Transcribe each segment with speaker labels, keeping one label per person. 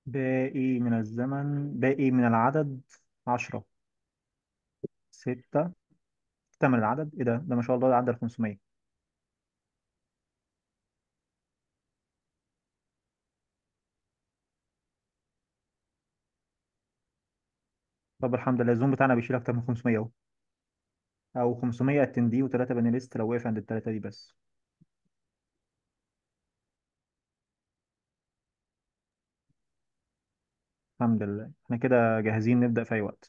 Speaker 1: باقي من الزمن باقي من العدد عشرة ستة ستة من العدد ايه ده ده ما شاء الله ده عدى ال 500 طب الحمد لله الزوم بتاعنا بيشيل اكتر من 500 اهو او 500 اتندي وثلاثة بانيليست لو وقف عند الثلاثة دي بس الحمد لله احنا كده جاهزين نبدأ في اي وقت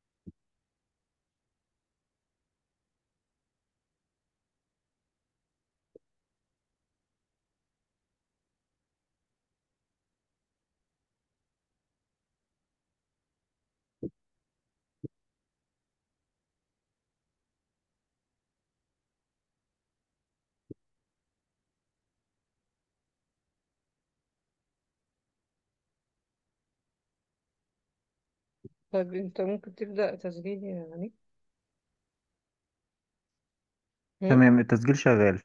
Speaker 2: طيب انت ممكن تبدأ تسجيل يعني هم؟
Speaker 1: تمام التسجيل شغال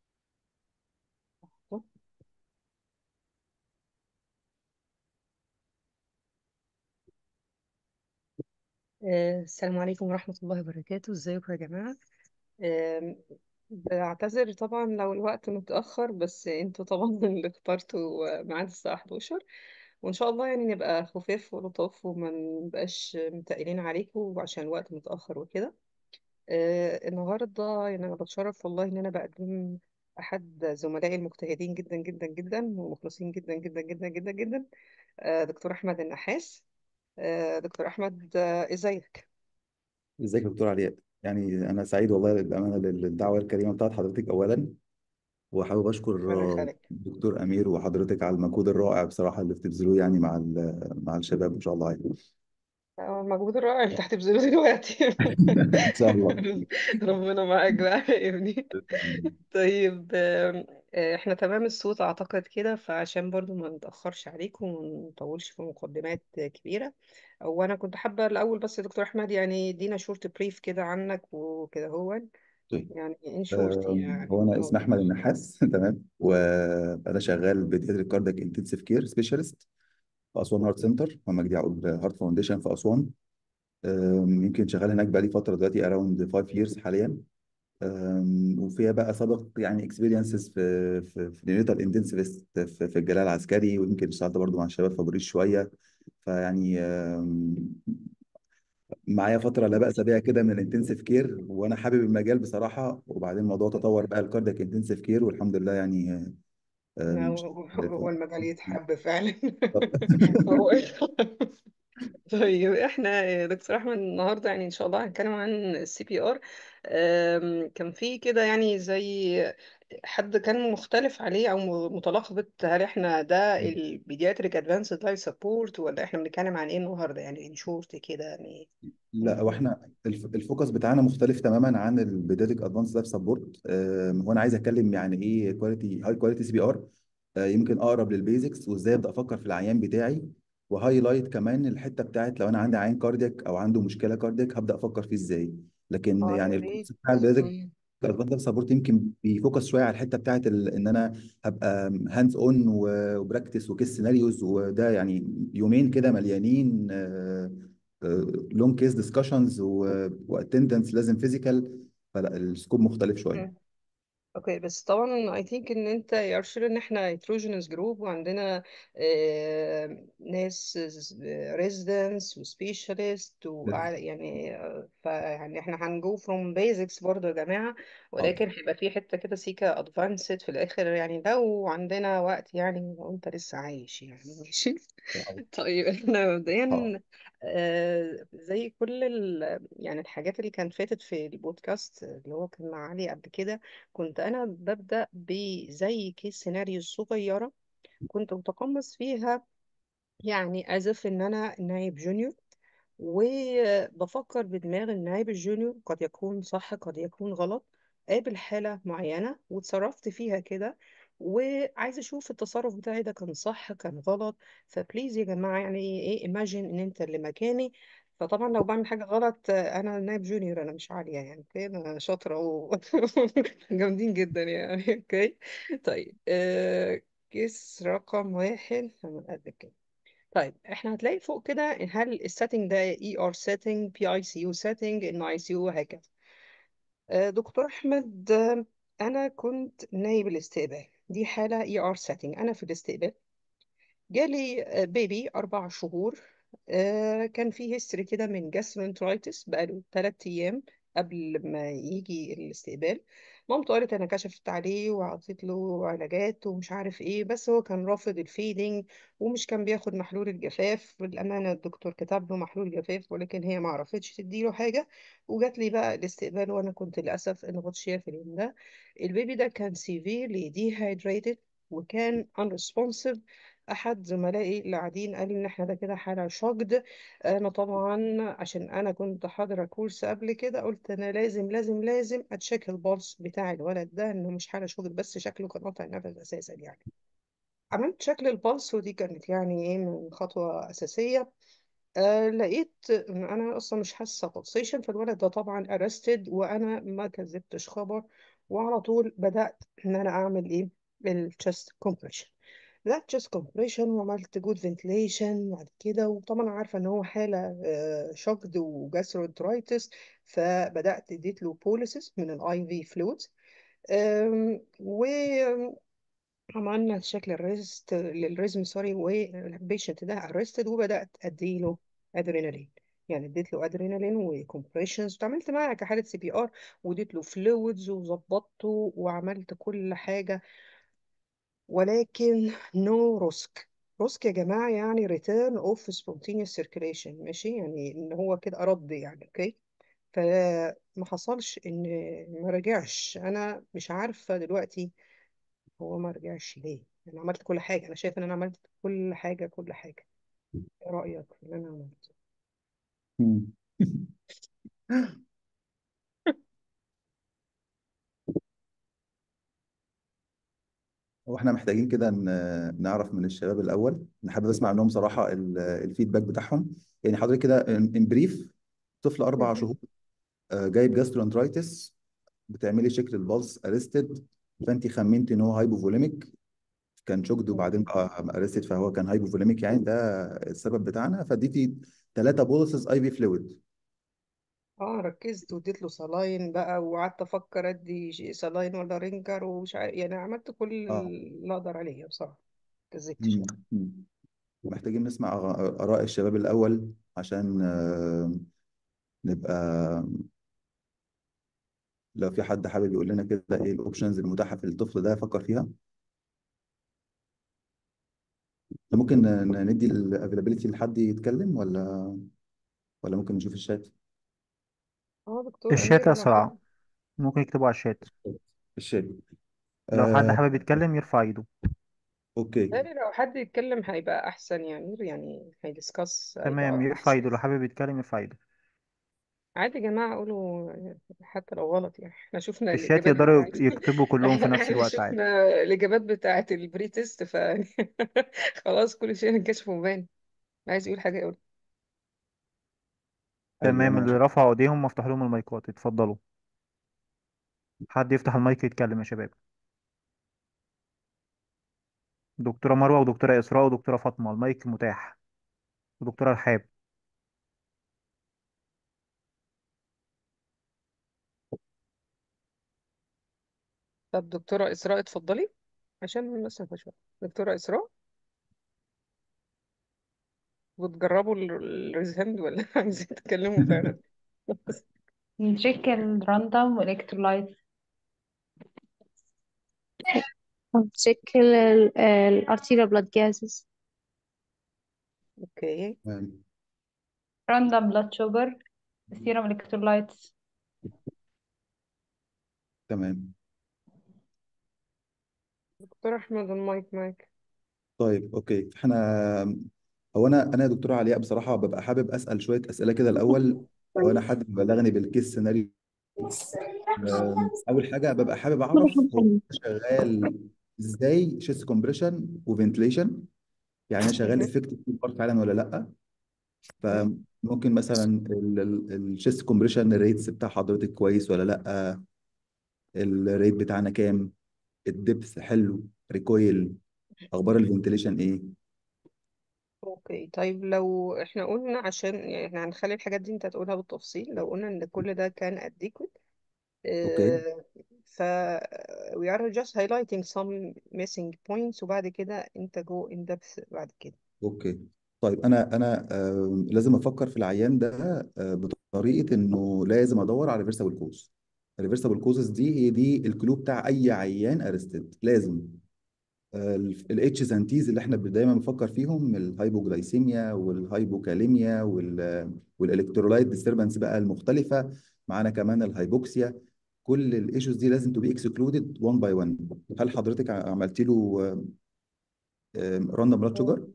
Speaker 2: آه، السلام عليكم ورحمة الله وبركاته ازيكم يا جماعة آم، بعتذر طبعا لو الوقت متأخر بس انتوا طبعا اللي اخترتوا ميعاد الساعة 11 وان شاء الله يعني نبقى خفاف ولطاف وما نبقاش متقلين عليكم عشان الوقت متأخر وكده آه، النهاردة يعني أنا بتشرف والله إن أنا بقدم أحد زملائي المجتهدين جدا جدا جدا ومخلصين جدا جدا جدا جدا جدا آه، دكتور أحمد النحاس آه، دكتور أحمد آه، إزيك؟
Speaker 3: ازيك يا دكتور علياء يعني انا سعيد والله بامانه للدعوه الكريمه بتاعت حضرتك اولا وحابب اشكر
Speaker 2: ربنا
Speaker 3: آه،
Speaker 2: يخليك
Speaker 3: الدكتور امير وحضرتك على المجهود الرائع بصراحه اللي بتبذلوه يعني مع ال- مع الشباب ان شاء الله يعني
Speaker 2: آه، المجهود الرائع اللي تحت بذله دلوقتي
Speaker 3: ان شاء الله
Speaker 2: ربنا معاك بقى يا ابني طيب آم، آه، احنا تمام الصوت اعتقد كده فعشان برضو ما نتأخرش عليكم وما نطولش في مقدمات كبيرة وانا كنت حابة الاول بس يا دكتور احمد يعني ادينا شورت بريف كده عنك وكده هو
Speaker 3: طيب
Speaker 2: يعني ان شورت
Speaker 3: آم، هو
Speaker 2: يعني
Speaker 3: انا
Speaker 2: اه
Speaker 3: اسمي احمد النحاس تمام وانا شغال بيدياتريك كاردياك انتنسيف كير سبيشالست في اسوان هارت سنتر محمد يعقوب هارت فاونديشن في اسوان آم، يمكن شغال هناك بقالي فتره دلوقتي اراوند 5 years حاليا أم، وفيها بقى سابق يعني اكسبيرينسز في في في نيونيتال انتنسيفست في في الجلاله العسكري ويمكن اشتغلت برضو مع الشباب في بوريس شويه فيعني أم، معايا فتره لا باس بيها كده من الانتنسيف كير وانا حابب المجال بصراحه وبعدين الموضوع تطور بقى الكاردياك انتنسيف كير والحمد لله يعني أم،
Speaker 2: هو هو المجال يتحب فعلا
Speaker 3: طب-
Speaker 2: هو طيب احنا يا دكتور احمد النهارده يعني ان شاء الله هنتكلم عن السي بي ار كان في كده يعني زي حد كان مختلف عليه او م- متلخبط هل احنا ده البيدياتريك ادفانسد لايف سبورت ولا احنا بنتكلم عن ايه النهارده يعني ان شورت كده يعني
Speaker 3: لا
Speaker 2: ممكن
Speaker 3: واحنا الف- الفوكس بتاعنا مختلف تماما عن البيداتيك ادفانس لايف سبورت هو انا عايز اتكلم يعني ايه كواليتي هاي كواليتي سي بي ار يمكن اقرب للبيزكس وازاي ابدا افكر في العيان بتاعي وهايلايت كمان الحته بتاعت لو انا عندي عيان كاردياك او عنده مشكله كاردياك هبدا افكر فيه ازاي لكن
Speaker 2: اه
Speaker 3: يعني
Speaker 2: يا
Speaker 3: الكورس
Speaker 2: ريت
Speaker 3: بتاع البيداتيك
Speaker 2: مم.
Speaker 3: ادفانس لايف سبورت يمكن بيفوكس شويه على الحته بتاعت ال- ان انا هبقى هاندز اون وبراكتس وكيس سيناريوز وده يعني يومين كده مليانين لونج كيس ديسكشنز واتندنس لازم فيزيكال فلا السكوب مختلف شويه
Speaker 2: اوكي بس طبعا اي ثينك ان انت يرشر ان احنا هيتروجينوس جروب وعندنا آه، ناس ريزيدنتس وسبيشالست يعني آه، فيعني احنا هنجو فروم بيزكس برضه يا جماعه
Speaker 3: حاضر
Speaker 2: ولكن هيبقى في حته كده سيكا ادفانسد في الاخر يعني لو عندنا وقت يعني لو انت لسه عايش يعني ماشي طيب احنا
Speaker 3: حاضر
Speaker 2: مبدئيا آه، زي كل ال يعني الحاجات اللي كانت فاتت في البودكاست اللي هو كان مع علي قبل كده كنت انا ببدأ بزي كيس سيناريو صغيرة كنت متقمص فيها يعني أزف إن أنا نايب جونيور وبفكر بدماغ النائب الجونيور قد يكون صح قد يكون غلط قابل حالة معينة وتصرفت فيها كده وعايزة أشوف التصرف بتاعي ده كان صح كان غلط فبليز يا جماعة يعني إيه imagine إن أنت اللي مكاني فطبعا لو بعمل حاجة غلط أنا نائب جونيور أنا مش عالية يعني أوكي أنا شاطرة و جامدين جدا يعني أوكي طيب آه، كيس رقم واحد أنا قد كده طيب احنا هتلاقي فوق كده هل السيتنج ده اي ار سيتنج بي اي سي يو سيتنج ان اي سي يو وهكذا آه، دكتور احمد آه، انا كنت نايب الاستقبال دي حالة اي ار سيتنج انا في الاستقبال جالي آه، بيبي أربع شهور آه، كان فيه هيستوري كده من جاسترونترايتس بقاله ثلاث أيام قبل ما يجي الاستقبال مامته قالت أنا كشفت عليه وعطيت له علاجات ومش عارف إيه بس هو كان رافض الفيدنج ومش كان بياخد محلول الجفاف بالأمانة الدكتور كتب له محلول جفاف ولكن هي ما عرفتش تديله حاجة وجات لي بقى الاستقبال وأنا كنت للأسف انغطشية في اليوم ده البيبي ده كان severely dehydrated وكان unresponsive احد زملائي اللي قاعدين قال لي ان احنا ده كده حاله شقد انا طبعا عشان انا كنت حاضره كورس قبل كده قلت انا لازم لازم لازم اتشيك البلس بتاع الولد ده انه مش حاله شقد بس شكله كان قاطع نفس اساسا يعني عملت شكل البلس ودي كانت يعني ايه من خطوه اساسيه آه لقيت ان انا اصلا مش حاسه pulsation فالولد ده طبعا arrested وانا ما كذبتش خبر وعلى طول بدات ان انا اعمل ايه الchest compression لا chest compression وعملت good ventilation بعد كده وطبعا عارفه ان هو حاله شوكد وجاسترونترايتس فبدات اديت له بوليسز من الاي في فلويدز وعملنا شكل الريست للريزم سوري والبيشنت ده ارستد وبدات اديله ادرينالين يعني اديت له ادرينالين وكمبريشنز وعملت معاه كحاله سي بي ار واديت له فلويدز وظبطته وعملت كل حاجه ولكن نو روسك روسك يا جماعة يعني return of spontaneous circulation ماشي يعني ان هو كده رد يعني اوكي فما حصلش ان ما رجعش انا مش عارفة دلوقتي هو ما رجعش ليه انا عملت كل حاجة انا شايفة ان انا عملت كل حاجة كل حاجة ايه رأيك في اللي انا عملته
Speaker 3: مم. هو احنا محتاجين كده ن- نعرف من الشباب الاول انا حابب اسمع منهم صراحه ال- الفيدباك بتاعهم يعني حضرتك كده ان بريف طفل اربع
Speaker 2: مهم.
Speaker 3: شهور آه، جايب جاسترونترايتس بتعملي شكل البلس ارستد فانت خمنتي ان هو هايبوفوليميك كان شوكد وبعدين بقى ارستد فهو كان هايبوفوليميك يعني ده السبب بتاعنا فاديتي ثلاثه بولسز اي في فلويد
Speaker 2: اه ركزت واديت له صلاين بقى وقعدت افكر ادي ش- صلاين ولا رينجر ومش عارف يعني عملت كل
Speaker 3: اه
Speaker 2: اللي اقدر عليه بصراحة كذبتش
Speaker 3: مم.
Speaker 2: يعني
Speaker 3: مم. محتاجين نسمع آراء آراء الشباب الاول عشان آه، نبقى لو في حد حابب يقول لنا كده ايه الاوبشنز المتاحه في الطفل ده يفكر فيها ممكن ن- ن- ندي الافيلابيلتي لحد يتكلم ولا ولا ممكن نشوف الشات
Speaker 2: اه دكتور
Speaker 1: الشات
Speaker 2: امير لو
Speaker 1: اسرع
Speaker 2: حد
Speaker 1: ممكن يكتبوا على الشات
Speaker 3: الشات
Speaker 1: لو حد
Speaker 3: آه
Speaker 1: حابب يتكلم يرفع ايده
Speaker 3: اوكي
Speaker 2: تاني لو حد يتكلم هيبقى احسن يعني يعني هيدسكاس
Speaker 1: تمام
Speaker 2: هيبقى
Speaker 1: يرفع
Speaker 2: احسن
Speaker 1: ايده لو حابب يتكلم يرفع ايده
Speaker 2: عادي يا جماعة قولوا حتى لو غلط يعني احنا شفنا
Speaker 1: في الشات
Speaker 2: الإجابات
Speaker 1: يقدروا
Speaker 2: بتاعت
Speaker 1: يكتبوا كلهم في
Speaker 2: احنا
Speaker 1: نفس
Speaker 2: احنا
Speaker 1: الوقت عادي
Speaker 2: شفنا الإجابات بتاعت البري تيست ف خلاص كل شيء هنكشفه وبان عايز يقول حاجة يقول
Speaker 3: عادي
Speaker 1: تمام
Speaker 3: انا
Speaker 1: اللي
Speaker 3: شايف
Speaker 1: رفعوا ايديهم مفتوح لهم المايكات اتفضلوا حد يفتح المايك يتكلم يا شباب دكتورة مروة ودكتورة إسراء ودكتورة فاطمة المايك متاح ودكتورة رحاب
Speaker 2: طب دكتورة إسراء اتفضلي عشان بس ما شوية دكتورة إسراء بتجربوا الريز هاند ولا عايزين تتكلموا فعلا
Speaker 4: نشيك الراندوم والإلكترولايت
Speaker 5: تشيك الارتيريال بلاد جازز
Speaker 2: اوكي
Speaker 3: تمام
Speaker 4: راندوم بلاد شوجر السيرم إلكترولايتس
Speaker 3: تمام
Speaker 2: دكتور أحمد المايك معاك
Speaker 3: طيب اوكي احنا هو انا انا يا دكتوره علياء بصراحه ببقى حابب اسال شويه اسئله كده الاول لو انا حد بلغني بالكيس سيناريو أم، اول حاجه ببقى حابب اعرف هو شغال ازاي شيست كومبريشن وفنتليشن يعني انا شغال
Speaker 2: مهم.
Speaker 3: افكتيف بارت فعلا ولا لا فممكن مثلا الشيست كومبريشن الريتس بتاع حضرتك كويس ولا لا الريت بتاعنا كام الدبث حلو ريكويل اخبار الفنتليشن ايه
Speaker 2: اوكي طيب لو احنا قلنا عشان يعني احنا هنخلي الحاجات دي انت تقولها بالتفصيل لو قلنا ان كل ده كان adequate
Speaker 3: اوكي
Speaker 2: آه، ف we are just highlighting some missing points وبعد كده انت go in depth بعد كده
Speaker 3: اوكي طيب انا انا آه لازم افكر في العيان ده آه بطريقه انه لازم ادور على ريفرسبل كوز الريفرسبل كوزز دي هي دي الكلو بتاع اي عيان ارستد لازم الاتشز اند تيز اللي احنا دايما بنفكر فيهم الهايبوجلايسيميا والهايبوكاليميا والالكترولايت ديستربنس بقى المختلفه معانا كمان الهايبوكسيا كل الايشوز دي لازم تو بي اكسكلودد 1 باي 1 هل حضرتك عملت له راندوم بلاد شوجر؟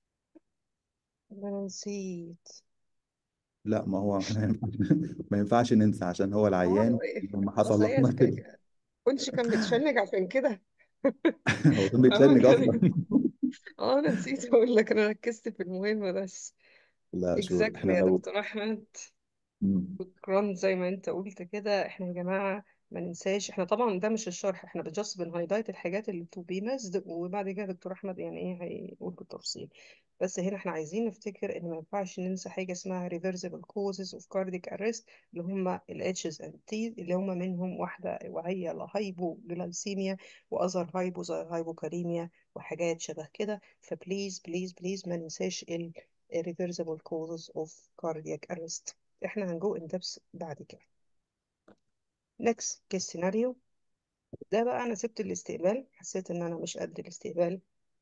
Speaker 2: انا نسيت
Speaker 3: لا ما هو ما ينفعش ننسى عشان هو
Speaker 2: اه
Speaker 3: العيان لما حصل
Speaker 2: اصل
Speaker 3: له
Speaker 2: هي
Speaker 3: احنا كده
Speaker 2: كنتش كان بتشنج عشان كده
Speaker 3: هو كان
Speaker 2: هو
Speaker 3: بيتشنج
Speaker 2: كان
Speaker 3: اصلا
Speaker 2: اه انا نسيت اقول لك انا ركزت في المهم بس
Speaker 3: لا شور
Speaker 2: exactly
Speaker 3: احنا
Speaker 2: يا
Speaker 3: لو
Speaker 2: دكتور احمد
Speaker 3: مم.
Speaker 2: شكرا زي ما انت قلت كده احنا يا جماعة ما ننساش احنا طبعا ده مش الشرح احنا بجس بنهايلايت الحاجات اللي تو بي ماسد وبعد كده دكتور احمد يعني ايه هيقول بالتفصيل بس هنا احنا عايزين نفتكر ان ما ينفعش ننسى حاجة اسمها reversible causes of cardiac arrest اللي هم ال H's and T's اللي هم منهم واحدة وهي الهايبوجلايسيميا واذر هايبو زي الهايبوكاليميا وحاجات شبه كده فبليز بليز بليز ما ننساش ال reversible causes of cardiac arrest احنا هنجو ان دبس بعد كده next case scenario ده بقى انا سبت الاستقبال حسيت ان انا مش قد الاستقبال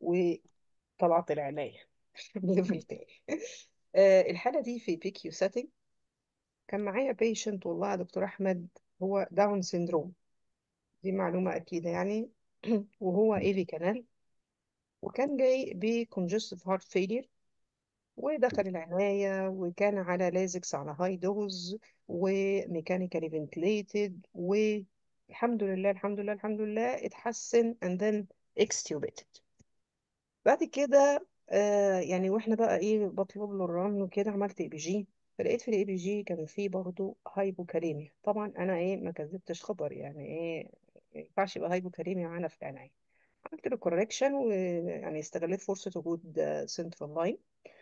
Speaker 2: وطلعت العناية ليفل تاني آه، الحالة دي في بي كيو سيتنج كان معايا بيشنت والله يا دكتور احمد هو داون سيندروم دي معلومة اكيدة يعني وهو ايفي كانال وكان جاي بكونجستيف هارت فيلير ودخل العناية وكان على لازكس على هاي دوز وميكانيكالي فنتليتد والحمد لله الحمد لله الحمد لله اتحسن and then extubated بعد كده آه يعني واحنا بقى ايه بطلب له الرن وكده عملت اي بي جي فلقيت في الاي بي جي كان فيه برضه هايبوكاليميا طبعا انا ايه ما كذبتش خبر يعني ايه ما ينفعش يبقى هايبوكاليميا معانا في العناية عملت له كوركشن ويعني استغليت فرصة وجود سنترال لاين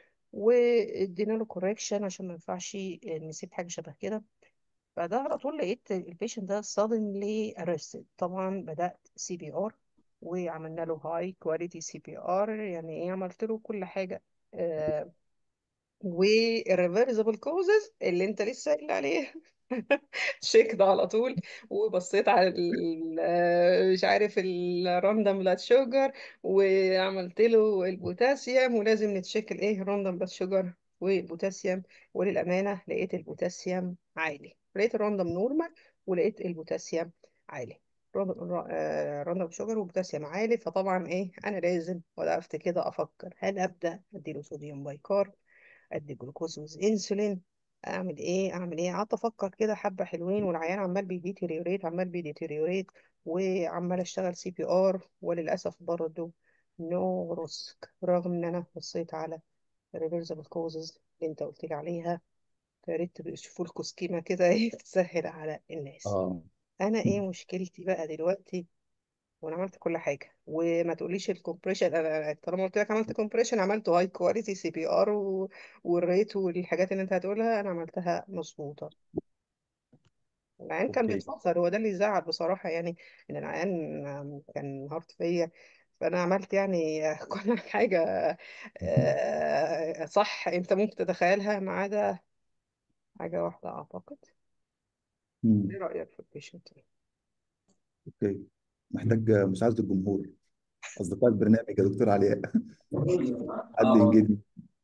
Speaker 2: وادينا له كوركشن عشان ما ينفعش نسيب حاجه شبه كده بعدها على طول لقيت البيشنت ده suddenly arrested طبعا بدأت سي بي ار وعملنا له هاي كواليتي سي بي ار يعني ايه عملت له كل حاجه آه والريفرسبل كوزز اللي انت لسه قايل عليه شيك ده على طول وبصيت على ال- آه، مش عارف الراندوم بلاد شوجر وعملت له البوتاسيوم ولازم نتشيك الايه الراندوم بلاد شوجر والبوتاسيوم وللأمانة لقيت البوتاسيوم عالي لقيت الراندوم نورمال ولقيت البوتاسيوم عالي راندوم شوجر وبوتاسيوم عالي فطبعا ايه انا لازم وقفت كده افكر هل ابدا اديله صوديوم بايكارب ادي جلوكوز وز انسولين اعمل ايه اعمل ايه قعدت افكر كده حبه حلوين والعيان عمال بيديتيريوريت عمال بيديتيريوريت وعمال اشتغل سي بي ار وللاسف برضه نو ريسك رغم ان انا بصيت على الريفرسبل كوزز اللي انت قلت لي عليها يا ريت تبقوا تشوفوا لكم سكيمه كده ايه تسهل على الناس
Speaker 3: اه
Speaker 2: انا ايه مشكلتي بقى دلوقتي وانا عملت كل حاجه وما تقوليش الكومبريشن انا طالما قلت لك عملت كومبريشن عملت هاي كواليتي سي بي ار والريت والحاجات اللي انت هتقولها انا عملتها مظبوطه العيان كان
Speaker 3: اوكي
Speaker 2: بيتفضل هو ده اللي يزعل بصراحه يعني ان العيان كان هارت فيا فانا عملت يعني كل حاجه آه، صح انت ممكن تتخيلها ما عدا حاجه واحده اعتقد
Speaker 3: مم.
Speaker 2: ايه رايك في البيشنت
Speaker 3: اوكي محتاج مساعدة الجمهور اصدقاء البرنامج يا دكتور علياء حد ينجدني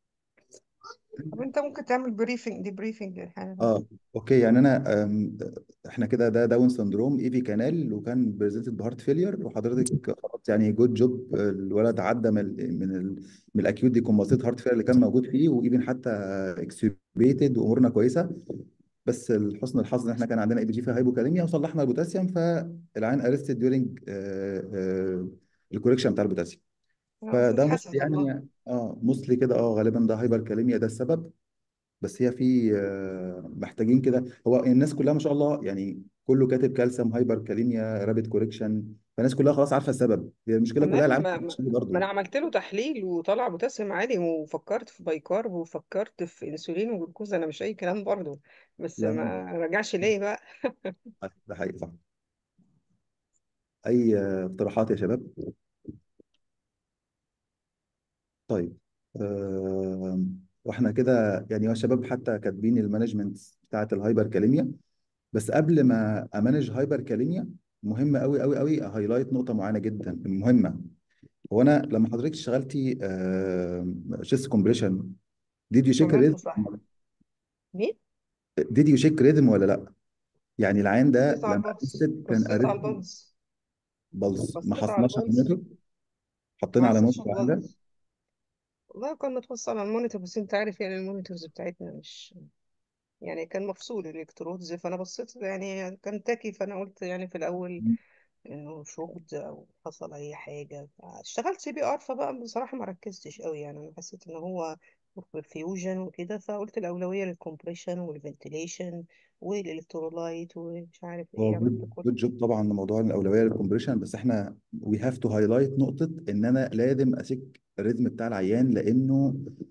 Speaker 2: طب انت ممكن تعمل بريفنج دي بريفنج للحاله دي
Speaker 3: اه اوكي يعني انا أم، احنا كده ده داون سندروم ايفي كانال وكان بريزنتد بهارت فيلير وحضرتك خلاص يعني جود جوب الولد عدى من ال من ال من الاكيوت دي كومباسيت هارت فيلير اللي كان موجود فيه وايفن حتى اكسبيتد وامورنا كويسه بس لحسن الحظ ان احنا كان عندنا اي بي جي فيها هايبوكاليميا وصلحنا البوتاسيوم فالعين ارستد ديورنج الكوريكشن بتاع البوتاسيوم فده مصلي
Speaker 2: بتتحسن والله
Speaker 3: يعني اه مصلي كده اه غالبا ده هايبر كاليميا ده السبب بس هي في آه، محتاجين كده هو الناس كلها ما شاء الله يعني كله كاتب كالسيوم هايبر كاليميا رابيد كوريكشن فالناس كلها خلاص عارفه السبب هي المشكله كلها
Speaker 2: تمام
Speaker 3: العامل
Speaker 2: ما, ما,
Speaker 3: البشري
Speaker 2: ما
Speaker 3: برضه
Speaker 2: انا عملت له تحليل وطلع بوتاسيوم عالي وفكرت في بايكارب وفكرت في انسولين وجلوكوز انا مش اي كلام برضه بس
Speaker 3: لا لا
Speaker 2: ما رجعش ليه بقى
Speaker 3: ده حقيقي صح اي آه، اقتراحات يا شباب طيب آه، واحنا كده يعني هو الشباب حتى كاتبين المانجمنت بتاعت الهايبر كاليميا بس قبل ما امانج هايبر كاليميا مهم قوي قوي قوي هايلايت نقطه معينه جدا مهمه هو انا لما حضرتك اشتغلتي شيست كومبريشن ديد يو شيك
Speaker 2: عملته
Speaker 3: ريزم
Speaker 2: صح مين؟
Speaker 3: ديد يو شيك ريزم ولا لا يعني العين ده
Speaker 2: بصيت على
Speaker 3: لما
Speaker 2: البلس
Speaker 3: قست كان
Speaker 2: بصيت على
Speaker 3: اريثم
Speaker 2: البلس
Speaker 3: بلس ما
Speaker 2: بصيت على
Speaker 3: حطيناش على
Speaker 2: البلس
Speaker 3: المونيتور حطينا
Speaker 2: ما
Speaker 3: على
Speaker 2: حسيتش
Speaker 3: مونيتور العين ده
Speaker 2: البلس والله كان متوصل على المونيتور بس انت عارف يعني المونيتورز بتاعتنا مش يعني كان مفصول الالكترودز فانا بصيت يعني كان تاكي فانا قلت يعني في الاول انه شغل او حصل اي حاجه اشتغلت سي بي ار فبقى بصراحه ما ركزتش قوي يعني انا حسيت ان هو فيوجن وكده فقلت الاولويه للكompression والفنتيليشن والالكترولايت ومش عارف
Speaker 3: هو
Speaker 2: ايه عملت
Speaker 3: جود
Speaker 2: كل
Speaker 3: جود جوب طبعا موضوع الاولويه للكومبريشن بس احنا وي هاف تو هايلايت نقطه ان انا لازم اسك الريتم بتاع العيان لانه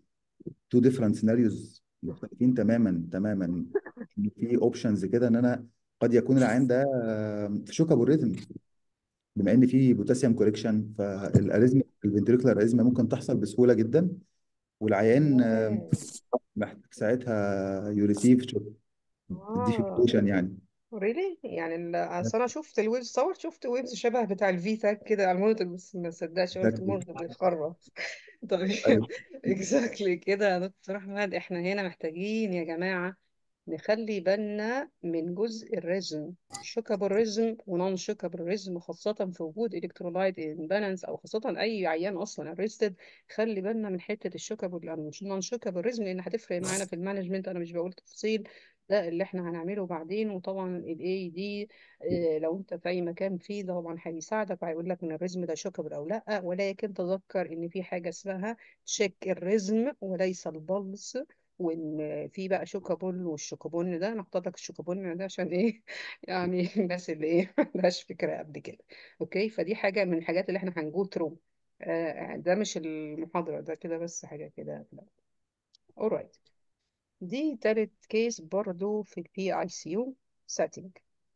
Speaker 3: تو ديفرنت سيناريوز مختلفين تماما تماما إن في اوبشنز كده ان انا قد يكون العيان ده آه، في شوك ابو الريتم بما ان في بوتاسيوم كوريكشن فالاريزم الفنتريكولار اريزما ممكن تحصل بسهوله جدا والعيان آه،
Speaker 2: ياه.
Speaker 3: محتاج ساعتها يوريسيف
Speaker 2: اه
Speaker 3: ديفيبريشن يعني
Speaker 2: ريلي يعني ال- اصل انا شفت الويبز صور شفت ويبز شبه بتاع الفيتا كده على المونيتور بس ما صدقش قلت
Speaker 3: Exactly.
Speaker 2: المونيتور بيخرب طيب
Speaker 3: أيوة.
Speaker 2: اكزاكتلي كده يا دكتور احمد احنا هنا محتاجين يا جماعه نخلي بالنا من جزء الريزم شوكابل ريزم ونون شوكابل ريزم خاصة في وجود الكترولايت امبالانس او خاصة اي عيان اصلا ارستد خلي بالنا من حتة الشوكابل او نون شوكابل ريزم لان هتفرق معانا في المانجمنت انا مش بقول تفصيل ده اللي احنا هنعمله بعدين وطبعا الاي دي لو انت في اي مكان فيه ده طبعا هيساعدك وهيقول لك ان الريزم ده شوكابل او لا ولكن تذكر ان في حاجة اسمها تشيك الريزم وليس البلس وان في بقى شوكابول والشوكابون ده انا هحط لك الشوكابون ده عشان ايه يعني الناس اللي ايه ما عندهاش فكره قبل كده اوكي فدي حاجه من الحاجات اللي احنا هنجو ثرو آه ده مش المحاضره ده كده بس حاجه كده alright دي تالت كيس برضو في البي اي سي يو سيتنج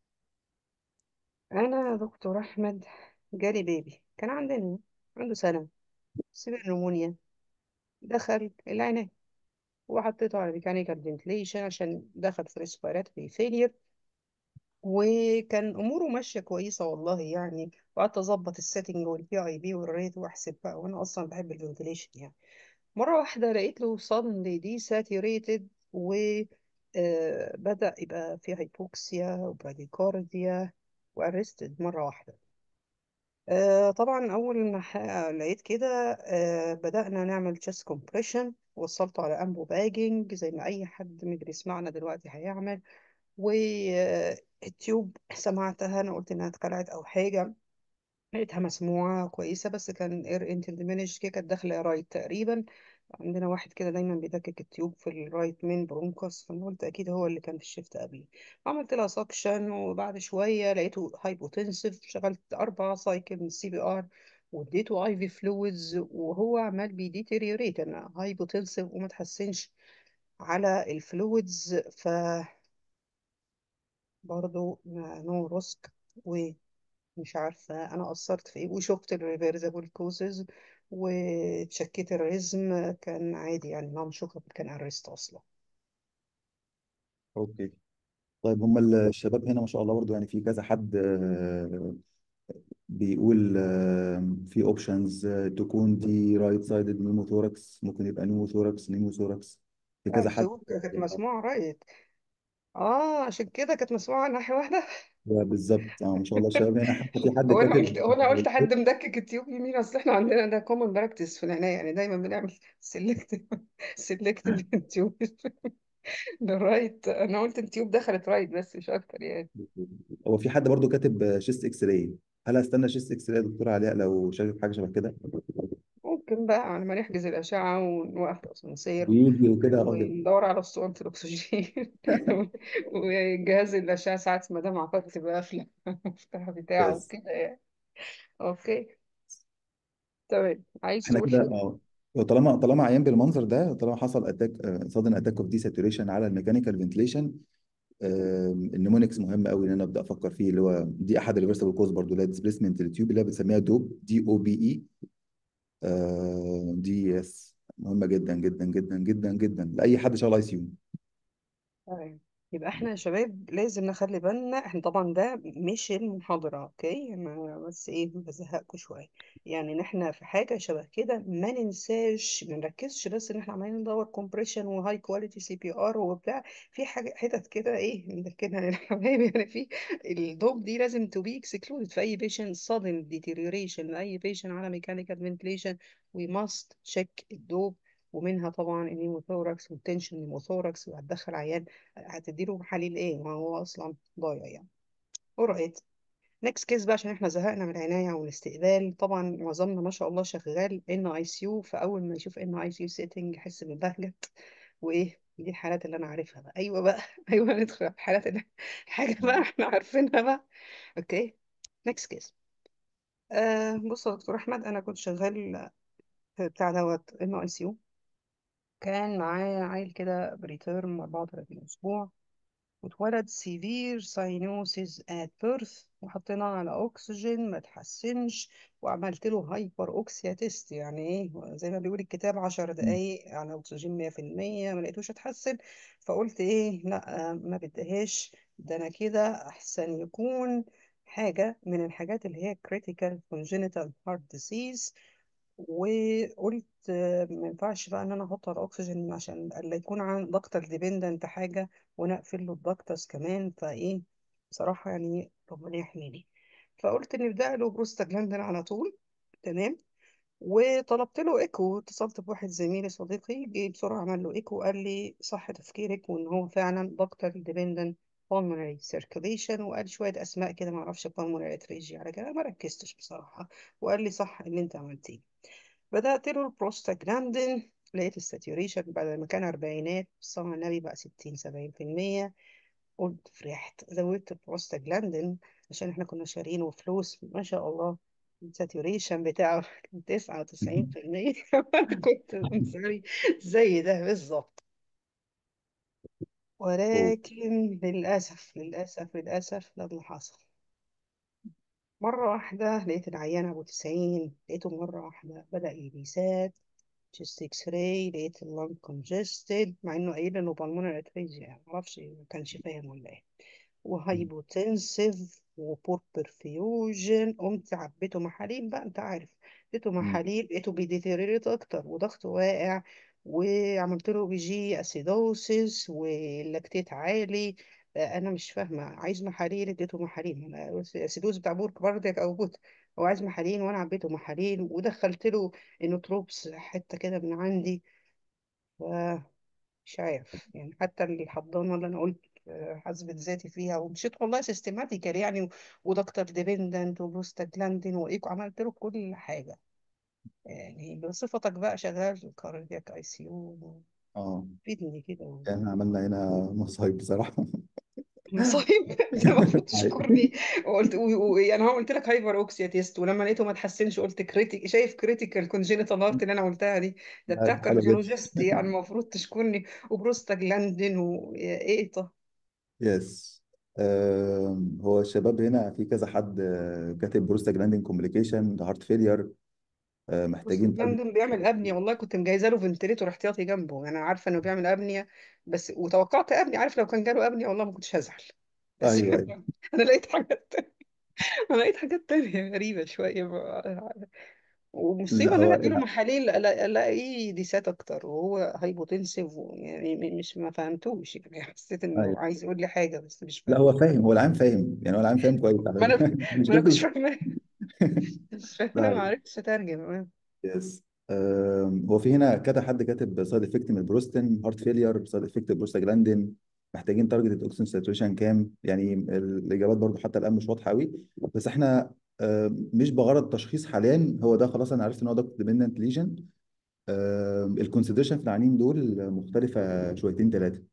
Speaker 2: انا دكتور احمد جالي بيبي كان عندنا عنده سنه سيفير نمونيا دخل العنايه وحطيته على ميكانيكال فنتليشن عشان دخل في ريسبيراتوري فيلير وكان اموره ماشيه كويسه والله يعني وقعدت اظبط السيتنج والبي اي بي والريت واحسب بقى وانا اصلا بحب الفنتليشن يعني مره واحده لقيت له صدمة دي ساتيوريتد و آه، بدأ يبقى في هايبوكسيا وبراديكارديا وارستد مره واحده آه طبعا أول ما ح- لقيت كده آه بدأنا نعمل chest compression وصلته على أنبو باجنج زي ما أي حد من اللي بيسمعنا دلوقتي هيعمل والتيوب سمعتها أنا قلت إنها اتخلعت أو حاجة لقيتها مسموعة كويسة بس كان اير انتل ديمينش كده كانت داخلة رايت تقريبا عندنا واحد كده دايما بيدكك التيوب في الرايت مين برونكوس فانا قلت اكيد هو اللي كان في الشيفت قبلي عملت لها سكشن وبعد شوية لقيته هايبوتنسيف شغلت أربعة سايكل من السي بي ار واديته اي في فلويدز وهو عمال بيديتيريوريت انا هايبوتنسيف وما تحسنش على الفلويدز ف برضه نو ريسك مش عارفة أنا قصرت في إيه وشفت الريفرسبل كوزز وتشكيت الريزم كان عادي يعني نون شوكر كان أرست أصلا
Speaker 3: اوكي طيب هم الشباب هنا ما شاء الله برضو يعني في كذا حد آه، بيقول آه، في اوبشنز تكون دي رايت سايدد نيموثوركس ممكن يبقى نيموثوركس نيموثوركس في كذا حد
Speaker 2: التيوب كانت مسموعة رايت اه عشان كده كانت مسموعة ناحية واحدة
Speaker 3: بالظبط اه ما شاء الله الشباب هنا حتى في حد
Speaker 2: هو انا قلت
Speaker 3: كاتب
Speaker 2: هو انا قلت حد مدكك التيوب يمين اصل احنا عندنا ده كومن براكتس في العناية يعني دايما بنعمل سيلكتيف سيلكتيف التيوب للرايت انا قلت التيوب دخلت رايت بس مش اكتر يعني
Speaker 3: هو في حد برضو كاتب شيست اكس راي هل هستنى شيست اكس راي يا دكتور علاء لو شايف حاجه شبه كده
Speaker 2: ممكن بقى على ما نحجز الأشعة ونوقف الأسانسير
Speaker 3: ويجي وكده اه جدا
Speaker 2: وندور على اسطوانة الأكسجين وجهاز الأشعة ساعات مدام عقارب تبقى قافلة المفتاح بتاعه
Speaker 3: يس
Speaker 2: وكده يعني اوكي تمام عايز
Speaker 3: احنا
Speaker 2: تقول
Speaker 3: كده
Speaker 2: حاجة
Speaker 3: اه وطالما طالما عيان بالمنظر ده طالما حصل اتاك سادن اتاك اوف دي ساتوريشن على الميكانيكال فنتليشن النمونكس مهم قوي ان انا ابدا افكر فيه اللي هو دي احد الريفرسبل كوز برضه اللي هي ديسبيسمنت التيوب اللي هي بنسميها دوب دي او بي اي دي اس مهمه جدا جدا جدا جدا جدا لاي حد شغال اي سي يو
Speaker 2: تمام يبقى احنا يا شباب لازم نخلي بالنا احنا طبعا ده مش المحاضرة اوكي انا بس ايه بزهقكم شوية يعني ان احنا في حاجة شبه كده ما ننساش ما نركزش بس ان احنا عمالين ندور كومبريشن وهاي كواليتي سي بي ار وبتاع في حاجة حتت كده ايه نذكرها للحبايب يعني في الدوب دي لازم تو بي اكسكلودد في اي بيشنت sudden deterioration لاي بيشنت على ميكانيكال فنتليشن we must check الدوب ومنها طبعا النيموثوركس والتنشن نيموثوركس وهتدخل عيان هتديله محاليل ايه ما هو اصلا ضايع يعني alright next case بقى عشان احنا زهقنا من العناية والاستقبال طبعا معظمنا ما شاء الله شغال ان اي سي يو فاول ما يشوف ان اي سي يو سيتنج يحس بالبهجت وايه دي الحالات اللي انا عارفها بقى ايوه بقى ايوه ندخل على الحالات اللي حاجة بقى احنا عارفينها بقى اوكي next case آه بص يا دكتور احمد انا كنت شغال في بتاع دوت ان اي سي يو كان معايا عيل كده بريتيرم 34 اسبوع واتولد سيفير ساينوسيس ات بيرث وحطيناه على اكسجين ما تحسنش وعملت له هايبر اوكسيا تيست يعني ايه زي ما بيقول الكتاب 10 دقايق على اكسجين 100% ما لقيتوش اتحسن فقلت ايه لا ما بديهاش ده انا كده احسن يكون حاجة من الحاجات اللي هي critical congenital heart disease وقلت آه، ما ينفعش بقى ان انا احط على الاكسجين عشان لا يكون عن دكتور ديبندنت حاجه وانا اقفل له الدكتس كمان فايه بصراحه يعني ربنا يحميني فقلت نبدا له بروستاجلاندين على طول تمام وطلبت له ايكو اتصلت بواحد زميلي صديقي جه بسرعه عمل له ايكو قال لي صح تفكيرك وان هو فعلا دكتور ديبندنت pulmonary circulation وقال شويه اسماء كده ما اعرفش pulmonary atresia على كده ما ركزتش بصراحه وقال لي صح اللي انت عملتيه بدأت له البروستاجلاندين لقيت الساتوريشن بعد ما كان أربعينات صلى على النبي بقى ستين سبعين في المية قلت فرحت زودت البروستاجلاندين عشان احنا كنا شارينه فلوس ما شاء الله الساتوريشن بتاعه كان تسعة وتسعين في المية أنا كنت مصري زي ده بالظبط ولكن للأسف للأسف للأسف ده اللي حصل مرة واحدة لقيت العيان أبو تسعين لقيته مرة واحدة بدأ يبيسات chest x راي لقيت اللنج congested مع إنه قايل إنه pulmonary atresia يعني معرفش ما كانش فاهم ولا إيه وهايبوتنسيف وبور برفيوجن قمت عبيته محاليل بقى أنت عارف اديته محاليل لقيته بيديتيريت أكتر وضغطه واقع وعملت له بي جي اسيدوسيس واللاكتيت عالي آه، انا مش فاهمه عايز محاليل اديته محاليل أنا اسيدوز بتاع بورك باردك او بوت هو عايز محاليل وانا عبيته محاليل ودخلت له انوتروبس حته كده من عندي فمش عارف يعني حتى الحضانه اللي انا قلت آه، حسبت ذاتي فيها ومشيت والله سيستماتيكال يعني ودكتور ديبندنت وبروستاجلاندين وايكو عملت له كل حاجه يعني بصفتك بقى شغال كاردياك اي سي يو
Speaker 3: اه
Speaker 2: فيدني كده
Speaker 3: يعني عملنا هنا مصايب بصراحه
Speaker 2: مصايب انت المفروض
Speaker 3: أيوة.
Speaker 2: تشكرني وقلت و... و... يعني هو قلت لك هايبر اوكسيا تيست ولما لقيته ما تحسنش قلت كريتيك شايف كريتيكال كونجينيتال هارت اللي انا قلتها دي ده بتاع
Speaker 3: حلو جدا
Speaker 2: كارديولوجيست يعني المفروض تشكرني وبروستاجلاندين وايه طه
Speaker 3: يس آم، هو الشباب هنا في كذا حد آه، كاتب بروستاجلاندين كومبليكيشن هارت فيلير محتاجين تارجت
Speaker 2: بروستاجلاندين بيعمل ابنيا والله كنت مجهزه له فنتليتور احتياطي جنبه يعني انا عارفه انه بيعمل ابنيا بس وتوقعت ابني عارف لو كان جاله ابنيا والله ما كنتش هزعل بس
Speaker 3: ايوه ايوه
Speaker 2: انا لقيت حاجات انا لقيت حاجات تانية غريبة شوية ومصيبة
Speaker 3: لا
Speaker 2: ان
Speaker 3: هو
Speaker 2: انا اديله محاليل الا- الاقيه ديسات اكتر وهو هايبوتنسيف يعني م- مش ما فهمتوش يعني حسيت انه
Speaker 3: ايوه
Speaker 2: عايز يقول لي حاجة بس مش
Speaker 3: لا
Speaker 2: فاهم
Speaker 3: هو فاهم هو العام فاهم يعني هو العام فاهم كويس على
Speaker 2: ما انا
Speaker 3: فكره
Speaker 2: ما انا
Speaker 3: مشكلته
Speaker 2: كنتش فاهمة مش فاهمة انا ما
Speaker 3: لا
Speaker 2: عرفتش اترجم
Speaker 3: يس آم، هو في هنا كذا حد كاتب سايد افكت من البروستين هارت فيلير سايد افكت البروستاجلاندين محتاجين تارجت الاكسجين ساتوريشن كام يعني الاجابات برضو حتى الان مش واضحه قوي بس احنا آم، مش بغرض تشخيص حاليا هو ده خلاص انا عرفت ان هو ده ديبندنت ليجن الكونسيدريشن في العيانين دول مختلفه شويتين ثلاثه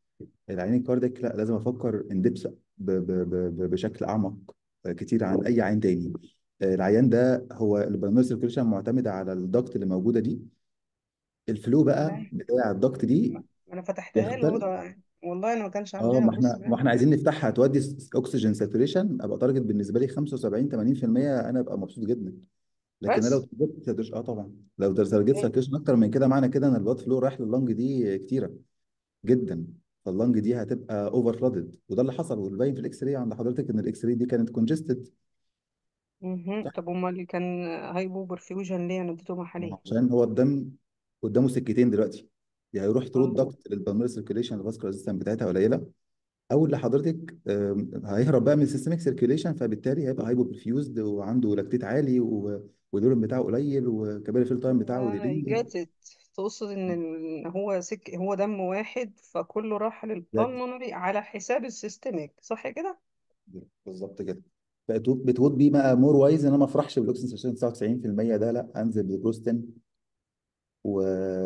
Speaker 3: العيان الكاردياك لا لازم افكر ان ديبس بشكل اعمق آه، كتير عن اي عين تاني آه، العيان ده هو البلمونري سيركيوليشن معتمده على الضغط اللي موجوده دي الفلو بقى
Speaker 2: تمام
Speaker 3: بتاع الضغط دي
Speaker 2: ما انا فتحتها له
Speaker 3: بيختلف
Speaker 2: ده والله انا ما كانش عندي
Speaker 3: اه
Speaker 2: هنا
Speaker 3: ما
Speaker 2: بص
Speaker 3: احنا ما
Speaker 2: بقى
Speaker 3: احنا عايزين نفتحها تودي اكسجين ساتوريشن ابقى تارجت بالنسبه لي 75 80% انا ابقى مبسوط جدا لكن انا لو
Speaker 2: بس
Speaker 3: تارجت ساتوريشن اه طبعا لو تارجت
Speaker 2: إيه؟
Speaker 3: ساتوريشن اكتر من كده معنى كده ان البلاد فلو رايح لللنج دي كتيره جدا فاللنج دي هتبقى اوفر فلودد وده اللي حصل والباين في الاكس راي عند حضرتك ان الاكس راي دي كانت كونجستد
Speaker 2: مهم. طب امال اللي كان هايبو برفيوجن ليه انا اديته محاليل
Speaker 3: عشان هو الدم قدامه سكتين دلوقتي يا هيروح ثرو
Speaker 2: اه
Speaker 3: الضغط للبلمونري سيركيوليشن الفاسكولار ريزيستنس بتاعتها قليله او اللي حضرتك آم، هيهرب بقى من السيستميك سيركيوليشن فبالتالي هيبقى هايبو برفيوزد وعنده لاكتيت عالي و- واليورين بتاعه قليل وكباري فيل تايم بتاعه
Speaker 2: اي
Speaker 3: ديلي
Speaker 2: جات ات تقصد ان ال- هو سك هو دم واحد فكله راح للبلمونري على حساب السيستميك صح كده
Speaker 3: بالظبط كده بقت بتوت بيه بقى مور وايز ان انا ما افرحش بالاكسجين ساتوريشن 99% ده لا انزل بالبروستين و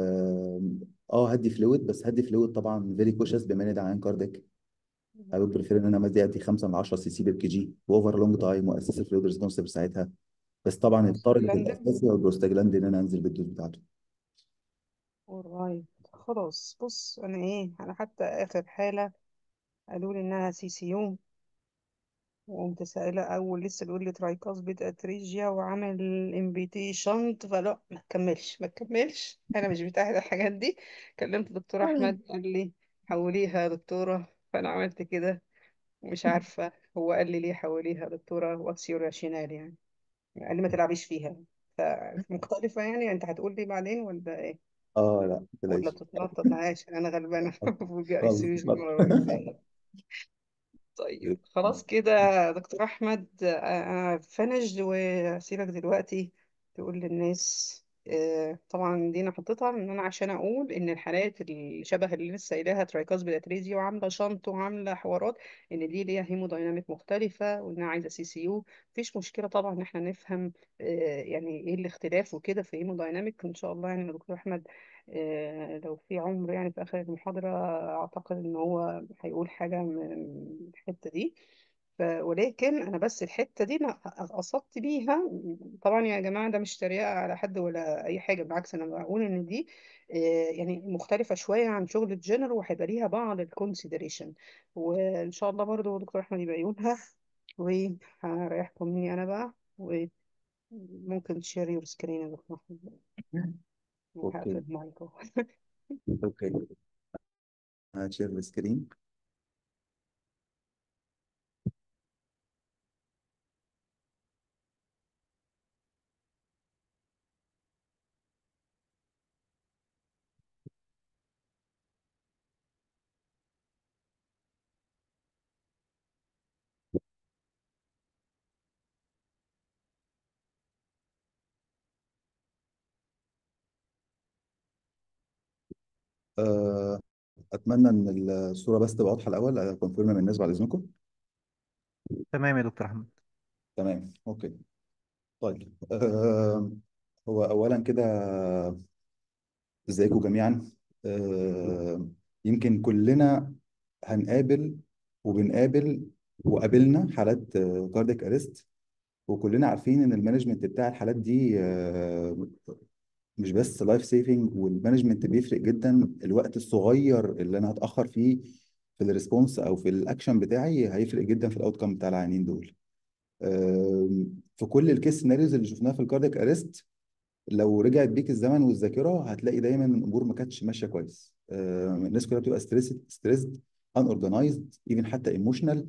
Speaker 3: اه هدي فلويد بس هدي فلويد طبعا فيري كوشس بما ان ده عيان كاردياك I would prefer ان انا مدي ادي 5 من 10 سي سي بير كي جي واوفر لونج تايم واسس الفلويد ريسبونسيف ساعتها بس طبعا التارجت
Speaker 2: بروستاجلاندين
Speaker 3: الاساسي هو البروستاجلاندين ان انا انزل بالدوز بتاعته
Speaker 2: alright خلاص بص انا ايه انا حتى اخر حالة قالوا لي انها سي سي يو وقمت سائلة أول لسه بيقول لي ترايكاسبيد أتريجيا وعامل ام بي تي شنط فلا ما تكملش ما تكملش أنا مش بتاعت الحاجات دي كلمت دكتور أحمد قال لي حوليها يا دكتورة فأنا عملت كده مش عارفة هو قال لي ليه حوليها يا دكتورة واتس يور راشينال يعني قال لي ما تلعبيش فيها فمختلفة يعني أنت هتقول لي بعدين ولا إيه
Speaker 3: اه لا
Speaker 2: ولا
Speaker 3: بلاش
Speaker 2: تتنطط عشان أنا غلبانة في أي
Speaker 3: خالص
Speaker 2: سي
Speaker 3: لا.
Speaker 2: مرة طيب خلاص كده يا دكتور أحمد أنا فنجد وأسيبك دلوقتي تقول للناس آه، طبعا دي أنا حطيتها إن أنا عشان أقول إن الحالات اللي شبه اللي لسه قايلاها ترايكاز بالأتريزيا وعاملة شنط وعاملة حوارات إن دي ليها هيمودايناميك مختلفة وإنها عايزة سي سي يو مفيش مشكلة طبعا إن إحنا نفهم آه، يعني إيه الاختلاف وكده في هيمودايناميك إن شاء الله يعني يا دكتور أحمد آه، لو في عمر يعني في آخر المحاضرة أعتقد إن هو هيقول حاجة من الحتة دي ف... ولكن أنا بس الحتة دي أنا قصدت بيها طبعا يا جماعة ده مش تريقة على حد ولا أي حاجة بالعكس أنا بقول إن دي آه، يعني مختلفة شوية عن شغل الجنرال وهيبقى ليها بعض الكونسيدريشن وإن شاء الله برضو دكتور أحمد يبقى يقولها وهريحكم مني أنا بقى وممكن تشير يور سكرين يا دكتور أحمد
Speaker 3: اوكي
Speaker 2: هقفل المايك أهو.
Speaker 3: اوكي هشير السكرين آه، اتمنى ان الصوره بس تبقى واضحه الاول كونفيرم من الناس بعد اذنكم
Speaker 1: تمام يا دكتور أحمد
Speaker 3: تمام اوكي طيب آه، هو اولا كده ازيكم جميعا آه، يمكن كلنا هنقابل وبنقابل وقابلنا حالات كاردياك اريست وكلنا عارفين ان المانجمنت بتاع الحالات دي آه، مش بس لايف سيفنج والمانجمنت بيفرق جدا الوقت الصغير اللي انا هتاخر فيه في الريسبونس او في الاكشن بتاعي هيفرق جدا في الاوتكم بتاع العيانين دول آم، في كل الكيس سيناريوز اللي شفناها في الكاردياك اريست لو رجعت بيك الزمن والذاكره هتلاقي دايما الامور ما كانتش ماشيه كويس آم، الناس كلها بتبقى ستريسد ستريسد ان اورجنايزد ايفن حتى ايموشنال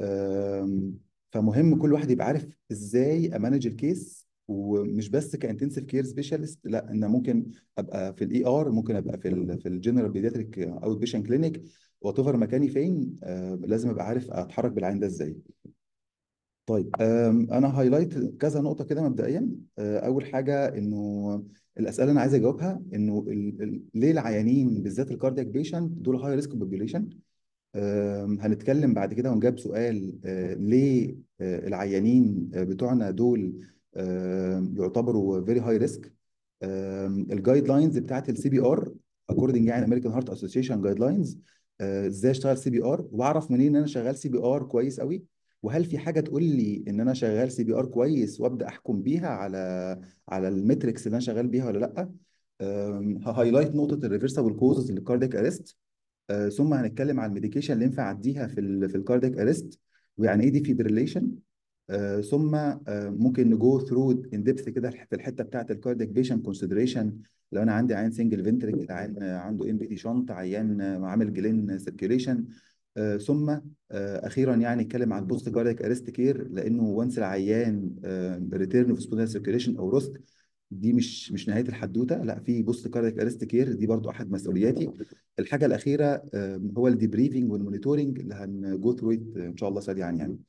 Speaker 3: فمهم كل واحد يبقى عارف ازاي امانج الكيس ومش بس كانتنسيف كير سبيشالست لا ان ممكن ابقى في الاي ار ممكن ابقى في ال في الجنرال بيدياتريك اوت بيشن كلينيك وات ايفر مكاني فين آه، لازم ابقى عارف اتحرك بالعين ده ازاي طيب أم، انا هايلايت كذا نقطه كده مبدئيا أه، اول حاجه انه الاسئله اللي انا عايز اجاوبها انه ال- ال- ليه العيانين بالذات الكاردياك بيشنت دول هاي ريسك بوبيوليشن هنتكلم بعد كده ونجاب سؤال أه، ليه أه، العيانين أه، بتوعنا دول أه، يعتبروا فيري هاي ريسك الجايد لاينز بتاعت السي بي ار according يعني American Heart Association جايد لاينز آه، ازاي اشتغل سي بي ار واعرف منين ان انا شغال سي بي ار كويس قوي وهل في حاجه تقول لي ان انا شغال سي بي ار كويس وابدا احكم بيها على على الميتريكس اللي انا شغال بيها ولا لا هايلايت نقطه الريفرسبل كوزز للكاردياك اريست آه، ثم هنتكلم عن الميديكيشن اللي ينفع اديها في ال في الكاردياك اريست ويعني ايه ديفيبريليشن آه، ثم آه، ممكن نجو ثرو ان ديبث كده في الحته بتاعت الكاردياك بيشن كونسيدريشن لو انا عندي عيان سنجل فنتريكل عيان آه، عنده ام بي تي شنط عيان آه، عامل جلين سيركيوليشن ثم آه، اخيرا يعني نتكلم عن بوست كاردياك اريست كير لانه وانس العيان ريتيرن في سبونتينيوس سيركيوليشن او روسك دي مش مش نهايه الحدوته لا في بوست كاردياك اريست كير دي برضو احد مسؤولياتي الحاجه الاخيره آه، هو الديبريفنج والمونيتورنج اللي هنجو ثرو ان شاء الله سريعا يعني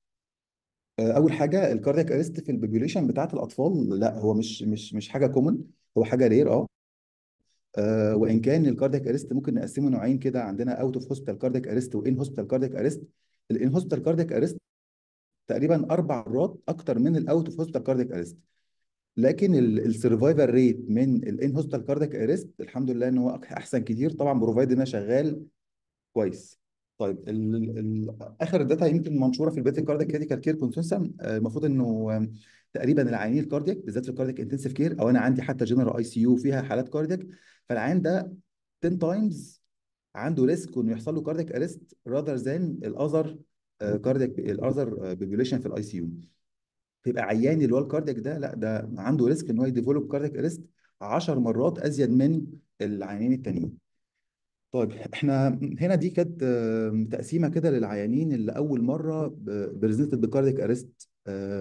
Speaker 3: آه، اول حاجه الكاردياك اريست في البوبيوليشن بتاعت الاطفال لا هو مش مش مش حاجه كومن هو حاجه رير اه آه، وان كان الكاردياك اريست ممكن نقسمه نوعين كده عندنا اوت اوف هوسبيتال كاردياك اريست وان هوسبيتال كاردياك اريست الان هوسبيتال كاردياك اريست تقريبا اربع مرات اكتر من الاوت اوف هوسبيتال كاردياك اريست لكن السرفايفل ريت من الان هوسبيتال كاردياك اريست الحمد لله ان هو أك- احسن كتير طبعا بروفايد ان انا شغال كويس طيب ال ال اخر داتا يمكن منشوره في البيت كاردياك كريتيكال كير كونسنسم المفروض انه آم، تقريبا العيانين الكاردياك بالذات في الكاردياك انتنسيف كير او انا عندي حتى جنرال اي سي يو فيها حالات كاردياك فالعيان ده 10 تايمز عنده ريسك انه يحصل له كاردياك اريست راذر ذان الاذر كاردياك الاذر بوبيوليشن في الاي سي يو فيبقى عيان اللي هو الكاردياك ده لا ده عنده ريسك ان هو يديفلوب كاردياك اريست 10 مرات ازيد من العيانين التانيين طيب احنا هنا دي كانت آم، تقسيمه كده للعيانين اللي اول مره بريزنتد بكاردياك اريست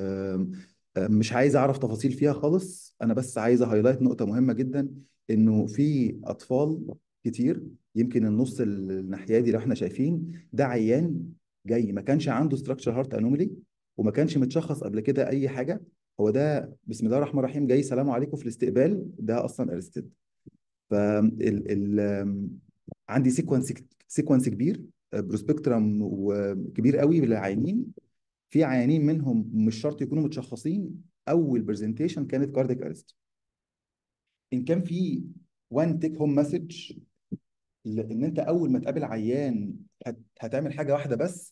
Speaker 3: مش عايز اعرف تفاصيل فيها خالص انا بس عايز هايلايت نقطه مهمه جدا انه في اطفال كتير يمكن النص الناحيه دي لو احنا شايفين ده عيان جاي ما كانش عنده ستراكشر هارت انومالي وما كانش متشخص قبل كده اي حاجه هو ده بسم الله الرحمن الرحيم جاي سلام عليكم في الاستقبال ده اصلا ارستد فال ال عندي سيكونس سيكونس كبير بروسبكترم وكبير قوي للعيانين في عيانين منهم مش شرط يكونوا متشخصين اول برزنتيشن كانت كارديك ارست ان كان في وان تيك هوم مسج ان انت اول ما تقابل عيان هت- هتعمل حاجه واحده بس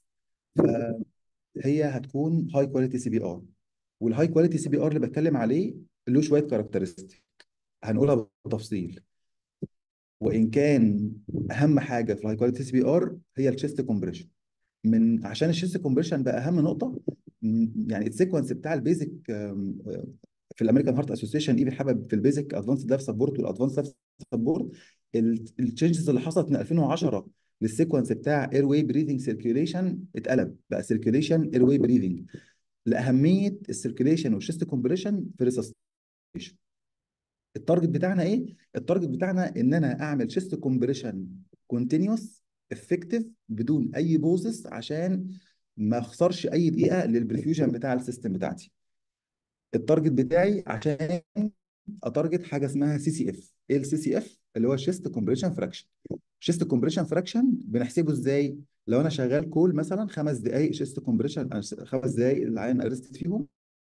Speaker 3: فهي هتكون هاي كواليتي سي بي ار والهاي كواليتي سي بي ار اللي بتكلم عليه له شويه كاركترستيك هنقولها بالتفصيل وان كان اهم حاجه في الهاي كواليتي سي بي ار هي الشيست كومبريشن من عشان الشيست كومبريشن بقى اهم نقطه م- يعني السيكونس بتاع البيزك آم، آم، في الامريكان هارت اسوسيشن ايفن حابب في البيزك ادفانسد لايف سبورت والادفانسد لايف سبورت التشنجز اللي حصلت من 2010 للسيكونس بتاع اير واي بريذنج سيركيوليشن اتقلب بقى سيركيوليشن اير واي بريذنج لاهميه السيركيوليشن والشيست كومبريشن في ريسستيشن التارجت بتاعنا ايه؟ التارجت بتاعنا ان انا اعمل شيست كومبريشن كونتينيوس افكتيف بدون اي بوزس عشان ما اخسرش اي دقيقه للبرفيوجن بتاع السيستم بتاعتي التارجت بتاعي عشان اتارجت حاجه اسمها سي سي اف ايه السي سي اف اللي هو شيست كومبريشن فراكشن شيست كومبريشن فراكشن بنحسبه ازاي لو انا شغال كول مثلا خمس دقائق شيست كومبريشن خمس دقائق العين ارستد فيهم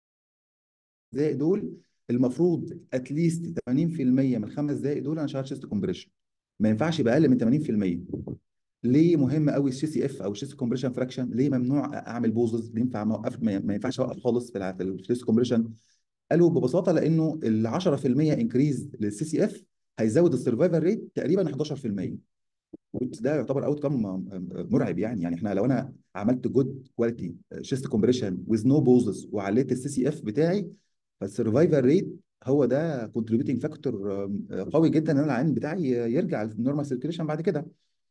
Speaker 3: دقائق دول المفروض اتليست 80% من الخمس دقائق دول انا شغال شيست كومبريشن ما ينفعش باقل من 80% ليه مهم قوي السي سي اف او الشيست كومبريشن فراكشن ليه ممنوع اعمل بوزز ليه ينفع موقف ما ما ينفعش اوقف خالص في الع- في الشيست كومبريشن قالوا ببساطه لانه ال 10% انكريز للسي سي اف هيزود السرفايفل ريت تقريبا 11% which ده يعتبر اوت كم مرعب يعني يعني احنا لو انا عملت جود كواليتي شيست كومبريشن ويز نو بوزز وعليت السي سي اف بتاعي فالسرفايفل ريت هو ده كونتريبيوتنج فاكتور قوي جدا ان انا العين بتاعي يرجع للنورمال سيركيليشن بعد كده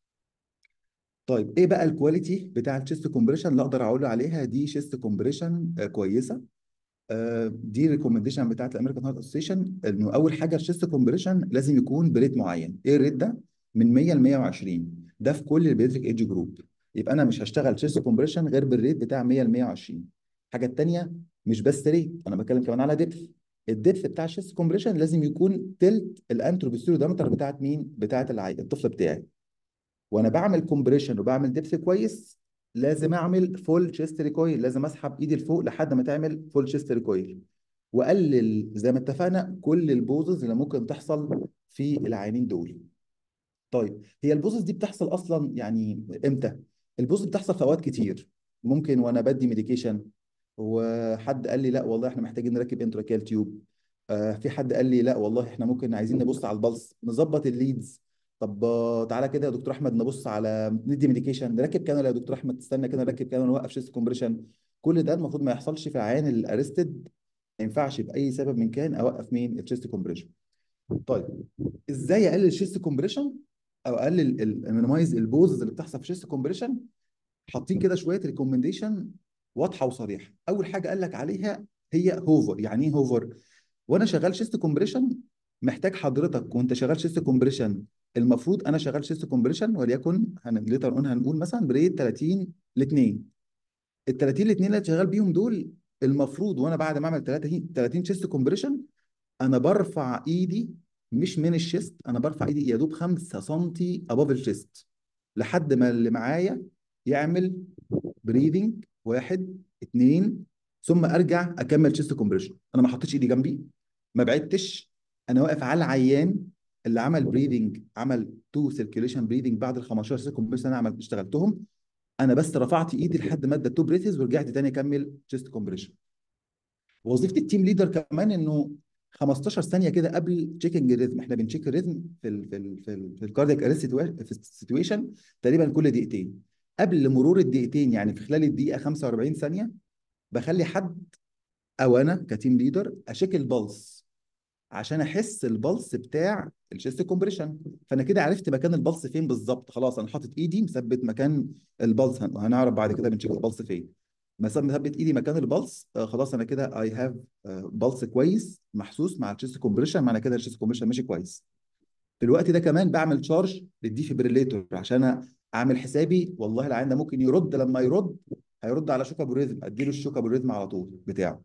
Speaker 3: طيب ايه بقى الكواليتي بتاع الشيست كومبريشن اللي اقدر اقول عليها دي شيست كومبريشن كويسه آه، دي ريكومنديشن بتاعت الامريكان هارت اسوسيشن انه اول حاجه الشيست كومبريشن لازم يكون بريت معين ايه الريت ده من 100 ل 120 ده في كل البيدريك ايدج جروب يبقى انا مش هشتغل شيست كومبريشن غير بالريت بتاع 100 ل 120 الحاجه الثانيه مش بس ريت انا بتكلم كمان على ديبث الديبث بتاع الشيست كومبريشن لازم يكون تلت الانتروبيستيريو دايمتر بتاعت مين بتاعت العي... الطفل بتاعي وانا بعمل كومبريشن وبعمل ديبث كويس لازم اعمل فول شيست ريكويل لازم اسحب ايدي لفوق لحد ما تعمل فول شيست ريكويل واقلل زي ما اتفقنا كل البوزز اللي ممكن تحصل في العينين دول طيب هي البوزس دي بتحصل اصلا يعني امتى البوزس بتحصل في اوقات كتير ممكن وانا بدي ميديكيشن وحد قال لي لا والله احنا محتاجين نركب انتراكيال تيوب آه في حد قال لي لا والله احنا ممكن عايزين نبص على البلس نظبط الليدز طب آه، تعالى كده يا دكتور احمد نبص على ندي ميديكيشن نركب كانولا يا دكتور احمد تستنى كده نركب كانولا نوقف شيست كومبريشن كل ده المفروض ما يحصلش في العيان الارستد ما ينفعش باي سبب من كان اوقف مين الشيست كومبريشن طيب ازاي اقلل الشيست كومبريشن او اقلل المينيمايز البوزز اللي بتحصل في الشيست كومبريشن حاطين كده شويه ريكومنديشن واضحه وصريحه اول حاجه قال لك عليها هي هوفر يعني ايه هوفر وانا شغال شيست كومبريشن محتاج حضرتك وانت شغال شيست كومبريشن المفروض انا شغال شيست كومبريشن وليكن ليتر اون هنقول مثلا بريت 30 ل 2 ال 30 ل 2 اللي شغال بيهم دول المفروض وانا بعد ما اعمل 30 30 شيست كومبريشن انا برفع ايدي مش من الشيست انا برفع ايدي يا دوب 5 سم ابوف الشيست لحد ما اللي معايا يعمل بريذنج واحد اثنين ثم ارجع اكمل شيست كومبريشن انا ما حطيتش ايدي جنبي ما بعدتش انا واقف على العيان اللي عمل بريذنج عمل تو سيركيوليشن بريذنج بعد ال 15 شيست كومبريشن انا عملت اشتغلتهم انا بس رفعت ايدي لحد ما ادى تو بريثز ورجعت تاني اكمل شيست كومبريشن وظيفه التيم ليدر كمان انه 15 ثانيه كده قبل تشيكنج الريتم احنا بنشيك الريتم في ال في ال في, ال في الكاردياك اريست في السيتويشن تقريبا كل دقيقتين قبل مرور الدقيقتين يعني في خلال الدقيقه 45 ثانيه بخلي حد او انا كتيم ليدر اشيك البلس عشان احس البلس بتاع الشيست كومبريشن فانا كده عرفت مكان البلس فين بالظبط خلاص انا حاطط ايدي مثبت مكان البلس هن- هنعرف بعد كده بنشيك البلس فين مثلا مثبت ايدي مكان البلس آه خلاص انا كده اي هاف بلس كويس محسوس مع الشيست كومبريشن معنى كده الشيست كومبريشن ماشي كويس في الوقت ده كمان بعمل تشارج للديفيبريليتور عشان اعمل حسابي والله العيان ده ممكن يرد لما يرد هيرد على شوك ابو ريزم اديله الشوك ابو ريزم على طول بتاعه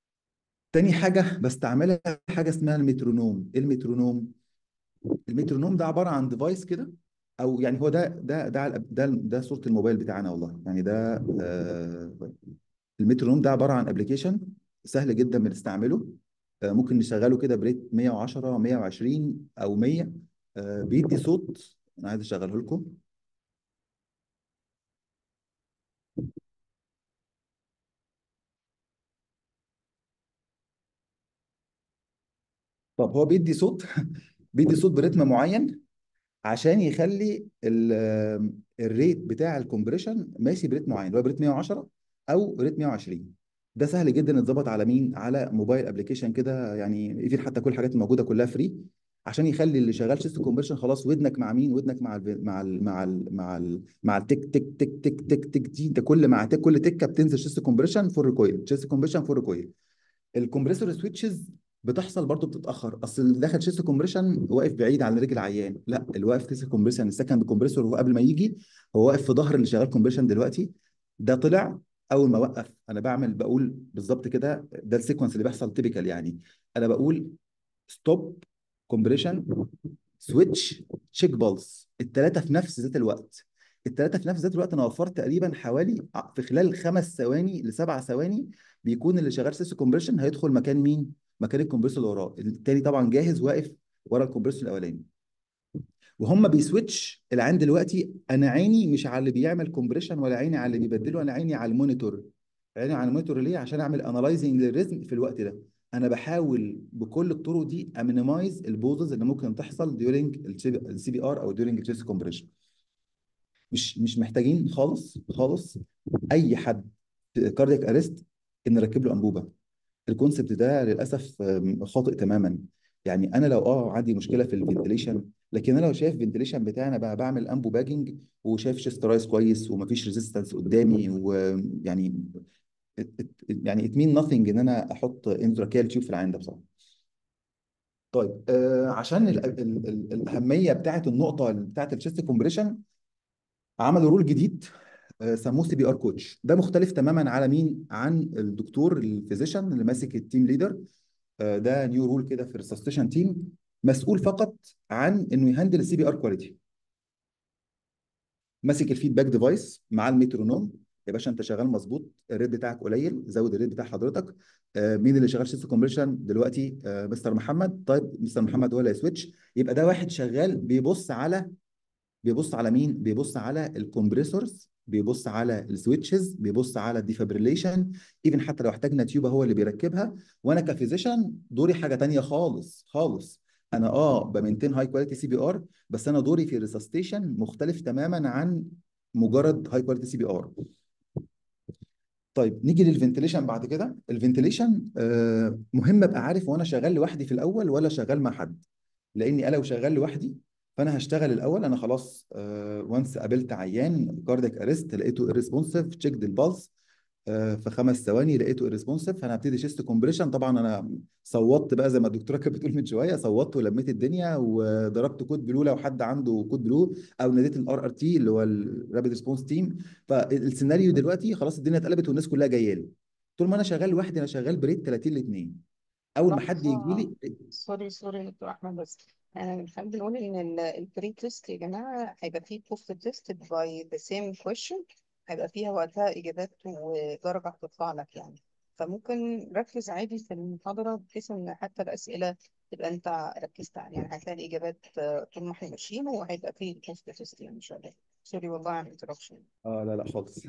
Speaker 3: تاني حاجه بستعملها حاجه اسمها المترونوم ايه المترونوم المترونوم ده عباره عن ديفايس كده او يعني هو ده ده ده ده ده صوره الموبايل بتاعنا والله يعني ده آه المترونوم ده عباره عن ابلكيشن سهل جدا بنستعمله آه ممكن نشغله كده بريت 110 120 او 100 آه بيدي صوت انا عايز اشغله لكم طب هو بيدي صوت بيدي صوت برتم معين عشان يخلي ال- الريت بتاع الكومبريشن ماشي بريت معين اللي هو بريت 110 او ريت 120 ده سهل جدا يتظبط على مين على موبايل ابلكيشن كده يعني ايفن حتى كل الحاجات الموجوده كلها فري عشان يخلي اللي شغال شيست كومبريشن خلاص ودنك مع مين ودنك مع ال مع ال مع ال مع ال مع التك تك تك تك تك تك دي انت كل مع تك كل تكه بتنزل شيست كومبريشن فور ريكويل شيست كومبريشن فور ريكويل الكمبريسور سويتشز بتحصل برضو بتتاخر اصل اللي داخل شيست كومبريشن واقف بعيد عن رجل عيان لا اللي واقف شيست كومبريشن السكند كومبريسور هو قبل ما يجي هو واقف في ظهر اللي شغال كومبريشن دلوقتي ده طلع اول ما وقف انا بعمل بقول بالظبط كده ده السيكونس اللي بيحصل تيبيكال يعني انا بقول ستوب كومبريشن سويتش تشيك بالز الثلاثه في نفس ذات الوقت الثلاثه في نفس ذات الوقت انا وفرت تقريبا حوالي ع- في خلال خمس ثواني لسبع ثواني بيكون اللي شغال سيستم كومبريشن هيدخل مكان مين؟ مكان الكمبريسور اللي وراه التاني طبعا جاهز واقف ورا الكمبريسور الاولاني وهم بيسويتش العين دلوقتي انا عيني مش على اللي بيعمل كومبريشن ولا عيني على اللي بيبدله انا عيني على المونيتور عيني على المونيتور ليه عشان اعمل انالايزنج للريزم في الوقت ده انا بحاول بكل الطرق دي امينيمايز البوزز اللي ممكن تحصل ديورنج السي بي ار او ديورنج الشيست كومبريشن مش مش محتاجين خالص خالص اي حد كاردياك اريست ان نركب له انبوبه الكونسبت ده للاسف آم، خاطئ تماما يعني انا لو اه عندي مشكله في الفنتليشن لكن انا لو شايف الفنتليشن بتاعي انا بقى بعمل امبو باجنج وشايف شيست رايز كويس ومفيش ريزيستنس قدامي ويعني يعني ات مين nothing ان انا احط انتراكيال تيوب في العين ده بصراحه طيب آه عشان ال ال ال الاهميه بتاعت النقطه بتاعت الشيست كومبريشن عملوا رول جديد آه، سموه سي بي ار كوتش ده مختلف تماما على مين عن الدكتور الفيزيشن اللي ماسك التيم ليدر آه، ده نيو رول كده في الريسستيشن تيم مسؤول فقط عن انه يهندل السي بي ار كواليتي ماسك الفيدباك ديفايس مع المترونوم يا باشا انت شغال مظبوط الريت بتاعك قليل زود الريت بتاع حضرتك آه، مين اللي شغال شيست كومبريشن دلوقتي آه، مستر محمد طيب مستر محمد هو اللي هيسويتش يبقى ده واحد شغال بيبص على بيبص على مين بيبص على الكمبريسورز بيبص على السويتشز بيبص على الديفابريليشن ايفن حتى لو احتاجنا تيوب هو اللي بيركبها وانا كفيزيشن دوري حاجه تانية خالص خالص انا اه بمنتين هاي كواليتي سي بي ار بس انا دوري في الريسستيشن مختلف تماما عن مجرد هاي كواليتي سي بي ار طيب نيجي للفنتليشن بعد كده الفنتليشن آه مهم ابقى عارف وانا شغال لوحدي في الاول ولا شغال مع حد لاني انا لو شغال لوحدي فانا هشتغل الاول انا خلاص وانس قابلت عيان كاردياك اريست لقيته irresponsive تشيكد البلس في خمس ثواني لقيته irresponsive فانا هبتدي شيست كومبريشن طبعا انا صوتت بقى زي ما الدكتوره كانت بتقول من شويه صوتت ولميت الدنيا وضربت كود بلو لو حد عنده كود بلو او ناديت الار ار تي اللي هو الرابيد ريسبونس تيم فالسيناريو دلوقتي خلاص الدنيا اتقلبت والناس كلها جايه لي طول ما انا شغال لوحدي انا شغال بريت 30 ل 2 اول ما حد يجي لي
Speaker 6: سوري سوري يا دكتور احمد بس انا حابب نقول ان البري تيست يا جماعه هيبقى فيه بوست تيست باي ذا سيم كويشن هيبقى فيها وقتها اجابات ودرجه هتطلع لك يعني فممكن ركز عادي في المحاضره بحيث ان حتى الاسئله تبقى انت ركزت عليها يعني هتلاقي الاجابات آه، طول ما احنا ماشيين وهيبقى فيه بوست تيست يعني ان شاء الله سوري والله على الانتربشن
Speaker 3: اه لا لا خالص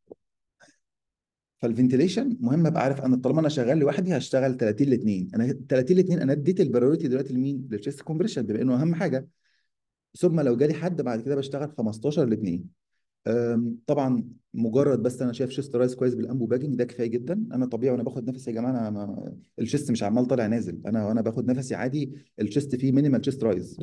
Speaker 3: فالفنتيليشن مهم ابقى عارف انا طالما انا شغال لوحدي هشتغل 30 ل 2 انا 30 ل 2 انا اديت البريوريتي دلوقتي لمين؟ للشيست كومبريشن بما انه اهم حاجه ثم لو جالي حد بعد كده بشتغل 15 ل 2 أم، طبعا مجرد بس انا شايف شيست رايز كويس بالامبو باجنج ده كفايه جدا انا طبيعي وانا باخد نفسي يا جماعه انا ما الشيست مش عمال طالع نازل انا وانا باخد نفسي عادي الشيست فيه مينيمال شيست رايز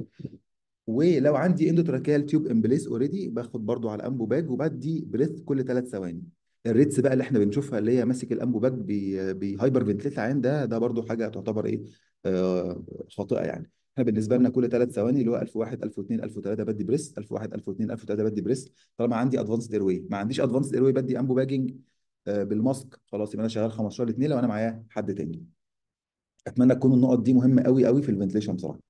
Speaker 3: ولو عندي اندوتراكيال تيوب ان بليس اوريدي باخد برضو على الانبو باج وبدي بريث كل ثلاث ثواني الريتس بقى اللي احنا بنشوفها اللي هي ماسك الانبو باج بي بهايبر فنتليت العين ده ده برضو حاجه تعتبر ايه آه خاطئه يعني احنا بالنسبه لنا كل ثلاث ثواني اللي هو 1001 1002 1003 بدي بريس 1001 1002 1003 بدي بريس طالما عندي ادفانسد ايروي ما عنديش ادفانسد ايروي بدي انبو باجنج آه بالماسك خلاص يبقى انا شغال 15 ل 2 لو انا معايا حد تاني اتمنى تكون النقط دي مهمه قوي قوي في الفنتليشن بصراحه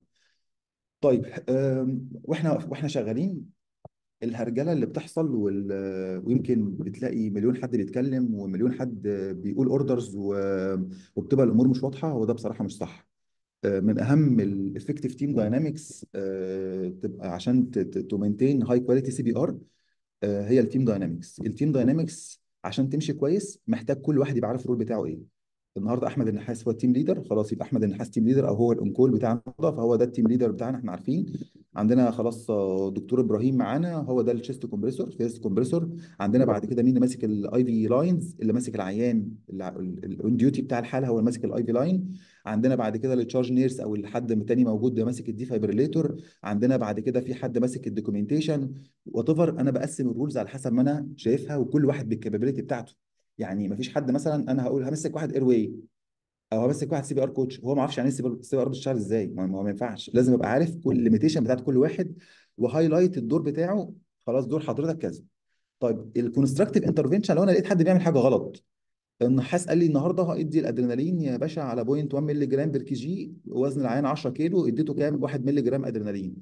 Speaker 3: طيب آم، واحنا واحنا شغالين الهرجله اللي بتحصل وال... ويمكن بتلاقي مليون حد بيتكلم ومليون حد بيقول اوردرز و... وبتبقى الامور مش واضحه هو ده بصراحه مش صح آه، من اهم الافكتيف تيم داينامكس تبقى عشان تمنتين هاي كواليتي سي بي ار هي التيم داينامكس التيم داينامكس عشان تمشي كويس محتاج كل واحد يبقى عارف الرول بتاعه ايه النهارده احمد النحاس هو التيم ليدر خلاص يبقى احمد النحاس تيم ليدر او هو الانكول بتاع النهارده فهو ده التيم ليدر بتاعنا احنا عارفين عندنا خلاص آه، دكتور ابراهيم معانا هو ده الشيست كومبريسور فيرست كومبريسور عندنا بعد كده مين اللي ماسك الاي في لاينز اللي ماسك العيان الاون ديوتي بتاع الحاله هو اللي ماسك الاي في لاين عندنا بعد كده التشارج نيرس او الحد تاني موجود ده ماسك الديفايبريليتور عندنا بعد كده في حد ماسك الدوكيومنتيشن وات انا بقسم الرولز على حسب ما انا شايفها وكل واحد بالكابابيلتي بتاعته يعني مفيش حد مثلا انا هقول همسك واحد اير واي او همسك واحد سي بي ار كوتش هو ما اعرفش يعني ايه سي بي ار بتشتغل ازاي ما ما- ما ينفعش لازم ابقى عارف كل الليميتيشن بتاعت كل واحد وهايلايت الدور بتاعه خلاص دور حضرتك كذا طيب الكونستراكتيف انترفنشن لو انا لقيت حد بيعمل حاجه غلط النحاس قال لي النهارده هادي الادرينالين يا باشا على 0.1 مللي جرام بير كي جي وزن العيان 10 كيلو اديته كام 1 مللي جرام ادرينالين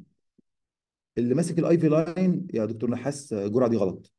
Speaker 3: اللي ماسك الاي في لاين يا دكتور نحاس الجرعه دي غلط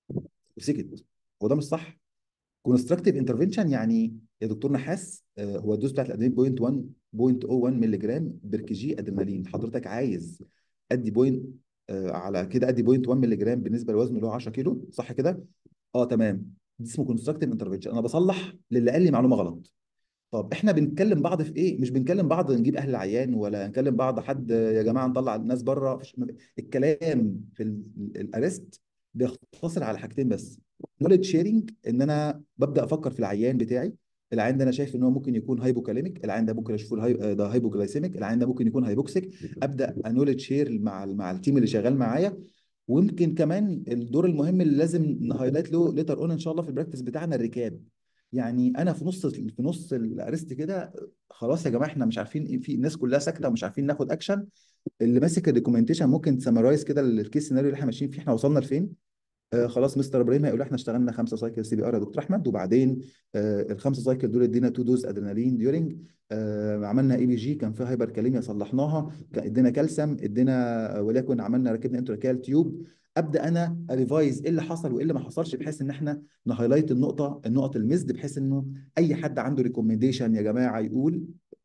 Speaker 3: وسكت هو ده مش صح كونستراكتيف انترفنشن يعني يا دكتور نحاس آه، هو الدوز بتاعت الادرينالين 0.1 0.01 مللي جرام بير كي جي ادرينالين حضرتك عايز ادي بوينت آه، على كده ادي 0.1 مللي جرام بالنسبه لوزنه اللي هو 10 كيلو صح كده؟ اه تمام دي اسمه كونستراكتيف انترفنشن انا بصلح للي قال لي معلومه غلط طب احنا بنتكلم بعض في ايه؟ مش بنكلم بعض نجيب اهل العيان ولا نكلم بعض حد يا جماعه نطلع الناس بره مفيش- الكلام في ال- الارست بيختصر على حاجتين بس نوليدج شيرنج ان انا ببدا افكر في العيان بتاعي العيان ده انا شايف ان هو ممكن يكون هايبوكاليميك العيان ده ممكن اشوفه الهاي... ده هايبوجلايسيميك العيان ده ممكن يكون هايبوكسيك ابدا انوليدج شير مع ال- مع التيم اللي شغال معايا ويمكن كمان الدور المهم اللي لازم نهايلايت له ليتر اون ان شاء الله في البراكتس بتاعنا الركاب يعني انا في نص في نص الارست كده خلاص يا جماعه احنا مش عارفين إيه في الناس كلها ساكته ومش عارفين ناخد اكشن اللي ماسك الدوكيومنتيشن ممكن تسمرايز كده الكيس سيناريو اللي احنا ماشيين فيه احنا وصلنا لفين آه خلاص مستر ابراهيم هيقول احنا اشتغلنا خمسه سايكل سي بي ار يا دكتور احمد وبعدين آه الخمسه سايكل دول ادينا تو دوز ادرينالين ديورنج آه عملنا اي بي جي كان فيها هايبر كاليميا صلحناها كان ادينا كالسيوم ادينا آه، وليكن عملنا ركبنا انتراكيال تيوب ابدا انا اريفايز ايه اللي حصل وايه اللي ما حصلش بحيث ان احنا نهايلايت النقطه النقط المزد بحيث انه اي حد عنده ريكومنديشن يا جماعه يقول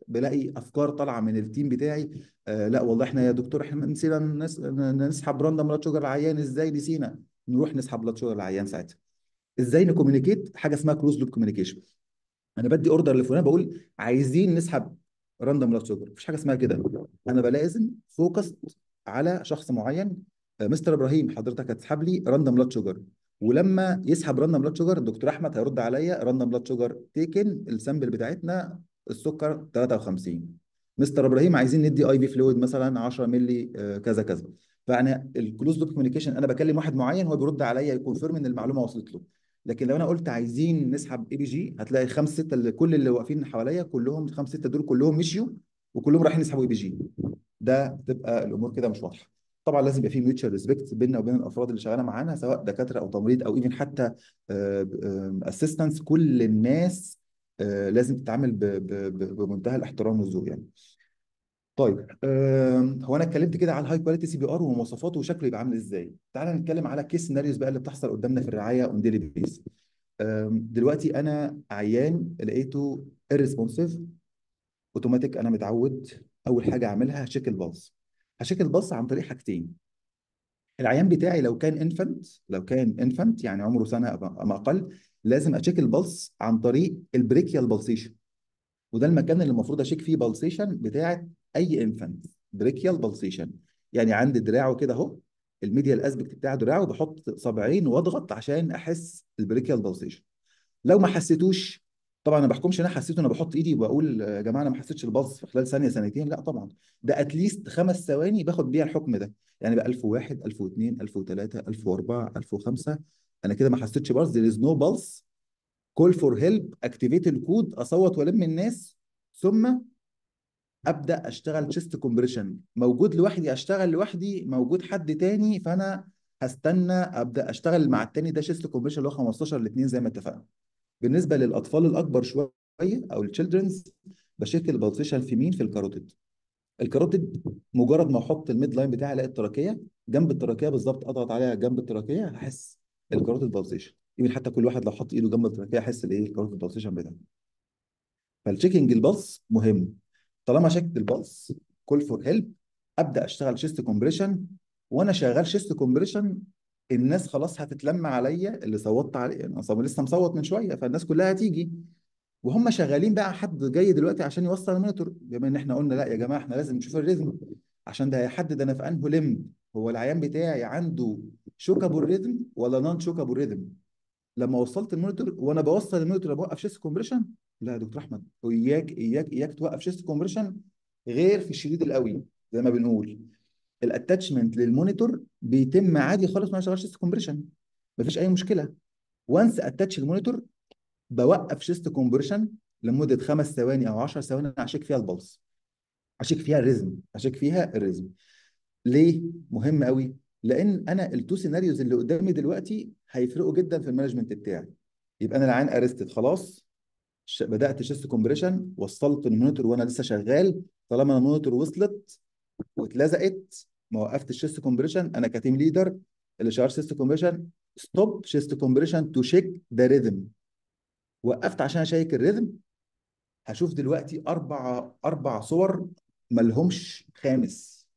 Speaker 3: بلاقي افكار طالعه من التيم بتاعي آه لا والله احنا يا دكتور احنا نسينا نس- نسحب راندوم بلاد شوجر العيان ازاي نسينا نروح نسحب بلاد شوجر العيان ساعتها ازاي نكوميونيكيت حاجه اسمها كلوز لوب كوميونيكيشن انا بدي اوردر لفلان بقول عايزين نسحب راندوم بلاد شوجر مفيش حاجه اسمها كده انا بلازم فوكس على شخص معين آه، مستر ابراهيم حضرتك هتسحب لي راندوم بلاد شوجر ولما يسحب راندوم بلاد شوجر الدكتور احمد هيرد عليا راندوم بلاد شوجر تيكن السامبل بتاعتنا السكر 53 مستر ابراهيم عايزين ندي اي في فلويد مثلا 10 مللي آه، كذا كذا فانا الكلوز لوب كوميونيكيشن انا بكلم واحد معين هو بيرد عليا يكونفيرم ان المعلومه وصلت له لكن لو انا قلت عايزين نسحب اي بي جي هتلاقي خمس سته اللي كل اللي واقفين حواليا كلهم خمس سته دول كلهم مشيوا وكلهم رايحين يسحبوا اي بي جي ده تبقى الامور كده مش واضحه طبعا لازم يبقى في ميوتشال ريسبكت بيننا وبين الافراد اللي شغاله معانا سواء دكاتره او تمريض او ايفن حتى اسيستنتس كل الناس آه، لازم تتعامل ب- ب- ب- بمنتهى الاحترام والذوق يعني طيب آم، هو انا اتكلمت كده على الهاي كواليتي سي بي ار ومواصفاته وشكله يبقى عامل ازاي تعال نتكلم على كيس سيناريوز بقى اللي بتحصل قدامنا في الرعايه اون ديلي بيس دلوقتي انا عيان لقيته irresponsive اوتوماتيك انا متعود اول حاجه اعملها هشيك البلس هشيك البلس عن طريق حاجتين العيان بتاعي لو كان انفنت لو كان انفنت يعني عمره سنه أو أو اقل لازم اشيك البلس عن طريق البريكيال بالسيشن وده المكان اللي المفروض اشيك فيه بالسيشن بتاعت اي انفنت بريكيال بالسيشن يعني عند دراعه كده اهو الميديال اسبكت بتاع دراعه بحط صابعين واضغط عشان احس البريكيال بالسيشن لو ما حسيتوش طبعا انا ما بحكمش ان انا حسيته انا بحط ايدي وبقول يا جماعه انا ما حسيتش البلس في خلال ثانيه ثانيتين لا طبعا ده اتليست خمس ثواني باخد بيها الحكم ده يعني بقى 1001 1002 1003 1004 1005 انا كده ما حسيتش بلس there is no pulse call for help activate الكود اصوت والم الناس ثم ابدا اشتغل تشيست كومبريشن موجود لوحدي اشتغل لوحدي موجود حد تاني فانا هستنى ابدا اشتغل مع التاني ده شيست كومبريشن اللي هو 15 ل 2 زي ما اتفقنا بالنسبه للاطفال الاكبر شويه او التشيلدرنز بشكل البلسيشن في مين في الكاروتيد الكاروتيد مجرد ما احط الميد لاين بتاعي الاقي التراكيه جنب التراكيه بالظبط اضغط عليها جنب التراكيه هحس الكاروتيد بالسيشن يمكن حتى كل واحد لو حط ايده جنب التراكيه يحس الايه الكاروتيد بالسيشن بتاعه فالتشيكنج البلس مهم طالما شكت البلس كول فور هيلب ابدا اشتغل شيست كومبريشن وانا شغال شيست كومبريشن الناس خلاص هتتلم عليا اللي صوتت عليه انا أصلاً لسه مصوت من شويه فالناس كلها هتيجي وهم شغالين بقى حد جاي دلوقتي عشان يوصل المونيتور بما ان احنا قلنا لا يا جماعه احنا لازم نشوف الريزم عشان ده هيحدد انا في انه لم هو العيان بتاعي عنده شوكابل ريزم ولا نون شوكابل ريزم لما وصلت المونيتور وانا بوصل المونيتور بوقف شيست كومبريشن لا يا دكتور احمد واياك اياك اياك توقف شيست كومبريشن غير في الشديد القوي زي ما بنقول الاتاتشمنت للمونيتور بيتم عادي خالص وانا شغال شيست كومبريشن مفيش اي مشكله وانس اتاتش المونيتور بوقف شيست كومبريشن لمده خمس ثواني او 10 ثواني اشيك فيها البلس اشيك فيها الريزم اشيك فيها الريزم ليه مهم قوي لان انا التو سيناريوز اللي قدامي دلوقتي هيفرقوا جدا في المانجمنت بتاعي يبقى انا العين ارستد خلاص ش- بدات شيست كومبريشن وصلت المونيتور وانا لسه شغال طالما المونيتور وصلت واتلزقت ما وقفت الشيست كومبريشن انا كتيم ليدر اللي شغال شيست كومبريشن ستوب شيست كومبريشن تو شيك ذا ريذم وقفت عشان اشيك الريذم هشوف دلوقتي اربع اربع صور ملهمش خامس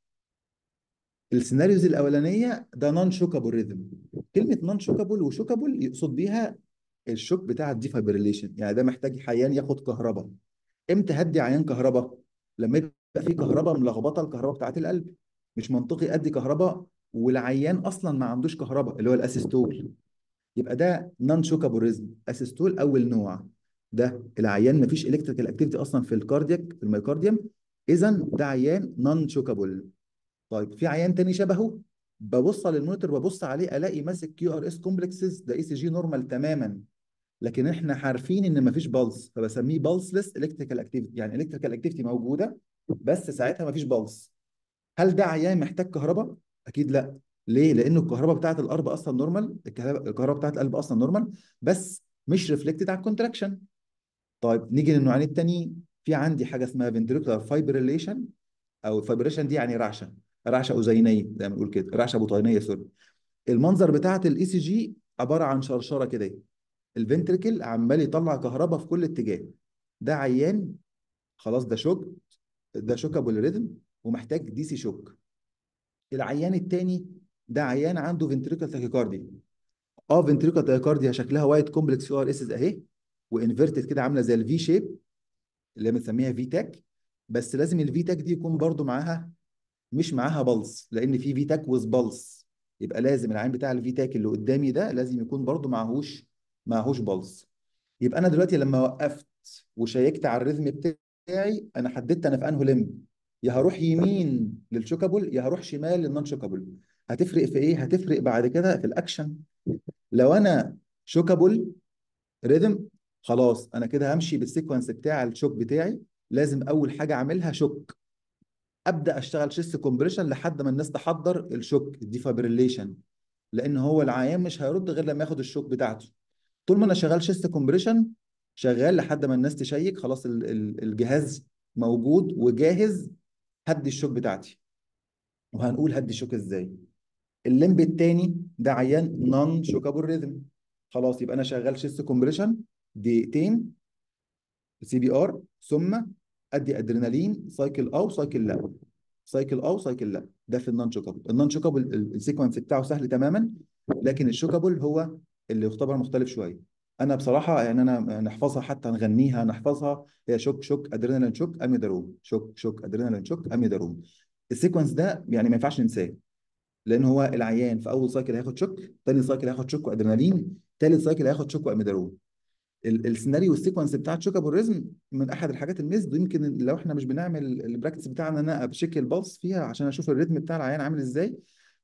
Speaker 3: السيناريوز الاولانيه ده نون شوكابل ريذم كلمه نون شوكابل وشوكابل يقصد بيها الشوك بتاع الديفابريليشن يعني ده محتاج عيان ياخد كهرباء امتى هدي عيان كهرباء لما يبقى في كهرباء ملخبطه الكهرباء بتاعت القلب مش منطقي ادي كهرباء والعيان اصلا ما عندوش كهرباء اللي هو الاسيستول يبقى ده نون شوكابل ريزم اسيستول اول نوع ده العيان ما فيش الكتريكال اكتيفيتي اصلا في الكاردياك في الميوكارديوم اذا ده عيان نون شوكابل طيب في عيان تاني شبهه ببص على المونيتور ببص عليه الاقي ماسك كيو ار اس كومبلكسز ده اي سي جي نورمال تماما لكن احنا عارفين ان مفيش بالس فبسميه بالسلس الكتريكال اكتيفيتي يعني الكتريكال اكتيفيتي موجوده بس ساعتها مفيش بالس هل ده عيان محتاج كهرباء اكيد لا ليه لانه الكهرباء بتاعت القلب اصلا نورمال الكهرباء الكهرباء بتاعت القلب اصلا نورمال بس مش ريفلكتد على الكونتراكشن طيب نيجي للنوعين التانيين في عندي حاجه اسمها فنتريكولار فايبريليشن او الفايبريشن دي يعني رعشه رعشه اذينيه زي ما بنقول كده رعشه بطينيه سوري المنظر بتاعت الاي سي جي عباره عن شرشره كده الفنتريكل عمال يطلع كهرباء في كل اتجاه ده عيان خلاص ده شوك ده شوكابل ريذم ومحتاج دي سي شوك العيان التاني ده عيان عنده فنتريكال تاكيكارديا اه فنتريكال تاكيكارديا شكلها وايت كومبلكس ار اس اهي وانفيرتد كده عامله زي الفي شيب اللي بنسميها في تاك بس لازم الفي تاك دي يكون برضو معاها مش معاها بلس لان في في تاك ويز بلس يبقى لازم العين بتاع الفي تاك اللي قدامي ده لازم يكون برضو معهوش معهوش بلس يبقى انا دلوقتي لما وقفت وشيكت على الريتم بتاعي انا حددت انا في انه لمب يا هروح يمين للشوكابل يا هروح شمال للنون شوكابل هتفرق في ايه هتفرق بعد كده في الاكشن لو انا شوكابل ريذم خلاص انا كده همشي بالسيكونس بتاع الشوك بتاعي لازم اول حاجه اعملها شوك ابدا اشتغل شيست كومبريشن لحد ما الناس تحضر الشوك الديفابريليشن لان هو العيان مش هيرد غير لما ياخد الشوك بتاعته طول ما انا شغال شيست كومبريشن شغال لحد ما الناس تشيك خلاص ال- ال- الجهاز موجود وجاهز هدي الشوك بتاعتي وهنقول هدي الشوك ازاي الليمب التاني ده عيان نون شوكابل ريذم خلاص يبقى انا شغال شيست كومبريشن دقيقتين سي بي ار ثم ادي ادرينالين سايكل او سايكل لا سايكل او سايكل لا ده في النون شوكابل النون شوكابل ال- السيكونس بتاعه سهل تماما لكن الشوكابل هو اللي يعتبر مختلف شويه انا بصراحه يعني انا نحفظها حتى نغنيها نحفظها هي شوك شوك ادرينالين شوك اميداروم شوك شوك ادرينالين شوك اميداروم السيكونس ده يعني ما ينفعش ننساه لان هو العيان في اول سايكل هياخد شوك ثاني سايكل هياخد شوك وادرينالين ثالث سايكل هياخد شوك واميداروم ال- السيناريو والسيكونس بتاعت شوك ابو الريزم من احد الحاجات الميزد ويمكن لو احنا مش بنعمل البراكتس بتاعنا ان انا ابشيك البلس فيها عشان اشوف الريتم بتاع العيان عامل ازاي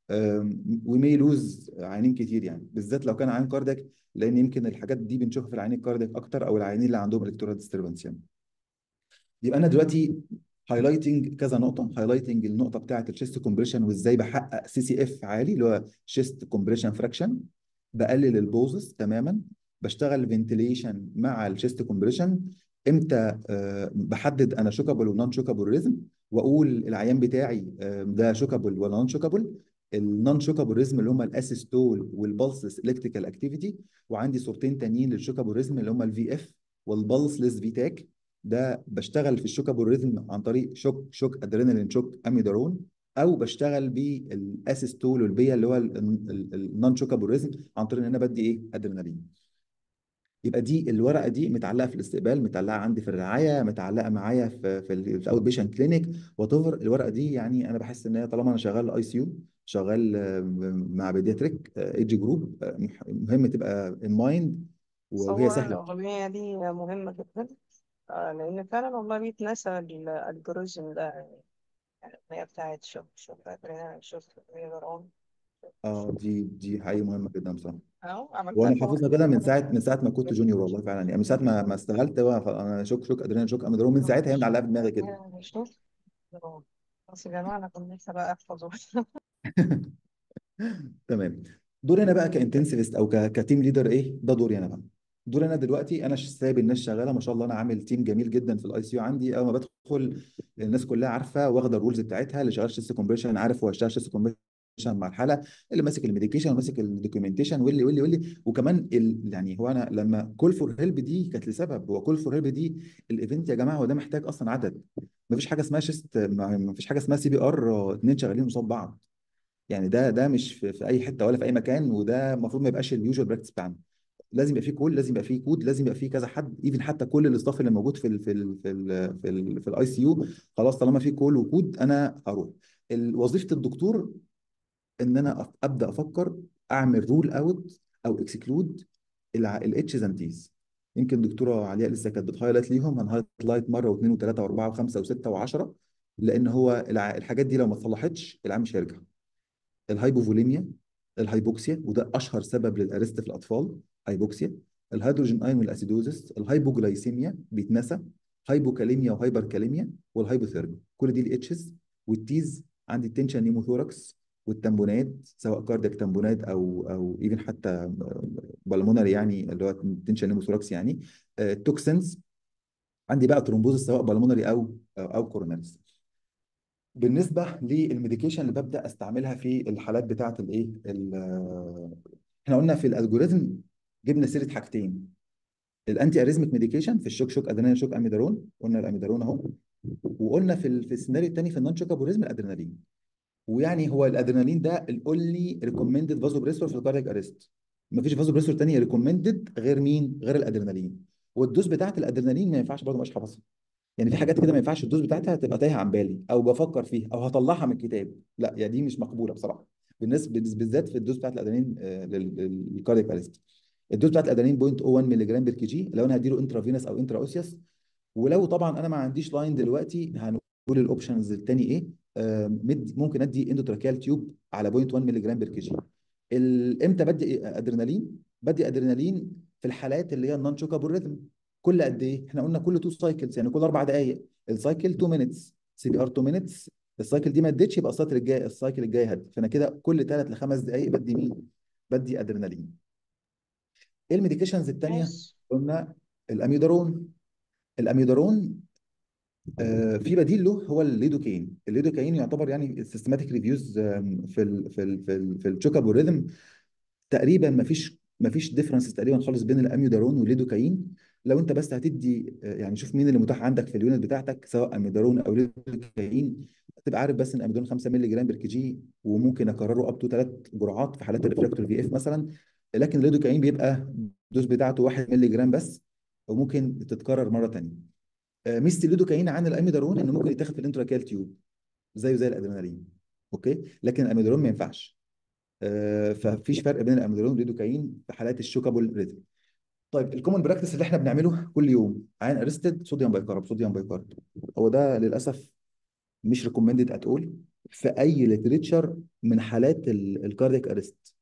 Speaker 3: ومي لوز عيانين كتير يعني بالذات لو كان عيان كاردياك لان يمكن الحاجات دي بنشوفها في العيانين الكاردياك اكتر او العيانين اللي عندهم الكترال ديستربنس يعني يبقى انا دلوقتي هايلايتنج كذا نقطه هايلايتنج النقطه بتاعه الشيست كومبريشن وازاي بحقق سي سي اف عالي اللي هو شيست كومبريشن فراكشن بقلل البوزس تماما بشتغل فنتليشن مع الشيست كومبريشن امتى آه، بحدد انا شوكابل ونون شوكابل ريزم واقول العيان بتاعي آه، ده شوكابل ولا نون شوكابل النون شوكابل ريزم اللي هم الاسيستول والبلسس الكتريكال اكتيفيتي وعندي صورتين تانيين للشوكابل ريزم اللي هم الفي اف والبلسلس في تاك ده بشتغل في الشوكابل ريزم عن طريق شوك شوك ادرينالين شوك اميدارون او بشتغل بالاسيستول والبيا اللي هو النون شوكابل ريزم عن طريق ان انا بدي ايه ادرينالين يبقى دي الورقه دي متعلقه في الاستقبال متعلقه عندي في الرعايه متعلقه معايا في في ال- في الاوت بيشنت كلينيك وات الورقه دي يعني انا بحس ان هي طالما انا شغال اي سي يو شغال آه، مع بيدياتريك ايدج جروب مهم تبقى ان مايند وهي
Speaker 6: هو
Speaker 3: سهله
Speaker 6: الأغنية دي مهمة جدا آه، لأن فعلا والله بيتنسى الالجوريزم ده يعني الأغنية بتاعت شوف شوف أدرينالين شوف غيران
Speaker 3: اه دي دي حقيقه مهمه جدا بصراحه
Speaker 6: أهو عملتها
Speaker 3: وانا
Speaker 6: في
Speaker 3: حافظها كده من ساعه من ساعه ما كنت جونيور والله فعلا يعني من ساعه ما ما اشتغلت هو ف- انا شوك شوك ادرينالين شوك اميدرون من ساعتها هي متعلقه في دماغي كده
Speaker 6: شوف غيران بس يا جماعة أنا كنت لسه بقى أحفظه
Speaker 3: تمام دوري انا بقى كانتنسيفست او ك- كتيم ليدر ايه ده دوري انا بقى دوري انا دلوقتي انا ش- سايب الناس شغاله ما شاء الله انا عامل تيم جميل جدا في الاي سي يو عندي اول ما بدخل الناس كلها عارفه واخده الرولز بتاعتها اللي شغال شيست كومبريشن عارف هو هيشتغل شيست كومبريشن مع الحاله اللي ماسك الميديكيشن وماسك الدوكيومنتيشن واللي واللي واللي وكمان ال... يعني هو انا لما كول فور هيلب دي كانت لسبب هو كول فور هيلب دي الايفنت يا جماعه هو ده محتاج اصلا عدد ما فيش حاجه اسمها شيست ما فيش حاجه اسمها سي بي ار اتنين شغالين قصاد بعض يعني ده ده مش في, في اي حته ولا في اي مكان وده المفروض ما يبقاش اليوجوال براكتس بتاعنا لازم يبقى فيه كول لازم يبقى فيه كود لازم يبقى فيه كذا حد ايفن حتى كل الاستاف اللي موجود في ال في ال في ال في ال في الاي سي يو خلاص طالما في كول وكود انا هروح ال- وظيفه الدكتور ان انا أف- ابدا افكر اعمل رول اوت او اكسكلود الاتش زانتيز يمكن دكتوره علياء لسه كانت بتهايلايت ليهم هنهايلايت مره واثنين وثلاثه واربعه وخمسه وسته وعشره لان هو الع- الحاجات دي لو ما اتصلحتش العام مش هيرجع الهايبوفوليميا الهايبوكسيا وده اشهر سبب للارست في الاطفال هايبوكسيا الهيدروجين ايون والاسيدوزس الهايبوجلايسيميا بيتنسى هايبوكاليميا وهايبركاليميا والهايبوثيرميا كل دي الاتشز والتيز عندي التنشن نيموثوركس والتمبونات سواء كاردياك تمبونات او او ايفن حتى بالمونري يعني اللي هو التنشن نيموثوركس يعني التوكسنز عندي بقى ترومبوزس سواء بالمونري او او كوروناريس بالنسبه للميديكيشن اللي ببدا استعملها في الحالات بتاعه الايه ال- احنا قلنا في الالجوريزم جبنا سيره حاجتين الانتي اريزميك ميديكيشن في الشوك شوك ادرينالين شوك اميدارون قلنا الاميدارون اهو وقلنا في ال- في السيناريو الثاني في النون شوك ابوريزم الادرينالين ويعني هو الادرينالين ده الاونلي ريكومندد فازو بريسور في الكاردياك اريست مفيش فازو بريسور تاني ريكومندد غير مين غير الادرينالين والدوز بتاعت الادرينالين ما ينفعش برضه مش حافظها يعني في حاجات كده ما ينفعش الدوز بتاعتها تبقى تايهه عن بالي او بفكر فيها او هطلعها من الكتاب لا يعني دي مش مقبوله بصراحه بالنسبه بالذات في الدوز بتاعت الادرينالين آه، لل- لل- للكاردياك اريست الدوز بتاعت الادرينالين 0.01 مللي جرام بير كي جي لو انا هديله انترافينوس او انترا اوسيوس ولو طبعا انا ما عنديش لاين دلوقتي هنقول الاوبشنز التاني ايه آه، مد ممكن ادي اندوتراكيال تيوب على 0.1 مللي جرام بير كي جي ال- امتى بدي إيه؟ ادرينالين بدي ادرينالين في الحالات اللي هي النون شوكابل ريتم كل قد ايه احنا قلنا كل 2 سايكلز يعني كل اربع دقائق السايكل 2 مينتس سي بي ار 2 مينتس السايكل دي ما اديتش يبقى السايكل الجاي السايكل الجاي هدي فانا كده كل 3 لخمس دقائق بدي مين بدي ادرينالين ايه الميديكيشنز التانيه
Speaker 2: ماشي
Speaker 3: قلنا الاميودارون الاميودارون آه، في بديل له هو الليدوكاين الليدوكاين يعتبر يعني السيستماتيك ريفيوز في ال في ال في ال في الشوكابوريزم تقريبا ما فيش ما فيش ديفرنس تقريبا خالص بين الاميودارون والليدوكاين لو انت بس هتدي آه، يعني شوف مين اللي متاح عندك في اليونت بتاعتك سواء اميودارون او ليدوكاين تبقى عارف بس ان الاميودارون 5 مللي جرام بير كي جي وممكن اكرره اب تو ثلاث جرعات في حالات الريفراكتور في اف مثلا لكن الليدوكاين بيبقى الدوز بتاعته 1 مللي جرام بس وممكن تتكرر مره ثانيه آه، ميزه الليدوكاين عن الاميودارون انه ممكن يتاخد في الانتراكيال تيوب زيه زي الادرينالين اوكي لكن الاميودارون ما ينفعش آه، ففيش فرق بين الاميودارون والليدوكاين في حالات الشوكابل ريتم طيب الكومن براكتس اللي احنا بنعمله كل يوم عين ارستد صوديوم بايكارب صوديوم بايكارب هو ده للاسف مش ريكومندد ات اول في اي ليتريتشر من حالات الكاردياك ارست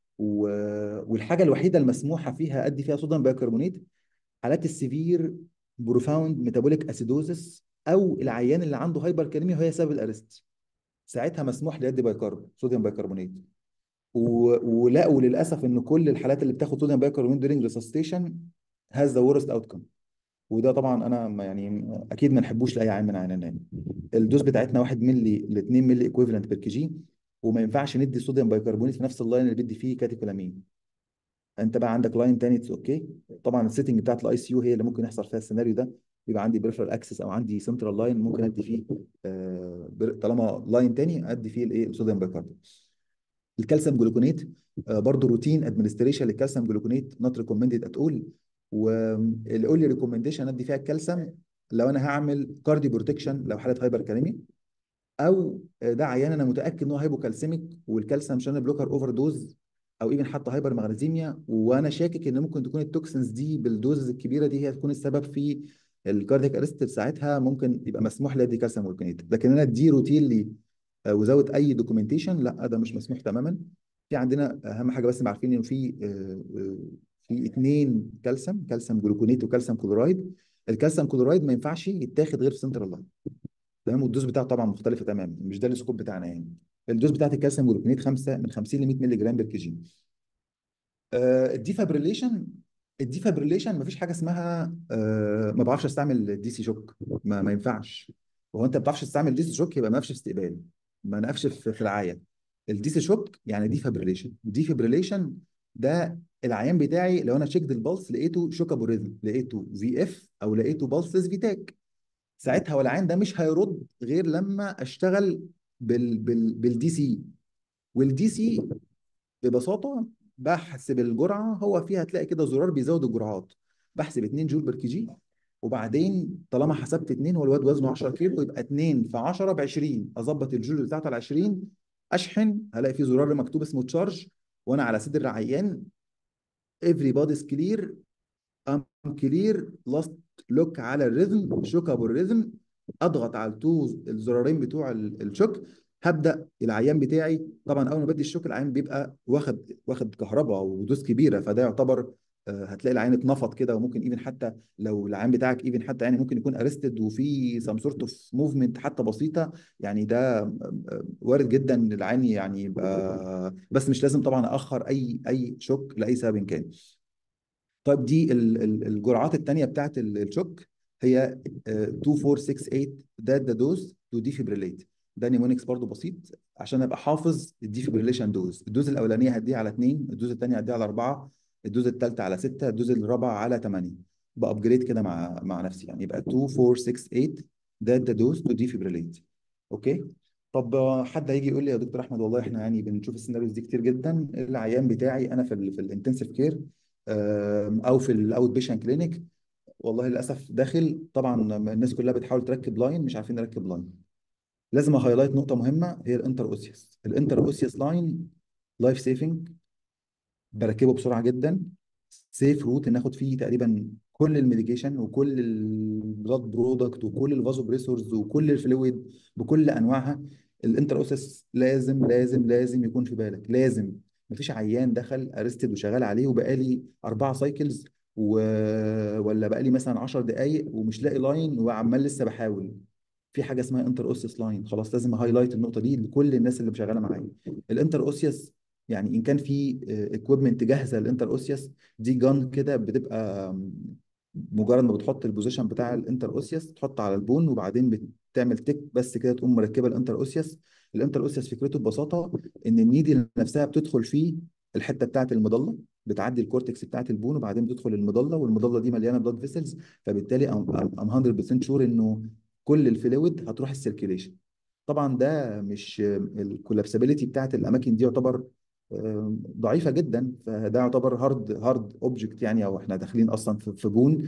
Speaker 3: والحاجه الوحيده المسموحه فيها ادي فيها صوديوم بايكربونات حالات السيفير بروفاوند ميتابوليك اسيدوزس او العيان اللي عنده هايبر كاليميا وهي سبب الارست ساعتها مسموح لي ادي بايكارب صوديوم بايكربونات و- ولقوا للاسف ان كل الحالات اللي بتاخد صوديوم بايكربونات دورينج ريسستيشن هاز ذا ورست اوتكم وده طبعا انا ما- يعني اكيد ما نحبوش لاي عيان من عياننا يعني الدوز بتاعتنا 1 مللي ل 2 مللي ايكويفالنت بير كي جي وما ينفعش ندي صوديوم بايكربونات في نفس اللاين اللي بيدي فيه كاتيكولامين انت بقى عندك لاين تاني اتس اوكي طبعا السيتنج بتاعت الاي سي يو هي اللي ممكن يحصل فيها السيناريو ده يبقى عندي بريفرال اكسس او عندي سنترال لاين ممكن ادي فيه آه بر- طالما لاين تاني ادي فيه الايه الصوديوم بايكربونات الكالسيوم جلوكونات آه، برضه روتين ادمنستريشن للكالسيوم جلوكونات نوت ريكومندد ات اول والاونلي ريكومنديشن ادي فيها الكالسيوم لو انا هعمل كارديو بروتكشن لو حاله هايبر كاليميا او آه، ده عيان انا متاكد ان هو هايبوكالسيميك والكالسيوم شانل بلوكر اوفر دوز او ايفن حتى هايبر مغنيزيميا وانا شاكك ان ممكن تكون التوكسنز دي بالدوزز الكبيره دي هي تكون السبب في الكاردياك ارست ساعتها ممكن يبقى مسموح لي ادي كالسيوم جلوكونات لكن انا ادي روتينلي وزود اي دوكيومنتيشن لا ده مش مسموح تماما في عندنا اهم حاجه بس عارفين انه في آه، آه، في اثنين كالسيوم كالسيوم جلوكونات وكالسيوم كلورايد الكالسيوم كلورايد ما ينفعش يتاخد غير في سنترال لاين تمام والدوز بتاعه طبعا مختلفه تماما مش ده السكوب بتاعنا يعني الدوز بتاعت الكالسيوم جلوكونات 5 من 50 ل 100 مللي جرام بير كي جي آه، الديفابريليشن الديفابريليشن مفيش حاجه اسمها آه، ما بعرفش استعمل الدي سي شوك ما, ما ينفعش وهو انت ما بتعرفش تستعمل دي سي شوك يبقى ما نقفش في استقبال ما نقفش في في العيان الدي سي شوك يعني ديفابريليشن ديفابريليشن ده العيان بتاعي لو انا شيكد البلس لقيته شوكابوريزم لقيته في اف او لقيته بلس فيتاك ساعتها هو العيان ده مش هيرد غير لما اشتغل بال بال بالدي سي والدي سي ببساطه بحسب الجرعه هو فيها هتلاقي كده زرار بيزود الجرعات بحسب 2 جول بر كي جي وبعدين طالما حسبت 2 هو الواد وزنه 10 كيلو يبقى 2 في 10 ب 20 اظبط الجول بتاعته على 20 اشحن هلاقي في زرار مكتوب اسمه تشارج وانا على صدر العيان everybody's clear I'm clear last look على الريزم شوك ابو الريزم اضغط على التو الزرارين بتوع ال- الشوك هبدا العيان بتاعي طبعا اول ما بدي الشوك العيان بيبقى واخد واخد كهرباء ودوز كبيره فده يعتبر آه، هتلاقي العيان اتنفض كده وممكن ايفن حتى لو العيان بتاعك ايفن حتى يعني ممكن يكون ارستد وفي سم سورت اوف موفمنت حتى بسيطه يعني ده آه، آه، وارد جدا إن العيان يعني يبقى بس مش لازم طبعا اخر اي اي شوك لاي سبب كان طيب دي ال- ال- الجرعات الثانيه بتاعت ال- الشوك هي آه، 2468 ده ده دوز تو ديفيبريليت ده نيمونكس برضو بسيط عشان ابقى حافظ الديفيبريليشن دوز الدوز الاولانيه هديها على 2 الدوز الثانيه هديها على 4 الدوز الثالثه على 6 الدوز الرابعه على 8 بابجريد كده مع مع نفسي يعني يبقى 2 4 6 8 ده ده دوز تو ديفيبريليت اوكي طب آه، حد هيجي يقول لي يا دكتور احمد والله احنا يعني بنشوف السيناريوز دي كتير جدا العيان بتاعي انا في ال في الانتنسيف كير او في الاوت بيشنت كلينيك والله للاسف داخل طبعا الناس كلها بتحاول تركب لاين مش عارفين نركب لاين لازم اهايلايت نقطه مهمه هي الانتر اوسيوس الانتر اوسيوس لاين لايف سيفنج بركبه بسرعه جدا سيف روت ناخد فيه تقريبا كل الميديكيشن وكل البلاد برودكت وكل الفازو بريسورز وكل الفلويد بكل انواعها الانتر اوسيس لازم لازم لازم يكون في بالك لازم مفيش عيان دخل ارستد وشغال عليه وبقالي اربعه سايكلز و... ولا بقالي مثلا 10 دقائق ومش لاقي لاين وعمال لسه بحاول في حاجه اسمها انتر اوسيس لاين خلاص لازم هايلايت النقطه دي لكل الناس اللي شغاله معايا الانتر اوسيس يعني ان كان في اكويبمنت جاهزه للانتر اوسيس دي جان كده بتبقى مجرد ما بتحط البوزيشن بتاع الانتر اوسيس تحط على البون وبعدين بتعمل تك بس كده تقوم مركبه الانتر اوسيس الانتر اوسيس فكرته ببساطه ان النيدي نفسها بتدخل فيه الحته بتاعه المظله بتعدي الكورتكس بتاعه البون وبعدين بتدخل المظله والمظله دي مليانه بلاد فيسلز فبالتالي ام 100% شور انه كل الفلويد هتروح السيركيليشن طبعا ده مش الكولابسابيلتي بتاعت الاماكن دي يعتبر آه، ضعيفه جدا فده يعتبر هارد هارد اوبجكت يعني او احنا داخلين اصلا في في بون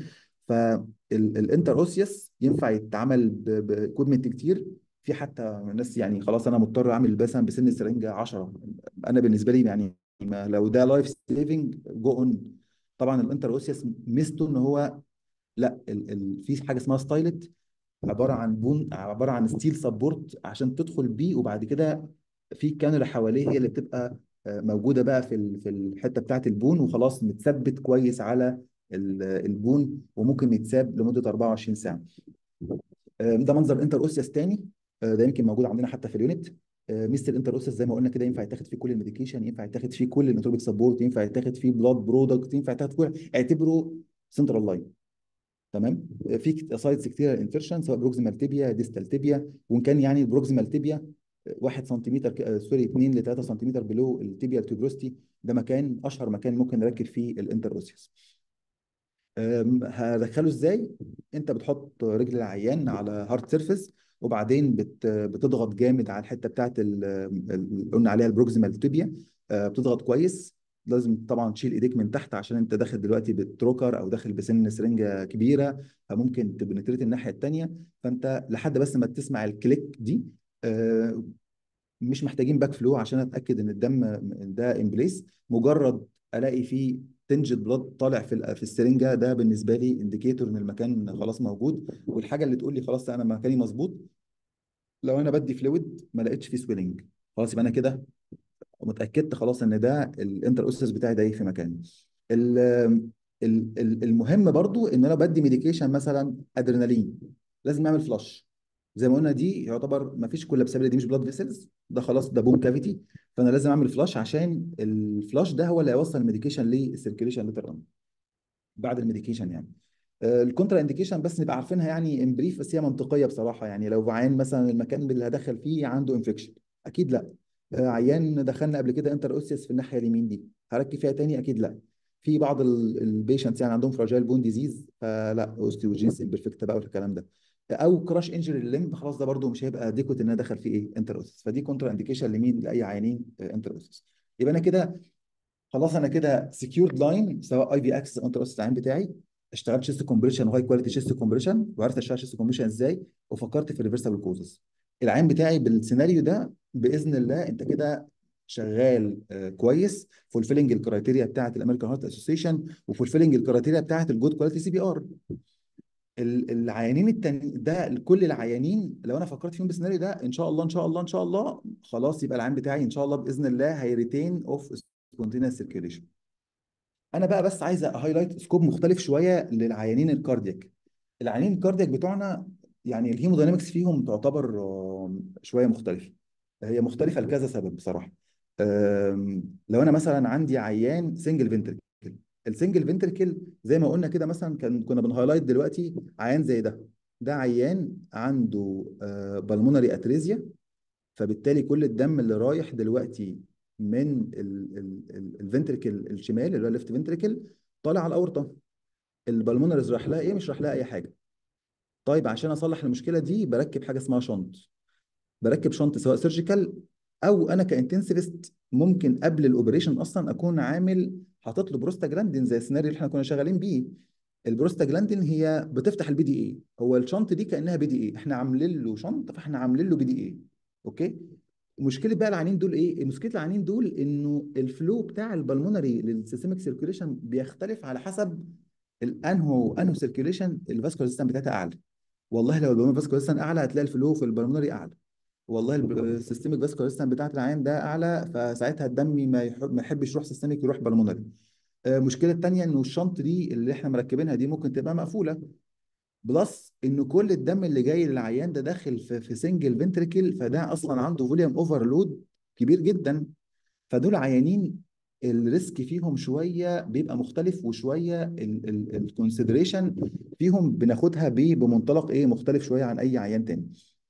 Speaker 3: فالانتر اوسيوس ينفع يتعمل باكويبمنت كتير في حتى ناس يعني خلاص انا مضطر اعمل مثلا بسن السرنجه 10 انا بالنسبه لي يعني ما لو ده لايف سيفنج جو اون طبعا الانتر اوسيوس ميزته ان هو لا ال ال في حاجه اسمها ستايلت عباره عن بون عباره عن ستيل سبورت عشان تدخل بيه وبعد كده في كانولا حواليه هي اللي بتبقى آه، موجوده بقى في ال- في الحته بتاعت البون وخلاص متثبت كويس على ال- البون وممكن يتساب لمده 24 ساعه آه، ده منظر الانتر اوسيس تاني آه، ده يمكن موجود عندنا حتى في اليونت آه، ميزه الانتر اوسيس زي ما قلنا كده ينفع يتاخد فيه كل الميديكيشن ينفع يتاخد فيه كل النوتروبيك سبورت ينفع يتاخد فيه بلاد برودكت ينفع يتاخد كل اعتبره سنترال لاين تمام في سايتس كتير انفيرشن سواء بروكسيمال تيبيا ديستال تيبيا وان كان يعني البروكسيمال تيبيا 1 سنتيمتر ك- آه، سوري 2 ل 3 سنتيمتر بلو التيبيا تيوبروستي ده مكان اشهر مكان ممكن نركب فيه الانتر اوسيوس أم، هدخله ازاي انت بتحط رجل العيان على هارد سيرفيس وبعدين بت بتضغط جامد على الحته بتاعت ال- ال- قلنا عليها البروكسيمال تيبيا أه، بتضغط كويس لازم طبعا تشيل ايديك من تحت عشان انت داخل دلوقتي بالتروكر او داخل بسن سرنجه كبيره فممكن تبنتريت الناحيه الثانيه فانت لحد بس ما تسمع الكليك دي أه، مش محتاجين باك فلو عشان اتاكد ان الدم ده ان بليس مجرد الاقي فيه تنجد بلاد طالع في ال- في السرنجه ده بالنسبه لي انديكيتور ان المكان خلاص موجود والحاجه اللي تقول لي خلاص انا مكاني مظبوط لو انا بدي فلويد ما لقيتش فيه سويلنج خلاص يبقى انا كده متاكدت خلاص ان ده الانتر اوسيس بتاعي ده في مكانه ال- ال- ال- المهم برضو ان انا بدي ميديكيشن مثلا ادرينالين لازم اعمل فلاش زي ما قلنا دي يعتبر ما فيش كولابسابيلتي دي مش بلاد فيسلز ده خلاص ده بون كافيتي فانا لازم اعمل فلاش عشان الفلاش ده هو اللي هيوصل الميديكيشن للسيركيليشن ليتر اون بعد الميديكيشن يعني آه، الكونترا انديكيشن بس نبقى عارفينها يعني ان بريف بس هي منطقيه بصراحه يعني لو عيان مثلا المكان اللي هدخل فيه عنده انفكشن اكيد لا آه، عيان دخلنا قبل كده انتر اوسيس في الناحيه اليمين دي هركب فيها تاني اكيد لا في بعض البيشنتس يعني عندهم فراجايل بون ديزيز فلا اوستيوجينس امبرفكتا بقى والكلام ده او كراش انجري للليمب خلاص ده برده مش هيبقى ديكوت ان انا دخل فيه ايه انتر اوسيس فدي كونترا انديكيشن لمين لاي عيانين انتر اوسيس يبقى انا كده خلاص انا كده سكيورد لاين سواء اي في اكسس انتر اوسيس العين بتاعي اشتغلت شيست كومبريشن وهاي كواليتي شيست كومبريشن وعرفت اشتغل شيست كومبريشن ازاي وفكرت في الريفرسبل كوزز العين بتاعي بالسيناريو ده باذن الله انت كده شغال آه، كويس فولفيلنج الكرايتيريا بتاعت الامريكان هارت اسوسيشن وفولفيلنج الكرايتيريا بتاعت الجود كواليتي سي بي ار ال- العيانين التاني ده كل العيانين لو انا فكرت فيهم بالسيناريو ده ان شاء الله ان شاء الله ان شاء الله خلاص يبقى العين بتاعي ان شاء الله باذن الله هيريتين اوف سبونتينيوس سيركيوليشن انا بقى بس عايز هايلايت سكوب مختلف شويه للعيانين الكاردياك العيانين الكاردياك بتوعنا يعني الهيموداينامكس فيهم تعتبر آه، شويه مختلفه هي مختلفه لكذا سبب بصراحه آم، لو انا مثلا عندي عيان سنجل فنتركل السنجل فنتركل زي ما قلنا كده مثلا كان كنا بنهايلايت دلوقتي عيان زي ده ده عيان عنده بالمونري اتريزيا فبالتالي كل الدم اللي رايح دلوقتي من الفنتريكل الشمال اللي هو الليفت فنتريكل طالع على الاورطه البلمونرز راح لها ايه مش راح لها اي حاجه طيب عشان اصلح المشكله دي بركب حاجه اسمها شنط بركب شنط سواء سيرجيكال او انا كانتنسيفست ممكن قبل الاوبريشن اصلا اكون عامل حاطط له بروستاجلاندين زي السيناريو اللي احنا كنا شغالين بيه البروستاجلاندين هي بتفتح البي دي اي هو الشنط دي كانها بي دي اي احنا عاملين له شنط فاحنا عاملين له بي دي اي اوكي مشكله بقى العيانين دول ايه مشكله العيانين دول انه الفلو بتاع البلمونري للسيستميك سيركيوليشن بيختلف على حسب الانهو انهو سيركيوليشن الفاسكولار سيستم بتاعتها اعلى والله لو البلمونري فاسكولار سيستم اعلى هتلاقي الفلو في البلمونري اعلى والله السيستميك فاسكولار سيستم بتاعت العيان ده اعلى فساعتها الدم ما يحب ما يحبش يروح سيستميك يروح بالمونري المشكله الثانيه انه الشنط دي اللي احنا مركبينها دي ممكن تبقى مقفوله بلس ان كل الدم اللي جاي للعيان ده داخل في, في سنجل فنتريكل فده اصلا عنده فوليوم اوفرلود كبير جدا فدول عيانين الريسك فيهم شويه بيبقى مختلف وشويه الكونسيدريشن فيهم بناخدها بمنطلق ايه مختلف شويه عن اي عيان تاني.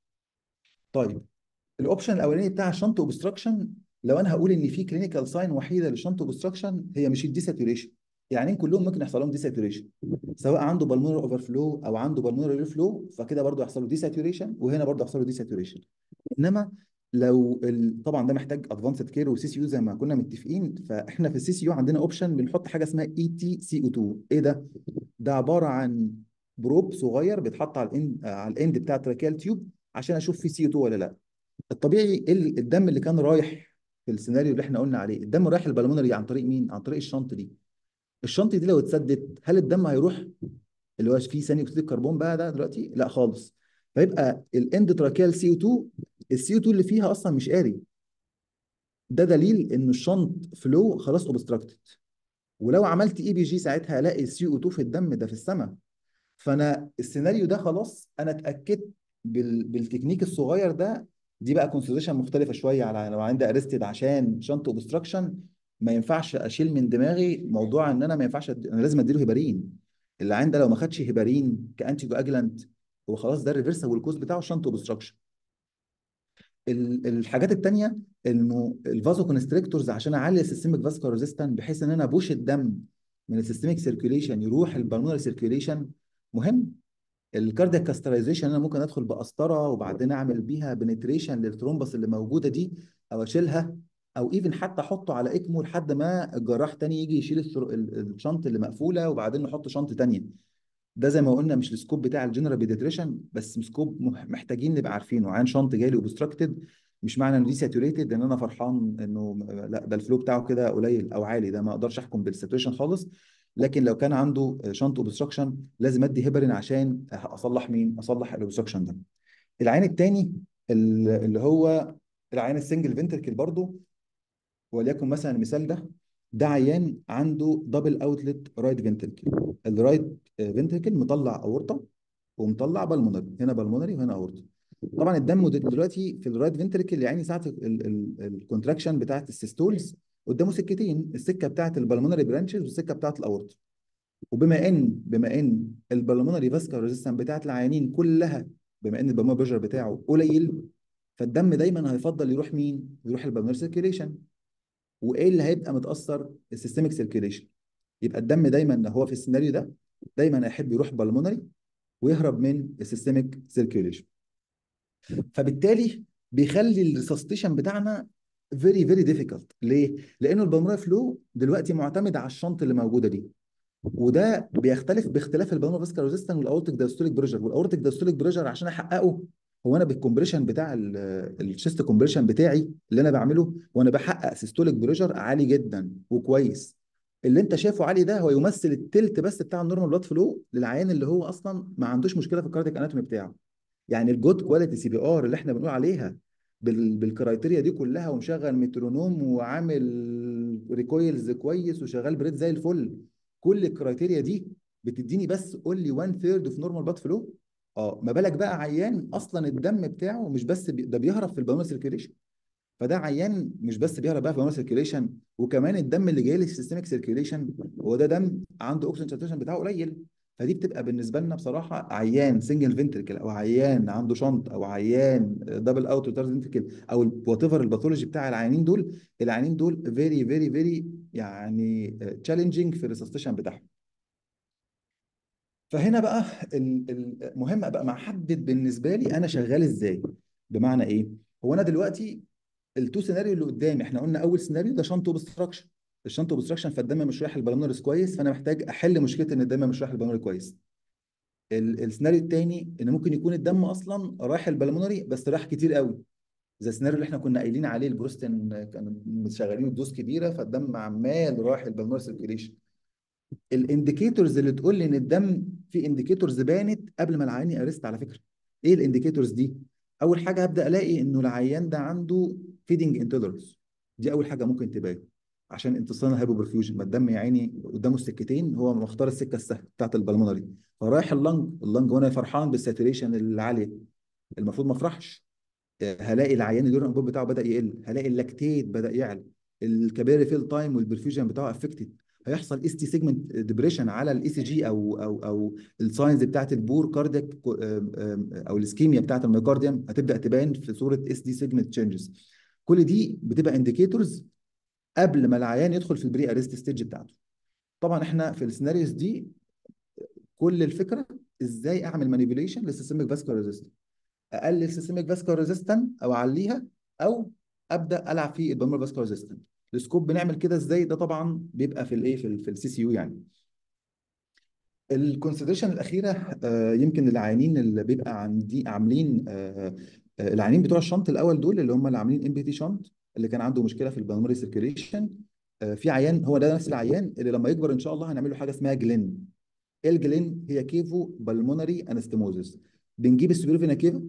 Speaker 3: طيب الاوبشن الاولاني بتاع الشنط اوبستراكشن لو انا هقول ان في كلينيكال ساين وحيده للشنط اوبستراكشن هي مش الديساتوريشن يعني كلهم ممكن يحصل لهم ديساتوريشن سواء عنده بالمونر اوفر فلو او عنده بالمونر فلو فكده برضه يحصل له ديساتوريشن وهنا برضه يحصل له ديساتوريشن انما لو ال... طبعا ده محتاج ادفانسد كير وسي سي يو زي ما كنا متفقين فاحنا في السي سي يو عندنا اوبشن بنحط حاجه اسمها اي تي سي او 2 ايه ده؟ ده عباره عن بروب صغير بيتحط على الاند على الاند بتاع التراكيال تيوب عشان اشوف فيه سي او 2 ولا لا الطبيعي الدم اللي كان رايح في السيناريو اللي احنا قلنا عليه الدم رايح البلمونري عن طريق مين؟ عن طريق الشنط دي الشنط دي لو اتسدت هل الدم هيروح اللي هو فيه ثاني اكسيد الكربون بقى ده دلوقتي؟ لا خالص فيبقى الاند تراكيال سي او 2 السي او 2 اللي فيها اصلا مش قاري ده دليل ان الشنط فلو خلاص اوبستراكتد ولو عملت اي بي جي ساعتها الاقي السي او 2 في الدم ده في السماء فانا السيناريو ده خلاص انا اتاكدت بال... بالتكنيك الصغير ده دي بقى كونسيدريشن مختلفه شويه على لو عندي ارستد عشان شنط اوبستراكشن ما ينفعش اشيل من دماغي موضوع ان انا ما ينفعش أد... انا لازم اديله هيبارين اللي عنده لو ما خدش هيبارين كانتي كواجلانت هو خلاص ده الريفرسبل كوز بتاعه شنط اوبستراكشن الحاجات التانية انه الفازو كونستريكتورز عشان اعلي السيستميك فاسكولار ريزيستنت بحيث ان انا ابوش الدم من السيستميك سيركيوليشن يروح البلمونري سيركيوليشن مهم الكاردياك كاسترايزيشن انا ممكن ادخل بقسطره وبعدين اعمل بيها بنتريشن للترومبس اللي موجوده دي او اشيلها او ايفن حتى احطه على اكمو لحد ما الجراح تاني يجي يشيل الشنط اللي مقفوله وبعدين نحط شنط تانيه ده زي ما قلنا مش السكوب بتاع الجنرال بيديتريشن بس سكوب محتاجين نبقى عارفينه عين شنط جالي اوبستراكتد مش معنى انه دي ساتوريتد ان انا فرحان انه لا ده الفلو بتاعه كده قليل او عالي ده ما اقدرش احكم بالساتوريشن خالص لكن لو كان عنده شنط اوبستراكشن لازم ادي هيبرين عشان اصلح مين؟ اصلح الاوبستراكشن ده. العين الثاني اللي هو العين السنجل فنتركل برضه وليكن مثلا المثال ده ده عيان عنده دبل اوتلت رايت فنتركل الرايت فنتركل مطلع اورطه ومطلع بالمونري هنا بالمونري وهنا اورطه طبعا الدم دلوقتي في الرايت فنتركل يعني ساعه الكونتراكشن بتاعت السيستولز قدامه سكتين السكه بتاعت البلمونري برانشز والسكه بتاعت الاورطه وبما ان بما ان البلمونري فاسكولار ريزيستنس بتاعت العيانين كلها بما ان البلمونري بريشر بتاعه قليل فالدم دايما هيفضل يروح مين؟ يروح البلمونري سيركيليشن وايه اللي هيبقى متاثر؟ السيستميك سيركيليشن يبقى الدم دايما هو في السيناريو ده دايما هيحب يروح بالمونري ويهرب من السيستميك سيركيليشن فبالتالي بيخلي الريسستيشن بتاعنا فيري فيري ديفيكالت ليه؟ لانه البلمونري فلو دلوقتي معتمد على الشنط اللي موجوده دي وده بيختلف باختلاف البلمونري فاسكولار ريزيستنس والاورتيك دايستوليك بريشر والاورتيك دايستوليك بريشر عشان احققه هو انا بالكمبريشن بتاع الشيست كومبريشن بتاعي اللي انا بعمله وانا بحقق سيستوليك بريشر عالي جدا وكويس اللي انت شايفه عالي ده هو يمثل التلت بس بتاع النورمال بلاد فلو للعيان اللي هو اصلا ما عندوش مشكله في الكاردياك اناتومي بتاعه يعني الجود كواليتي سي بي ار اللي احنا بنقول عليها بال... بالكرايتيريا دي كلها ومشغل مترونوم وعامل ريكويلز كويس وشغال بريد زي الفل كل الكرايتيريا دي بتديني بس اونلي 1 ثيرد في نورمال بلاد فلو اه ما بالك بقى عيان اصلا الدم بتاعه مش بس بي... ده بيهرب في البلمونري سيركيوليشن فده عيان مش بس بيهرب بقى في البلمونري سيركيوليشن وكمان الدم اللي جاي لي في السيستميك سيركيوليشن هو ده دم عنده اوكسجين ساتوريشن بتاعه قليل فدي بتبقى بالنسبه لنا بصراحه عيان سنجل فنتركل او عيان عنده شنط او عيان دبل اوت ريتارد فنتركل او وات ايفر الباثولوجي بتاع العيانين دول العيانين دول فيري فيري فيري يعني تشالنجينج في الريسستيشن بتاعهم فهنا بقى المهم ابقى محدد بالنسبه لي انا شغال ازاي بمعنى ايه هو انا دلوقتي التو سيناريو اللي قدامي احنا قلنا اول سيناريو ده شنط اوبستراكشن الشنط اوبستراكشن فالدم مش رايح البلمونريز كويس فانا محتاج احل مشكله ان الدم مش رايح البلمونري كويس ال- السيناريو الثاني ان ممكن يكون الدم اصلا رايح البلمونري بس رايح كتير قوي زي السيناريو اللي احنا كنا قايلين عليه البروستين كانوا مشغلين الدوز كبيره فالدم عمال رايح البلمونري سيركيليشن الانديكيتورز اللي تقول لي ان الدم في انديكيتورز بانت قبل ما العيان يارست على فكره ايه الانديكيتورز دي اول حاجه هبدا الاقي انه العيان ده عنده فيدنج انتولرنس دي اول حاجه ممكن تبان عشان انتصار الهايبوبرفيوجن ما الدم يا عيني قدامه السكتين هو مختار السكه السهله بتاعت البلمونري فرايح اللنج اللنج وانا فرحان بالساتوريشن العاليه المفروض ما افرحش هلاقي العيان اليورين انبوب بتاعه بدا يقل هلاقي اللاكتيت بدا يعلى الكباري فيل تايم والبرفيوجن بتاعه افكتد هيحصل اس تي سيجمنت ديبريشن على الاي سي جي او او او الساينز بتاعت البور كاردياك او الاسكيميا بتاعت الميوكارديوم هتبدا تبان في صوره اس دي سيجمنت تشينجز كل دي بتبقى انديكيتورز قبل ما العيان يدخل في البري اريست ستيج بتاعته طبعا احنا في السيناريوز دي كل الفكره ازاي اعمل مانيبيوليشن للسيستميك فاسكولار ريزيستنس اقلل سيستميك فاسكولار ريزيستنس او اعليها او ابدا العب في البلمونري فاسكولار ريزيستنس السكوب بنعمل كده ازاي ده طبعا بيبقى في الايه في السي سي يو يعني الكونسيدريشن الاخيره آه، يمكن العيانين اللي بيبقى عندي عاملين آه، آه، العيانين بتوع الشنط الاول دول اللي هم اللي عاملين ام بي تي شنط اللي كان عنده مشكله في البلمونري سيركيليشن في عيان هو ده نفس العيان اللي لما يكبر ان شاء الله هنعمل له حاجه اسمها جلين الجلين هي كيفو بالمونري انستموزس بنجيب السوبرفينا كيفا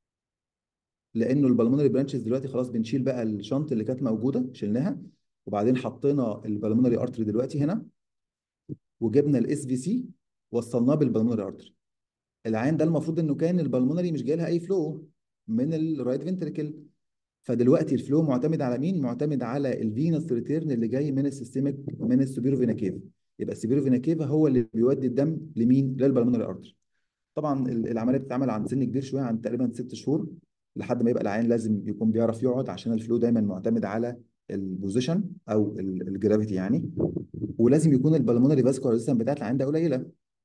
Speaker 3: لانه البلمونري برانشز دلوقتي خلاص بنشيل بقى الشنط اللي كانت موجوده شلناها وبعدين حطينا البلمونري ارتري دلوقتي هنا وجبنا الاس في سي وصلناه بالبلمونري ارتري العين ده المفروض انه كان البلمونري مش جاي لها اي فلو من الرايت فنتريكل فدلوقتي الفلو معتمد على مين؟ معتمد على الفينس ريتيرن اللي جاي من السيستميك من السوبيرو فينا كيفا يبقى السوبيرو فينا كيفا هو اللي بيودي الدم لمين؟ للبلمونري ارتري طبعا ال- العمليه بتتعمل عند سن كبير شويه عند تقريبا ست شهور لحد ما يبقى العيان لازم يكون بيعرف يقعد عشان الفلو دايما معتمد على البوزيشن او الجرافيتي يعني ولازم يكون البلمونري فاسكولار ريزيستنس بتاعت العيان ده قليله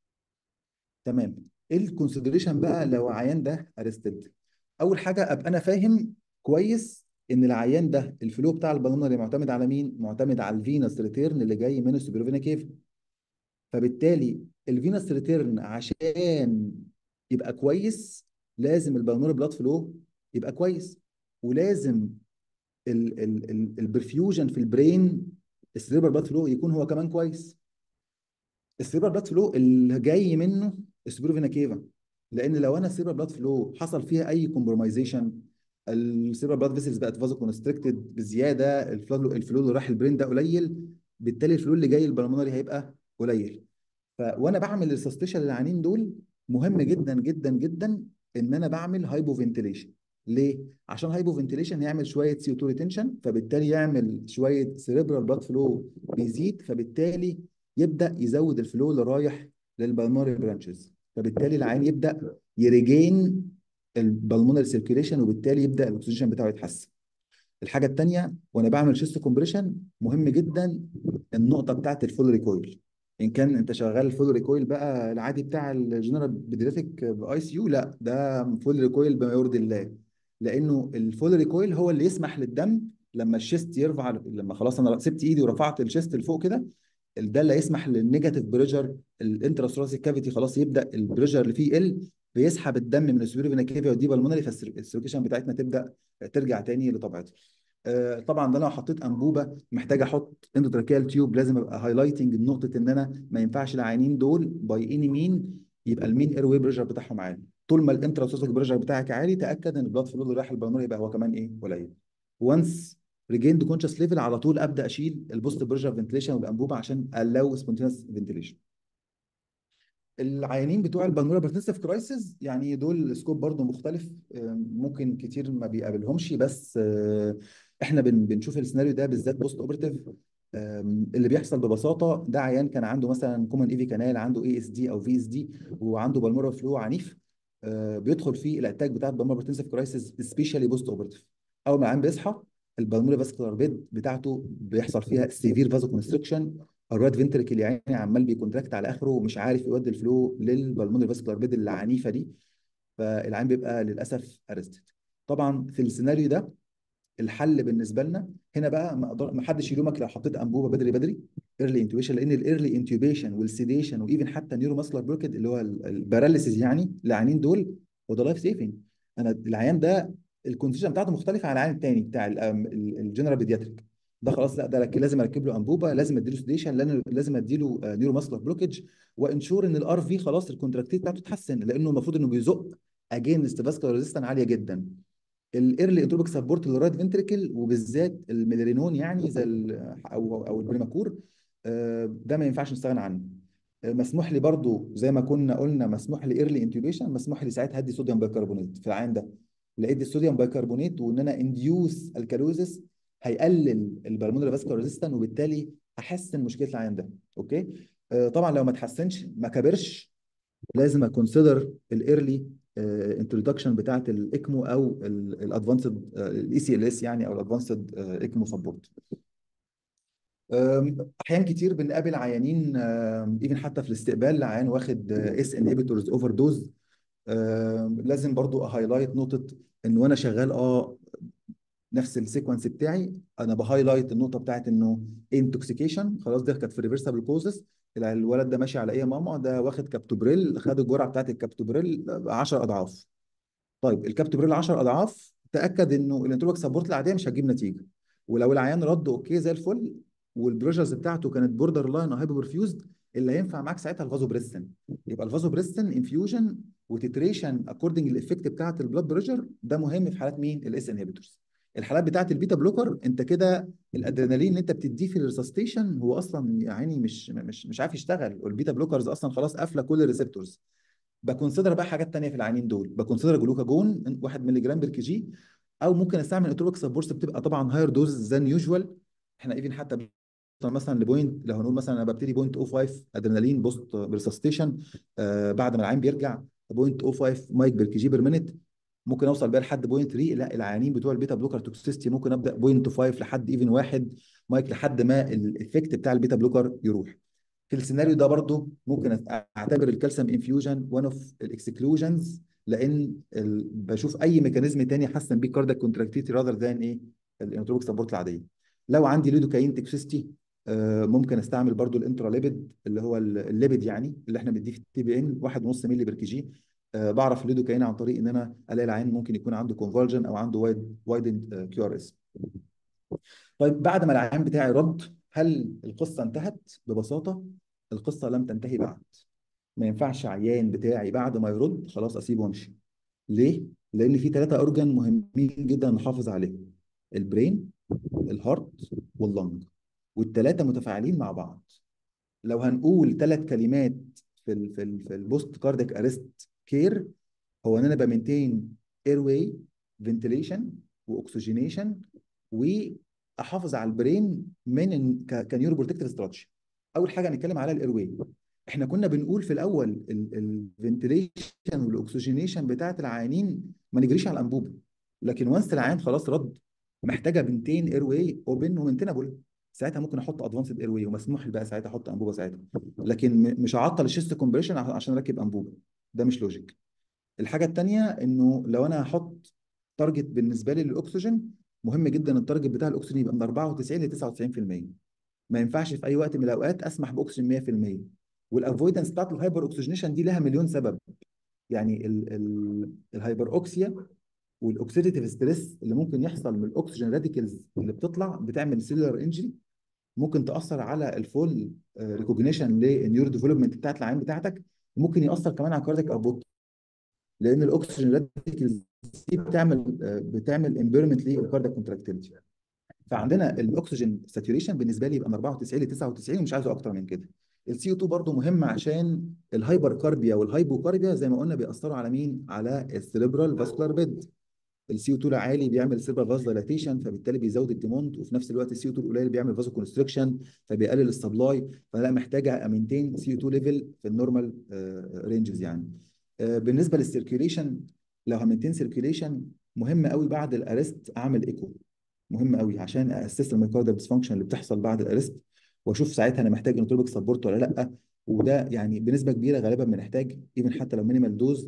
Speaker 3: تمام ايه الكونسيدريشن بقى لو العيان ده ارستد اول حاجه ابقى انا فاهم كويس ان العيان ده الفلو بتاع البلمونري معتمد على مين معتمد على الفينس ريتيرن اللي جاي من السوبرفينا كيف فبالتالي الفينس ريتيرن عشان يبقى كويس لازم البلمونري بلاد فلو يبقى كويس ولازم البرفيوجن في البرين السيريبرال بلاد فلو يكون هو كمان كويس السيريبرال بلاد فلو اللي جاي منه السوبرفينا كيفا لان لو انا السيريبرال بلاد فلو حصل فيها اي كومبرومايزيشن السيريبرال بلاد فيسلز بقت فازو كونستريكتد بزياده الفلو الفلو اللي راح البرين ده قليل بالتالي الفلو اللي جاي البلمونري هيبقى قليل ف وانا بعمل السستيشن للعيانين دول مهم جدا جدا جدا ان انا بعمل هايبو فنتيليشن ليه؟ عشان هايبو فنتيليشن هيعمل شويه سي 2 ريتنشن فبالتالي يعمل شويه سيريبرال بلاد فلو بيزيد فبالتالي يبدا يزود الفلو اللي رايح للبلمونري برانشز فبالتالي العين يبدا يريجين البلمونري سيركيليشن وبالتالي يبدا الاكسجين بتاعه يتحسن الحاجه الثانيه وانا بعمل شيست كومبريشن مهم جدا النقطه بتاعت الفول ريكويل ان كان انت شغال فول ريكويل بقى العادي بتاع الجنرال بيدياتريك باي سي يو لا ده فول ريكويل بما يرضي الله لانه الفول ريكويل هو اللي يسمح للدم لما الشيست يرفع لما خلاص انا سبت ايدي ورفعت الشيست لفوق كده ده اللي يسمح للنيجاتيف بريشر الانتراسوراسيك كافيتي خلاص يبدا البريشر اللي فيه يقل بيسحب الدم من السوبيرو فينا كيفا ودي بالمونري فالسيركيشن بتاعتنا تبدا ترجع تاني لطبيعتها آه، طبعا ده لو حطيت انبوبه محتاج احط اندوتراكيال تيوب لازم ابقى هايلايتنج نقطه ان انا ما ينفعش العيانين دول باي اني مين يبقى المين اير واي بريشر بتاعهم عالي طول ما الانتراسوراسيك بريشر بتاعك عالي تاكد ان البلاد فلو اللي رايح البلمونري يبقى هو كمان ايه قليل وانس ريجيند كونشس ليفل على طول ابدا اشيل البوست بريشر فنتليشن والانبوبه عشان الاو سبونتينس فنتليشن العيانين بتوع البلمونري بارتنسيف كرايسيس يعني دول سكوب برضو مختلف آم، ممكن كتير ما بيقابلهمش بس آه، احنا بن بنشوف السيناريو ده بالذات بوست اوبرتيف أم، اللي بيحصل ببساطه ده عيان كان عنده مثلا كومن ايفي كانال عنده اي اس دي او في اس دي وعنده بالمورال فلو عنيف آه، بيدخل فيه الاتاك بتاع البالمورال بروتنسيف كرايسيس سبيشالي بوست اوبرتيف اول ما العيان بيصحى البالمورال فاسكولار بيد بتاعته بيحصل فيها سيفير فازو كونستريكشن الرايت فنتركل يا عيني عمال بيكونتراكت على اخره ومش عارف يودي الفلو للبالمونري فاسكولار بيد العنيفه دي فالعين بيبقى للاسف ارستد طبعا في السيناريو ده الحل بالنسبه لنا هنا بقى ما اقدر ما حدش يلومك لو حطيت انبوبه بدري بدري ايرلي انتوبيشن لان الايرلي انتوبيشن والسيديشن وايفن حتى نيورو ماسكولار بلوكيد اللي هو الباراليسيس يعني العيانين دول وده لايف سيفنج انا العيان ده الكونديشن بتاعته مختلفه عن العيان الثاني بتاع الجنرال بيدياتريك ده خلاص لا ده لك- لازم اركب له انبوبه لازم اديله سيديشن لازم لازم اديله نيورو ماسكولار بلوكيج وانشور ان الار في خلاص الكونتراكتيف بتاعته تتحسن لانه المفروض انه بيزق اجينست فاسكولار ريزيستنس عاليه جدا الايرلي انتروبيك سبورت للرايت فنتريكل وبالذات الميلارينون يعني زي ال- او او البريماكور آه، ده ما ينفعش نستغنى عنه آه، مسموح لي برضو زي ما كنا قلنا مسموح لي ايرلي انتوبيشن مسموح لي ساعتها ادي صوديوم بايكربونات في العين ده لقيت الصوديوم بايكربونات وان انا انديوس الكالوزس هيقلل البلمونري فاسكولار ريزيستنس وبالتالي احسن مشكله العين ده اوكي آه، طبعا لو ما تحسنش ما كبرش لازم اكونسيدر الايرلي انترودكشن بتاعت الاكمو او الادفانسد الاي سي ال اس يعني او الادفانسد اكمو سبورت احيان كتير بنقابل عيانين ايفن حتى في الاستقبال عيان واخد اس انهبيتورز اوفر دوز لازم برضو اهايلايت نقطه ان وانا شغال اه نفس السيكونس بتاعي انا بهايلايت النقطه بتاعت انه انتوكسيكيشن خلاص ده كانت في ريفرسبل كوزز الولد ده ماشي على ايه يا ماما ده واخد كابتوبريل خد الجرعه بتاعت الكابتوبريل 10 اضعاف طيب الكابتوبريل 10 اضعاف تاكد انه الانتروبيك سبورت العاديه مش هتجيب نتيجه ولو العيان رد اوكي زي الفل والبريشرز بتاعته كانت بوردر لاين او هايبر برفيوزد اللي هينفع معاك ساعتها الفازو بريستن يبقى الفازو بريستن انفيوجن وتتريشن اكوردنج للايفكت بتاعت البلاد بريشر ده مهم في حالات مين الاس انهبيتورز الحالات بتاعت البيتا بلوكر انت كده الادرينالين اللي انت بتديه في الريسستيشن هو اصلا يعني مش مش مش عارف يشتغل والبيتا بلوكرز اصلا خلاص قافله كل الريسبتورز بكونسيدر بقى حاجات تانية في العينين دول بكونسيدر جلوكاجون 1 مللي جرام بير كي جي او ممكن استعمل اتروبيك سبورتس بتبقى طبعا هاير دوز ذان يوجوال احنا ايفن حتى بنوصل مثلا لبوينت لو هنقول مثلا انا ببتدي بوينت 0.05 ادرينالين بوست بريسستيشن آه بعد ما العين بيرجع بوينت 0.05 مايك بير كي جي بير مينيت ممكن اوصل بيها لحد بوينت 3 لا العيانين بتوع البيتا بلوكر توكسيستي ممكن ابدا بوينت 5 لحد ايفن واحد مايك لحد ما الايفكت بتاع البيتا بلوكر يروح في السيناريو ده برضو ممكن اعتبر الكالسيوم انفيوجن وان اوف الاكسكلوجنز لان ال... بشوف اي ميكانيزم تاني احسن بيه كاردياك كونتراكتيتي راذر ذان ايه الانتروبيك سبورت العاديه لو عندي ليدوكاين توكسيستي آه ممكن استعمل برضو الانتراليبيد اللي هو الليبيد يعني اللي احنا بنديه في التي بي ان 1.5 مللي بير كي جي آه بعرف الليدوكاين عن طريق ان انا الاقي العين ممكن يكون عنده كونفرجن او عنده وايد وايد كيو ار اس طيب بعد ما العين بتاعي رد هل القصه انتهت ببساطه القصه لم تنتهي بعد ما ينفعش عيان بتاعي بعد ما يرد خلاص اسيبه وامشي ليه لان في ثلاثه اورجان مهمين جدا نحافظ عليهم البرين الهارت واللنج والثلاثه متفاعلين مع بعض لو هنقول ثلاث كلمات في ال في ال في البوست كارديك ارست كير هو ان انا بمنتين اير واي فنتيليشن واكسجينيشن واحافظ على البرين من كنيورو بروتكتيف استراتيجي اول حاجه هنتكلم على الاير واي احنا كنا بنقول في الاول الفنتيليشن والاكسجينيشن بتاعت العيانين ما نجريش على الانبوبه لكن وانس العيان خلاص رد محتاجه بنتين اير واي اوبن ومنتنبل ساعتها ممكن احط ادفانسد اير واي ومسموح لي بقى ساعتها احط انبوبه ساعتها لكن مش هعطل الشيست كومبريشن عشان اركب انبوبه ده مش لوجيك الحاجه الثانيه انه لو انا هحط تارجت بالنسبه لي للاكسجين مهم جدا التارجت بتاع الاكسجين يبقى من 94 ل 99% ما ينفعش في اي وقت من الاوقات اسمح باكسجين 100% والافويدنس بتاعت الهايبر اوكسجينيشن دي لها مليون سبب يعني ال ال الهايبر اوكسيا والاكسيديتيف ستريس اللي ممكن يحصل من الاكسجين راديكلز اللي بتطلع بتعمل سيلولار انجري ممكن تاثر على الفول ريكوجنيشن للنيورو ديفلوبمنت بتاعت العين بتاعتك ممكن ياثر كمان على الكاردياك اوتبوت لان الاكسجين راديكلز دي بتعمل بتعمل امبيرمنت للكاردياك كونتراكتيلتي فعندنا الاكسجين ساتوريشن بالنسبه لي يبقى من 94 ل 99 ومش عايزه اكتر من كده السي او 2 برضه مهم عشان الهايبر كاربيا والهايبوكاربيا زي ما قلنا بيأثروا على مين؟ على السيريبرال فاسكولار بيد السي او 2 العالي بيعمل سيرفر فاز دايلاتيشن فبالتالي بيزود الديموند وفي نفس الوقت السي او 2 القليل بيعمل فازو كونستريكشن فبيقلل السبلاي فلا محتاجه امينتين سي او 2 ليفل في النورمال رينجز يعني آه، بالنسبه للسيركيوليشن لو همينتين سيركيوليشن مهم قوي بعد الارست اعمل ايكو مهم قوي عشان اسس الميوكاردال ديسفانكشن اللي بتحصل بعد الارست واشوف ساعتها انا محتاج انوتروبيك سبورت ولا لا وده يعني بنسبه كبيره غالبا بنحتاج ايفن حتى لو مينيمال دوز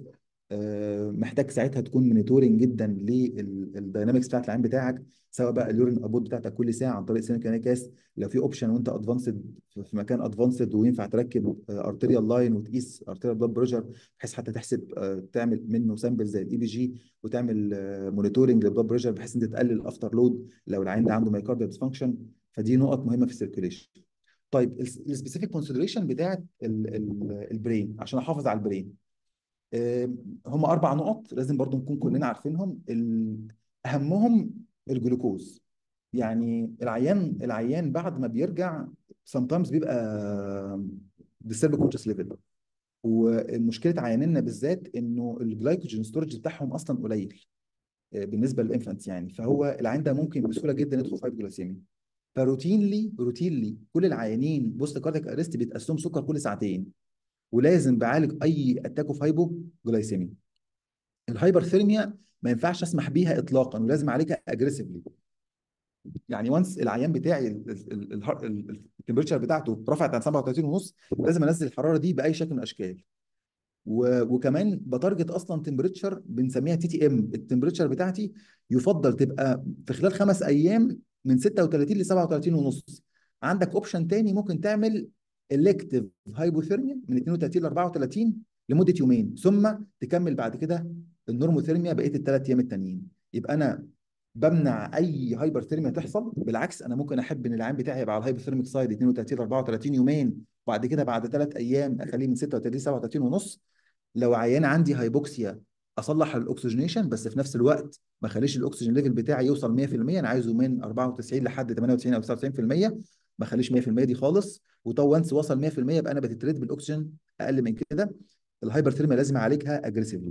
Speaker 3: محتاج ساعتها تكون مونيتورنج جدا للداينامكس بتاعت العين بتاعك سواء بقى اليورين ابوت بتاعتك كل ساعه عن طريق سينيك كاس لو في اوبشن وانت ادفانسد في مكان ادفانسد وينفع تركب ارتيريال لاين وتقيس ارتيريال بلاد بريشر بحيث حتى تحسب آه، تعمل منه سامبل زي الاي بي جي وتعمل مونيتورنج للبلاد بريشر بحيث انت تقلل الافتر لود لو العين ده عنده مايكارديال ديسفانكشن فدي نقط مهمه في السيركيوليشن طيب السبيسيفيك كونسيدريشن بتاعت ال- ال- البرين عشان احافظ على البرين آه، هم اربع نقط لازم برضو نكون كلنا عارفينهم ال- اهمهم الجلوكوز يعني العيان العيان بعد ما بيرجع sometimes بيبقى disturb conscious level ومشكله عياننا بالذات انه الجلايكوجين ستورج بتاعهم اصلا قليل آه، بالنسبه للانفانتس يعني فهو العيان ده ممكن بسهوله جدا يدخل في هايبوجلايسيميا فروتينلي روتينلي كل العيانين بوست كاردياك ارست بيتقسم سكر كل ساعتين ولازم بعالج اي اتاك اوف هايبوجلايسيميا الهايبرثيرميا ما ينفعش اسمح بيها اطلاقا ولازم اعالجها اجريسيفلي يعني وانس العيان بتاعي التمبريتشر بتاعته رفعت عن 37 ونص لازم انزل الحراره دي باي شكل من الاشكال و- وكمان بتارجت اصلا تمبريتشر بنسميها تي تي ام التمبريتشر بتاعتي يفضل تبقى في خلال خمس ايام من 36 ل 37 ونص عندك اوبشن تاني ممكن تعمل الكتيف هايبوثيرميا من 32 ل 34 لمده يومين ثم تكمل بعد كده النورموثيرميا بقيه الثلاث ايام التانيين يبقى انا بمنع اي هايبرثيرميا تحصل بالعكس انا ممكن احب ان العين بتاعي يبقى على الهايبوثيرميك سايد 32 ل 34 يومين وبعد كده بعد ثلاث ايام اخليه من 36 ل 37 ونص لو عيان عندي هايبوكسيا اصلح الاكسجينيشن بس في نفس الوقت ما اخليش الاكسجين ليفل بتاعي يوصل 100% انا عايزه من 94 لحد 98 او 99% ما اخليش 100% دي خالص وطو وانس وصل 100% يبقى انا بتتريد بالاكسجين اقل من كده الهايبرثيرميا لازم اعالجها اجريسيفلي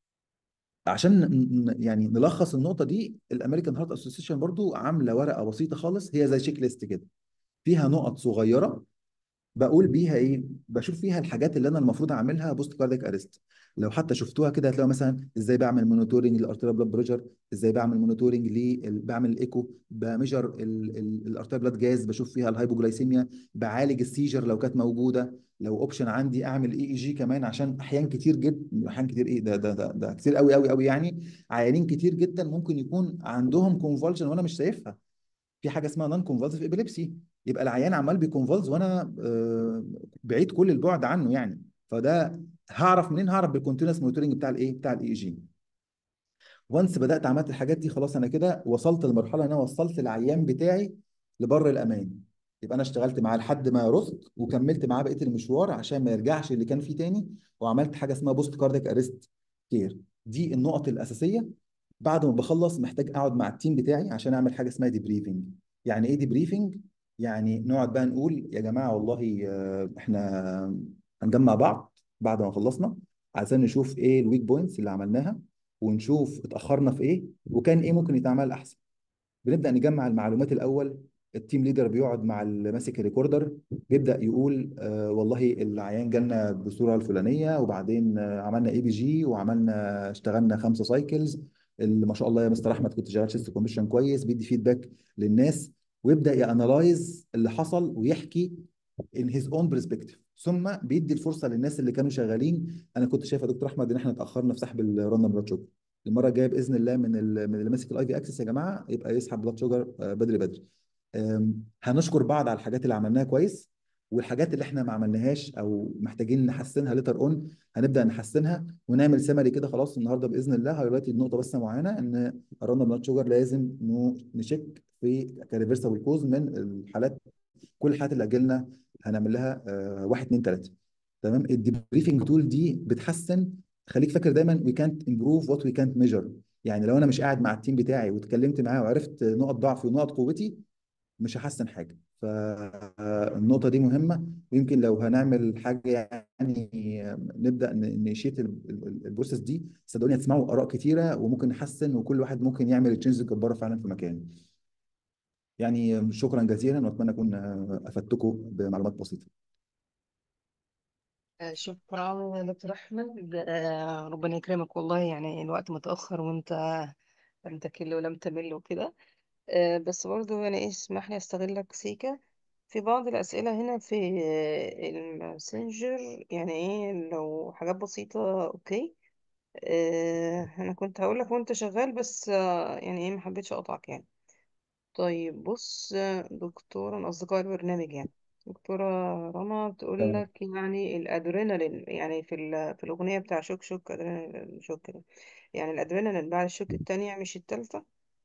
Speaker 3: عشان ن- ن- يعني نلخص النقطه دي الامريكان هارت اسوسيشن برضو عامله ورقه بسيطه خالص هي زي شيك ليست كده فيها نقط صغيره بقول بيها ايه بشوف فيها الحاجات اللي انا المفروض اعملها بوست كاردياك ارست لو حتى شفتوها كده هتلاقوا مثلا ازاي بعمل مونيتورنج للارتيريال بلاد بريشر ازاي بعمل مونيتورنج ل بعمل الايكو بميجر الارتيريال بلاد جاز بشوف فيها الهايبوجلايسيميا بعالج السيجر لو كانت موجوده لو اوبشن عندي اعمل اي اي جي كمان عشان احيان كتير جدا احيان كتير ايه ده ده ده, ده كتير قوي قوي قوي يعني عيانين كتير جدا ممكن يكون عندهم كونفولجن وانا مش شايفها في حاجه اسمها نون كونفولسيف ابيليبسي يبقى العيان عمال بيكونفولز وانا آه، بعيد كل البعد عنه يعني فده هعرف منين هعرف بالكونتينوس مونيتورنج بتاع الايه بتاع الاي جي وانس بدات عملت الحاجات دي خلاص انا كده وصلت لمرحله ان انا وصلت العيان بتاعي لبر الامان يبقى انا اشتغلت معاه لحد ما رزق وكملت معاه بقيه المشوار عشان ما يرجعش اللي كان فيه تاني وعملت حاجه اسمها بوست كاردياك اريست كير دي النقط الاساسيه بعد ما بخلص محتاج اقعد مع التيم بتاعي عشان اعمل حاجه اسمها ديبريفنج يعني ايه ديبريفنج يعني نقعد بقى نقول يا جماعه والله آه، احنا هنجمع بعض بعد ما خلصنا عشان نشوف ايه الويك بوينتس اللي عملناها ونشوف اتاخرنا في ايه وكان ايه ممكن يتعمل احسن بنبدا نجمع المعلومات الاول التيم ليدر بيقعد مع اللي ماسك الريكوردر بيبدا يقول آه والله العيان جالنا بالصوره الفلانيه وبعدين آه عملنا اي بي جي وعملنا اشتغلنا خمسه سايكلز اللي ما شاء الله يا مستر احمد كنت شغال شيست كومبيشن كويس بيدي فيدباك للناس ويبدا يانلايز اللي حصل ويحكي in his own perspective ثم بيدي الفرصه للناس اللي كانوا شغالين انا كنت شايف يا دكتور احمد ان احنا اتاخرنا في سحب الراندوم بلاد شوجر المره الجايه باذن الله من ال- من اللي ماسك الاي في اكسس يا جماعه يبقى يسحب بلاد شوجر آه، بدري بدري أم، هنشكر بعض على الحاجات اللي عملناها كويس والحاجات اللي احنا ما عملناهاش او محتاجين نحسنها ليتر اون هنبدا نحسنها ونعمل سمري كده خلاص النهارده باذن الله هايلايت النقطه بس معينه ان الراندوم بلاد شوجر لازم نو- نشيك في كريفرسبل كوز من الحالات كل الحالات اللي اجلنا هنعمل لها آه، واحد اثنين ثلاثه تمام الديبريفنج تول دي بتحسن خليك فاكر دايما وي كانت امبروف وات وي كانت ميجر يعني لو انا مش قاعد مع التيم بتاعي واتكلمت معاه وعرفت نقط ضعفي ونقط قوتي مش هحسن حاجه فالنقطة دي مهمة ويمكن لو هنعمل حاجة يعني نبدأ نشيت البروسيس دي صدقوني هتسمعوا آراء كتيرة وممكن نحسن وكل واحد ممكن يعمل التشينجز الجبارة فعلا في مكانه يعني شكرا جزيلا وأتمنى أكون أفدتكم بمعلومات بسيطة
Speaker 6: آه، شكرا يا دكتور أحمد آه، ربنا يكرمك والله يعني الوقت متأخر وأنت لم تكل ولم تمل وكده آه، بس برضو يعني إيه اسمح لي أستغلك سيكا في بعض الأسئلة هنا في آه، الماسنجر يعني إيه لو حاجات بسيطة أوكي آه، أنا كنت هقولك وأنت شغال بس آه، يعني إيه محبتش أقطعك يعني طيب بص دكتورة من أصدقاء البرنامج يعني دكتورة رنا بتقول
Speaker 3: تمام
Speaker 6: لك يعني الأدرينالين يعني في ال- في الأغنية بتاع شوك شوك أدرينالين شوك كده يعني الأدرينالين بعد الشوك التانية مش التالتة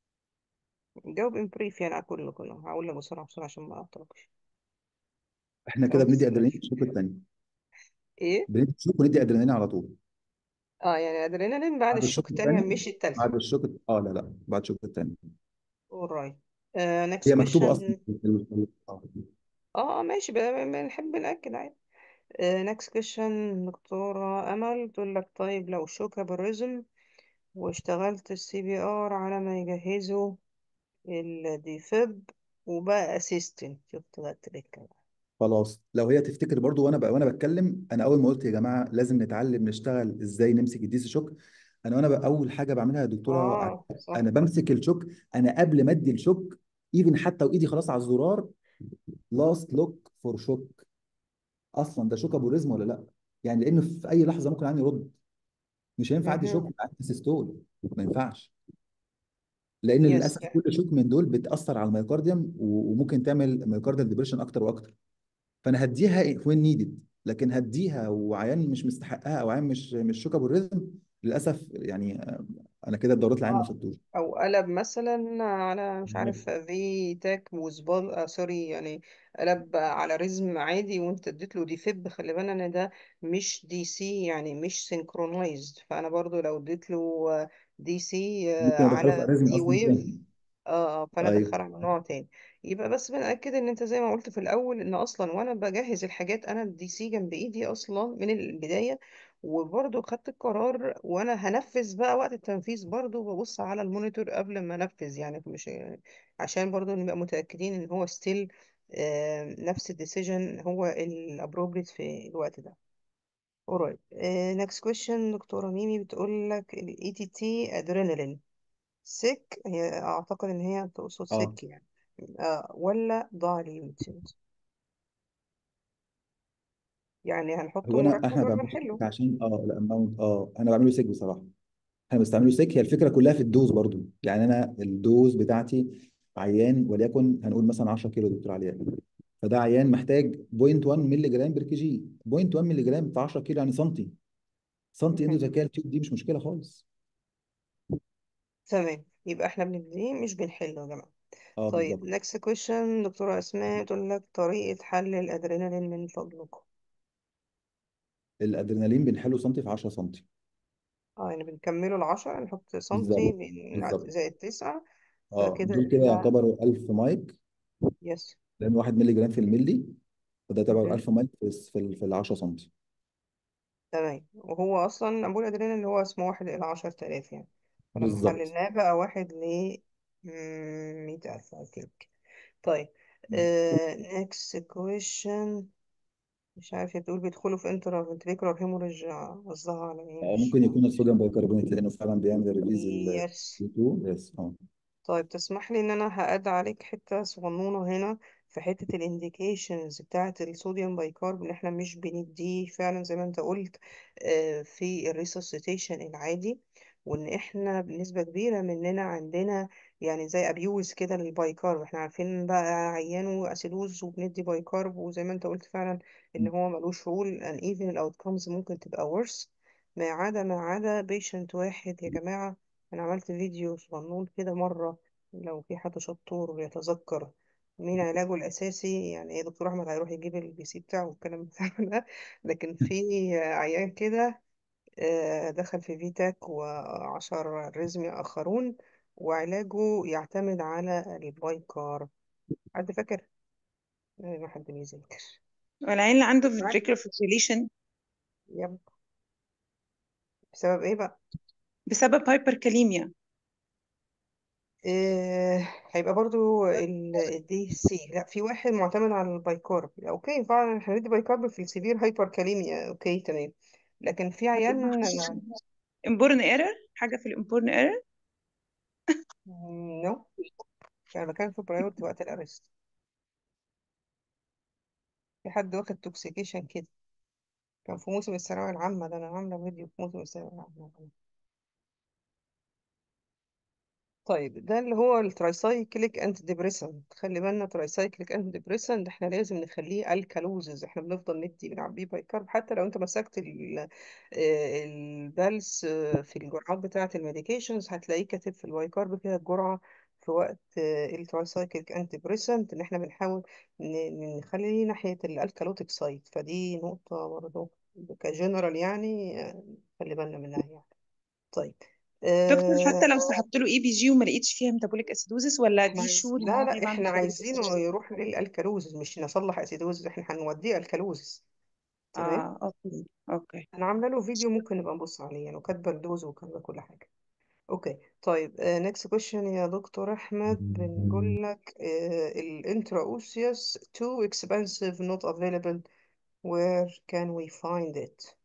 Speaker 6: جاوب إن بريف يعني على كله كله هقول لك بسرعة بسرعة عشان ما أعطلكش
Speaker 3: احنا كده
Speaker 6: أول
Speaker 3: بندي
Speaker 6: السؤال
Speaker 3: ادرينالين في الشوط الثاني
Speaker 6: إيه؟
Speaker 3: بندي شوك وندي ادرينالين على طول
Speaker 6: اه يعني أدرينالين بعد
Speaker 3: بعد
Speaker 6: الشوك
Speaker 3: الشوط
Speaker 6: التانية
Speaker 3: الثاني
Speaker 6: مش التالتة
Speaker 3: بعد الشوط اه لا لا بعد الشوط الثاني
Speaker 6: alright uh, next
Speaker 3: هي مكتوبة اصلا
Speaker 6: question
Speaker 3: في ال- في ال- آه.
Speaker 6: اه آه، ماشي ب- بنحب نأكد عادي uh, next question دكتورة أمل تقول لك طيب لو شوك بالريزم واشتغلت السي بي ار على ما يجهزوا الديفب وبقى اسيستنت شفت بقى التركة بقى
Speaker 3: خلاص لو هي تفتكر برضو وانا ب... وانا بتكلم انا اول ما قلت يا جماعه لازم نتعلم نشتغل ازاي نمسك الديسي شوك انا وانا ب... اول حاجه بعملها يا دكتوره ع-
Speaker 6: اه صح
Speaker 3: انا بمسك الشوك انا قبل ما ادي الشوك ايفن حتى وايدي خلاص على الزرار لاست لوك فور شوك اصلا ده شوك ابو رزم ولا لا يعني لانه في اي لحظه ممكن عني يرد مش هينفع ادي
Speaker 6: مهم.
Speaker 3: شوك عندي سيستول ما ينفعش لان
Speaker 6: يس
Speaker 3: للاسف كل شوك من دول بتاثر على الميوكارديوم و- وممكن تعمل ميوكارديال ديبريشن اكتر واكتر فانا هديها وين نيدد لكن هديها وعيان مش مستحقها او عيان مش مش شوكه بالريزم للاسف يعني آه، انا كده الدورات العين ما
Speaker 6: اه
Speaker 3: فدتوش
Speaker 6: او قلب مثلا على مش عارف في تاك وزبال آه سوري يعني قلب على ريزم عادي وانت اديت له دي فيب خلي بالك ان ده مش دي سي يعني مش سينكرونايزد فانا برضو لو اديت له دي سي
Speaker 3: ممكن ادخله في
Speaker 6: على
Speaker 3: اريزم
Speaker 6: دي
Speaker 3: اصلا
Speaker 6: ويف
Speaker 3: تاني
Speaker 6: اه آه، فانا
Speaker 3: ايوه
Speaker 6: ادخل على نوع تاني يبقى بس بنأكد ان انت زي ما قلت في الاول ان اصلا وانا بجهز الحاجات انا الدي سي جنب ايدي اصلا من البداية وبرضه خدت القرار وانا هنفذ بقى وقت التنفيذ برضه ببص على المونيتور قبل ما انفذ يعني مش عشان برضه نبقى متأكدين ان هو ستيل نفس الديسيجن هو الابروبريت في الوقت ده alright uh, next question دكتورة ميمي بتقول لك ال ETT adrenaline سك هي أعتقد إن هي تقصد
Speaker 3: اه
Speaker 6: سك يعني آه ولا diluted يعني هنحطه
Speaker 3: هو انا
Speaker 6: مركب
Speaker 3: احنا
Speaker 6: ولا
Speaker 3: بعمله
Speaker 6: بنحله
Speaker 3: سك عشان اه الاماونت اه انا بعمله سك بصراحه احنا بنستعمله سك هي الفكره كلها في الدوز برضو يعني انا الدوز بتاعتي عيان وليكن هنقول مثلا 10 كيلو دكتور علياء فده عيان محتاج 0.1 مللي جرام بير كي جي 0.1 مللي جرام في 10 كيلو يعني سنتي سنتي
Speaker 6: مهم.
Speaker 3: اندوتراكيال تيوب دي مش مشكله خالص
Speaker 6: تمام يبقى احنا بنبتدي مش بنحله يا جماعة
Speaker 3: اه
Speaker 6: طيب
Speaker 3: بالظبط
Speaker 6: next question دكتورة أسماء تقول لك طريقة حل الأدرينالين من فضلكم
Speaker 3: الادرينالين بنحله سنتي في 10 سنتي
Speaker 6: اه يعني بنكمله العشرة نحط سنتي
Speaker 3: بالظبط
Speaker 6: بن-
Speaker 3: بالظبط
Speaker 6: زائد تسعة
Speaker 3: اه
Speaker 6: فكده
Speaker 3: دول كده
Speaker 6: يبقى
Speaker 3: يعتبروا 1000 مايك
Speaker 6: يس
Speaker 3: لان 1 مللي جرام في الملي فده يعتبر
Speaker 6: مهم.
Speaker 3: 1000 مايك في في في ال 10 سنتي
Speaker 6: تمام وهو أصلا أنبول أدرينالين اللي هو اسمه واحد إلى عشرة آلاف يعني فلما
Speaker 3: بالظبط
Speaker 6: حللناه بقى واحد ل مية ألف I think طيب uh, next question مش عارف هي بتقول بيدخلوا في intraventricular hemorrhage قصدها على ايه
Speaker 3: آه،
Speaker 6: مش
Speaker 3: ممكن يكون الصوديوم بايكربونات لانه فعلا بيعمل ريليز ال
Speaker 6: يس
Speaker 3: CO2 يس اه
Speaker 6: طيب تسمح لي ان انا هقد عليك حتة صغنونة هنا في حتة الانديكيشنز بتاعة الصوديوم بايكارب ان احنا مش بنديه فعلا زي ما انت قلت آه، في الريسوسيتيشن العادي وان احنا بنسبة كبيرة مننا عندنا يعني زي ابيوز كده للبايكارب احنا عارفين بقى عيانه اسيدوز وبندي بايكارب وزي ما انت قلت فعلا ان هو ملوش رول ان ايفن الاوتكمز ممكن تبقى worse ما عدا ما عدا بيشنت واحد يا جماعة انا عملت فيديو صغنون كده مرة لو في حد شطور ويتذكر مين علاجه الأساسي يعني إيه دكتور أحمد هيروح يجيب البي سي بتاعه والكلام بتاعه ده لكن في عيان كده آه، دخل في فيتاك وعشر رزم آخرون وعلاجه يعتمد على البايكار حد فاكر؟ ما حد بيذاكر
Speaker 7: والعيل اللي عنده ventricular fibrillation
Speaker 6: يب بسبب ايه بقى
Speaker 7: بسبب hyperkalemia
Speaker 6: إيه هيبقى برضو الدي سي لا في واحد معتمد على البايكارب اوكي فعلا احنا ندي بايكارب في السيفير هايبركاليميا اوكي تمام لكن في عيان
Speaker 7: important error حاجة في الامبورن error
Speaker 6: نو انا بتكلم في برايورتي وقت الارست في حد واخد توكسيكيشن كده كان في موسم الثانوية العامة ده أنا عاملة فيديو في موسم الثانوية العامة طيب ده اللي هو الترايسايكليك انت ديبريسنت خلي بالنا ترايسايكليك انت ديبريسنت احنا لازم نخليه الكالوزز احنا بنفضل ندي بنعبيه بايكارب حتى لو انت مسكت ال- آه، البلس آه، في الجرعات بتاعة الميديكيشنز هتلاقيه كاتب في البايكارب كده الجرعة في وقت الترايسايكليك انت ديبريسنت ان احنا بنحاول ن- نخليه ناحية الالكالوتيك سايت فدي نقطة برضه كجنرال يعني آه، خلي بالنا منها يعني طيب
Speaker 7: دكتور حتى
Speaker 6: آه،
Speaker 7: لو سحبت له اي بي جي وما لقيتش فيها metabolic acidosis ولا
Speaker 6: احنا
Speaker 7: دي
Speaker 6: عايز...
Speaker 7: شور ان
Speaker 6: لا
Speaker 7: هو
Speaker 6: لا
Speaker 7: هيبقى عنده
Speaker 6: احنا
Speaker 7: metabolic
Speaker 6: عايزينه
Speaker 7: acidosis
Speaker 6: يروح للالكالوزز مش نصلح اسيدوزز احنا هنوديه الكالوزز تمام
Speaker 7: اه اوكي اوكي
Speaker 6: انا عامله له فيديو ممكن نبقى نبص عليه يعني وكاتبه الدوز وكاتبه كل حاجه اوكي طيب نيكست كويشن يا دكتور احمد بنقول لك الانترا اوسيوس too expensive not available where can we find it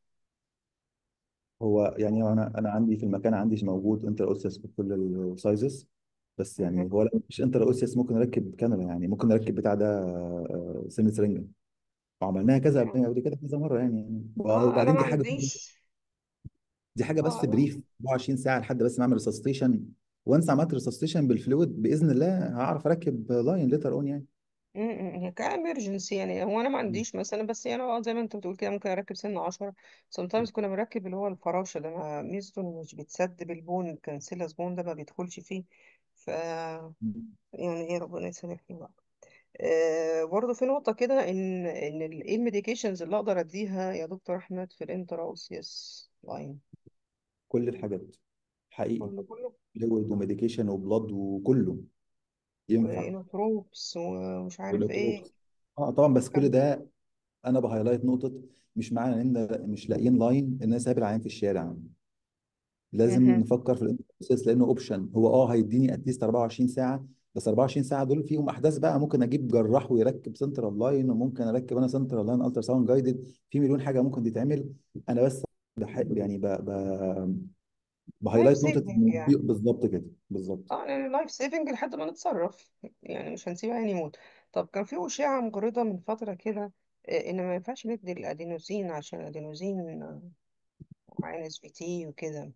Speaker 3: هو يعني انا انا عندي في المكان عندي موجود انتر اوسيس في كل السايزز بس يعني
Speaker 6: مهم.
Speaker 3: هو لو مش انتر اوسيس ممكن اركب كاميرا يعني ممكن نركب بتاع ده آه، سن سرنجة وعملناها كذا قبل قبل كده كذا مره يعني يعني
Speaker 6: اه انا
Speaker 3: وبعدين
Speaker 6: ما
Speaker 3: دي حاجه
Speaker 6: عنديش
Speaker 3: دي حاجه بس
Speaker 6: اه
Speaker 3: في
Speaker 6: لا
Speaker 3: بريف 24 ساعه لحد بس ما اعمل ريسستيشن وانس عملت ريسستيشن بالفلويد باذن الله هعرف اركب لاين ليتر اون يعني
Speaker 6: امم هي كاميرجنسي يعني هو انا ما عنديش مثلا بس يعني اه زي ما انت بتقول كده ممكن اركب سن 10 sometimes كنا بنركب اللي هو الفراشه ده ما ميزته إنه مش بيتسد بالبون الكانسيلاس بون ده ما بيدخلش فيه ف يعني ايه ربنا يسامحني بقى آه برضه في نقطه كده ان ان ال- ايه الميديكيشنز اللي اقدر اديها يا دكتور احمد في الانترا اوسيوس لاين
Speaker 3: كل الحاجات حقيقي
Speaker 6: كله كله
Speaker 3: فلويد وميديكيشن وبلاد وكله ينفع
Speaker 6: وانوتروبس ومش عارف ايه
Speaker 3: والأوتروبس. اه طبعا بس كل
Speaker 6: كان
Speaker 3: ده انا بهايلايت نقطه مش معنى ان مش لاقيين لاين ان انا سايب العيان في الشارع لازم
Speaker 6: مهم.
Speaker 3: نفكر في الانترفيس لانه اوبشن هو اه هيديني اتليست 24 ساعه بس 24 ساعه دول فيهم احداث بقى ممكن اجيب جراح ويركب سنترال لاين وممكن اركب انا سنترال لاين الترا ساوند جايدد في مليون حاجه ممكن تتعمل انا بس بحب يعني ب... ب...
Speaker 6: لايف
Speaker 3: بهايلايت نقطه
Speaker 6: سيفنج
Speaker 3: إن في-
Speaker 6: يعني
Speaker 3: بالظبط كده بالظبط
Speaker 6: اه يعني لايف سيفنج لحد ما نتصرف يعني مش هنسيبها يعني يموت طب كان في أشاعة مغرضة من فترة كده آه، إن ما ينفعش ندي الأدينوزين عشان الأدينوزين عين اس في تي وكده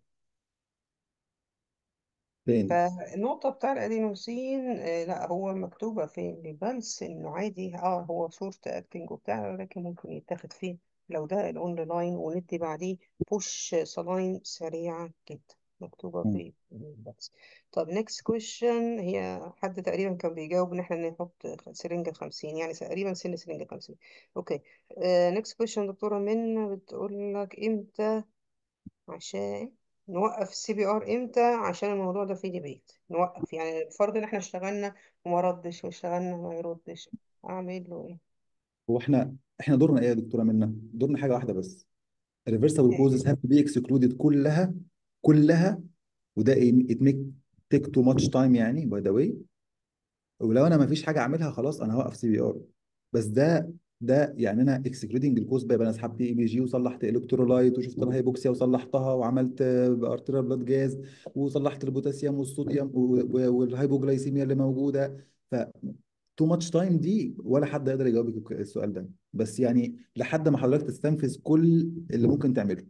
Speaker 3: تاني
Speaker 6: فالنقطة بتاع الأدينوسين آه، لا هو مكتوبة في البلس إنه عادي اه هو شورت أكتنج وبتاع لكن ممكن يتاخد فيه لو ده الأون لاين وندي بعديه بوش سلاين سريعة جدا مكتوبة
Speaker 3: مم.
Speaker 6: في البلس طب next question هي حد تقريبا كان بيجاوب إن احنا نحط سرنجة خمسين يعني تقريبا سن سرنجة خمسين أوكي آه next question دكتورة منى بتقول لك إمتى عشان نوقف السي بي ار امتى عشان الموضوع ده فيه ديبيت نوقف يعني فرض ان احنا اشتغلنا وما ردش واشتغلنا وما يردش اعمل له ايه
Speaker 3: هو احنا احنا دورنا ايه يا دكتوره منا دورنا حاجه واحده بس الريفرسبل
Speaker 6: إيه؟
Speaker 3: كوزز هاف تو بي اكسكلودد كلها كلها وده ات ميك تيك تو ماتش تايم يعني باي ذا واي ولو انا ما فيش حاجه اعملها خلاص انا هوقف سي بي ار بس ده ده يعني انا اكسكلودنج الكوز بقى انا سحبت اي بي جي وصلحت الكترولايت وشفت لها هيبوكسيا وصلحتها وعملت ارتيريال بلاد جاز وصلحت البوتاسيوم والصوديوم و- و- والهايبوجلايسيميا اللي موجوده ف تو ماتش تايم دي ولا حد يقدر يجاوبك السؤال ده بس يعني لحد ما حضرتك تستنفذ كل اللي ممكن تعمله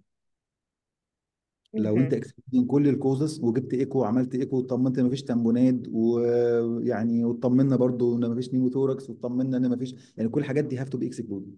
Speaker 3: لو انت
Speaker 6: مهم.
Speaker 3: اكسكلودين كل الكوزس وجبت ايكو وعملت ايكو وطمنت ان مفيش تمبونات ويعني وطمنا برضو ان مفيش نيموثوركس وطمنا ان مفيش يعني كل الحاجات دي هاف تو بي اكسكلودد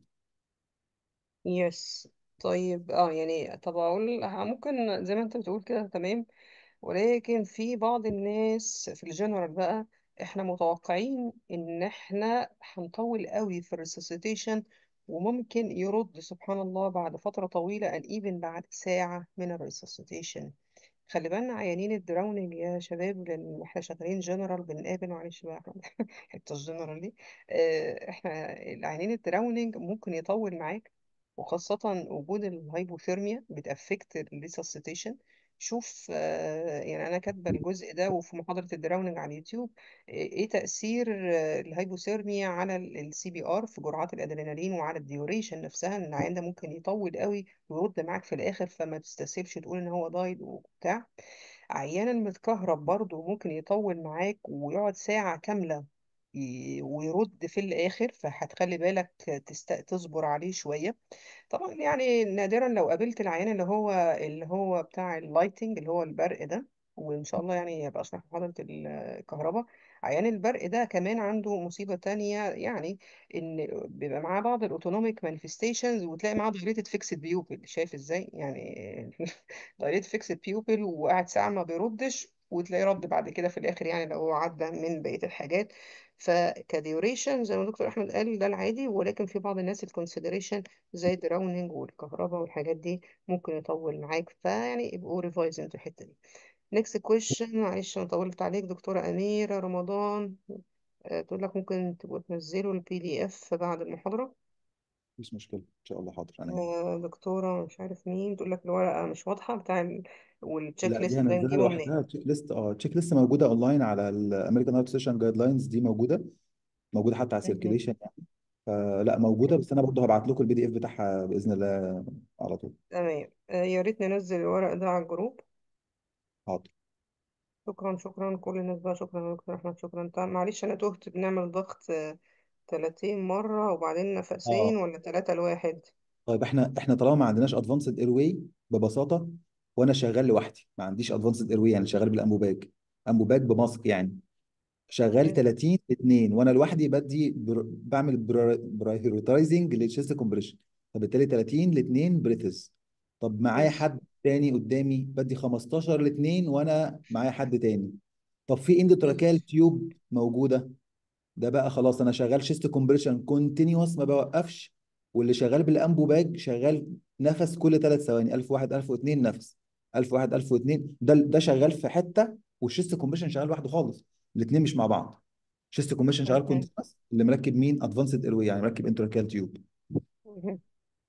Speaker 6: يس طيب اه يعني طب اقول ه- ممكن زي ما انت بتقول كده تمام ولكن في بعض الناس في الجنرال بقى احنا متوقعين ان احنا هنطول قوي في الريسوسيتيشن وممكن يرد سبحان الله بعد فترة طويلة and even بعد ساعة من الريسوسيتيشن
Speaker 2: خلي بالنا عيانين الدراونينج يا شباب لان احنا شغالين جنرال بنقابل معلش بقى حته الجنرال دي آه، احنا العيانين الدراونينج ممكن يطول معاك وخاصة وجود الهايبوثيرميا بتأفكت الريسسيتيشن شوف آه، يعني أنا كاتبة الجزء ده وفي محاضرة الدراونينج على اليوتيوب آه، إيه تأثير آه، الهايبوثيرميا على السي بي آر في جرعات الأدرينالين وعلى الديوريشن نفسها إن العيان ده ممكن يطول قوي ويرد معاك في الآخر فما تستسهلش تقول إن هو دايد وبتاع أحيانا متكهرب برضه ممكن يطول معاك ويقعد ساعة كاملة ي- ويرد في الآخر فهتخلي بالك تست... تصبر عليه شوية طبعا يعني نادرا لو قابلت العيان اللي هو اللي هو بتاع اللايتنج اللي هو البرق ده وإن شاء الله يعني هبقى أشرح محاضرة الكهرباء عيان البرق ده كمان عنده مصيبة تانية يعني إن بيبقى معاه بعض الأوتونوميك مانيفستيشنز وتلاقي معاه دايريتد فيكسد بيوبل شايف إزاي يعني دايريتد فيكسد بيوبل وقاعد ساعة ما بيردش وتلاقيه رد بعد كده في الآخر يعني لو هو عدى من بقية الحاجات فكديوريشن زي ما دكتور أحمد قال ده العادي ولكن في بعض الناس الكونسيدريشن زي الدراونينج والكهرباء والحاجات دي ممكن يطول معاك فيعني يبقوا ريفايز انتوا الحتة دي next question معلش انا طولت عليك دكتورة أميرة رمضان آه، تقول لك ممكن تبقوا تنزلوا البي دي اف بعد المحاضرة
Speaker 3: مفيش مشكله ان شاء الله حاضر انا
Speaker 2: آه، دكتورة مش عارف مين تقول لك الورقة مش واضحة بتاع ال... والتشيك
Speaker 3: لا دي
Speaker 2: ليست ده
Speaker 3: هنزلها
Speaker 2: نجيبه منين
Speaker 3: لوحدها تشيك ليست اه تشيك ليست موجوده اونلاين على الامريكان هارت سيشن جايد لاينز دي موجوده موجوده حتى على
Speaker 2: مهم.
Speaker 3: سيركيليشن يعني فلا موجوده بس انا برضه هبعت لكم البي دي اف بتاعها باذن الله على طول
Speaker 2: تمام آه، يا ريت ننزل الورق ده على الجروب
Speaker 3: حاضر
Speaker 2: شكرا شكرا كل الناس بقى شكرا يا دكتور أحمد شكرا طيب معلش أنا تهت بنعمل ضغط آه، 30 مرة وبعدين نفسين
Speaker 3: اه
Speaker 2: ولا ثلاثة لواحد
Speaker 3: طيب احنا احنا طالما ما عندناش ادفانسد اير واي ببساطه وانا شغال لوحدي ما عنديش ادفانسد اير واي يعني شغال بالانبوباج انبوباج بماسك يعني شغال
Speaker 2: مم.
Speaker 3: 30 2 وانا لوحدي بدي بر... بعمل برايورتايزنج للشيست كومبريشن فبالتالي 30 ل 2 بريثز طب معايا
Speaker 2: بس
Speaker 3: حد تاني قدامي بدي 15 ل 2 وانا معايا حد تاني طب في اندوتراكال
Speaker 2: بس
Speaker 3: تيوب موجوده ده بقى خلاص انا شغال شيست كومبريشن كونتينيوس ما بوقفش واللي شغال بالانبو باج شغال نفس كل ثلاث ثواني 1001 1002 نفس 1001 1002 ده ده شغال في حته والشيست كومبريشن شغال لوحده خالص الاثنين مش مع بعض شيست كومبريشن شغال
Speaker 2: مهم.
Speaker 3: كونتينيوس اللي مركب مين ادفانسد ايروي يعني مركب انتراكال تيوب
Speaker 2: مهم.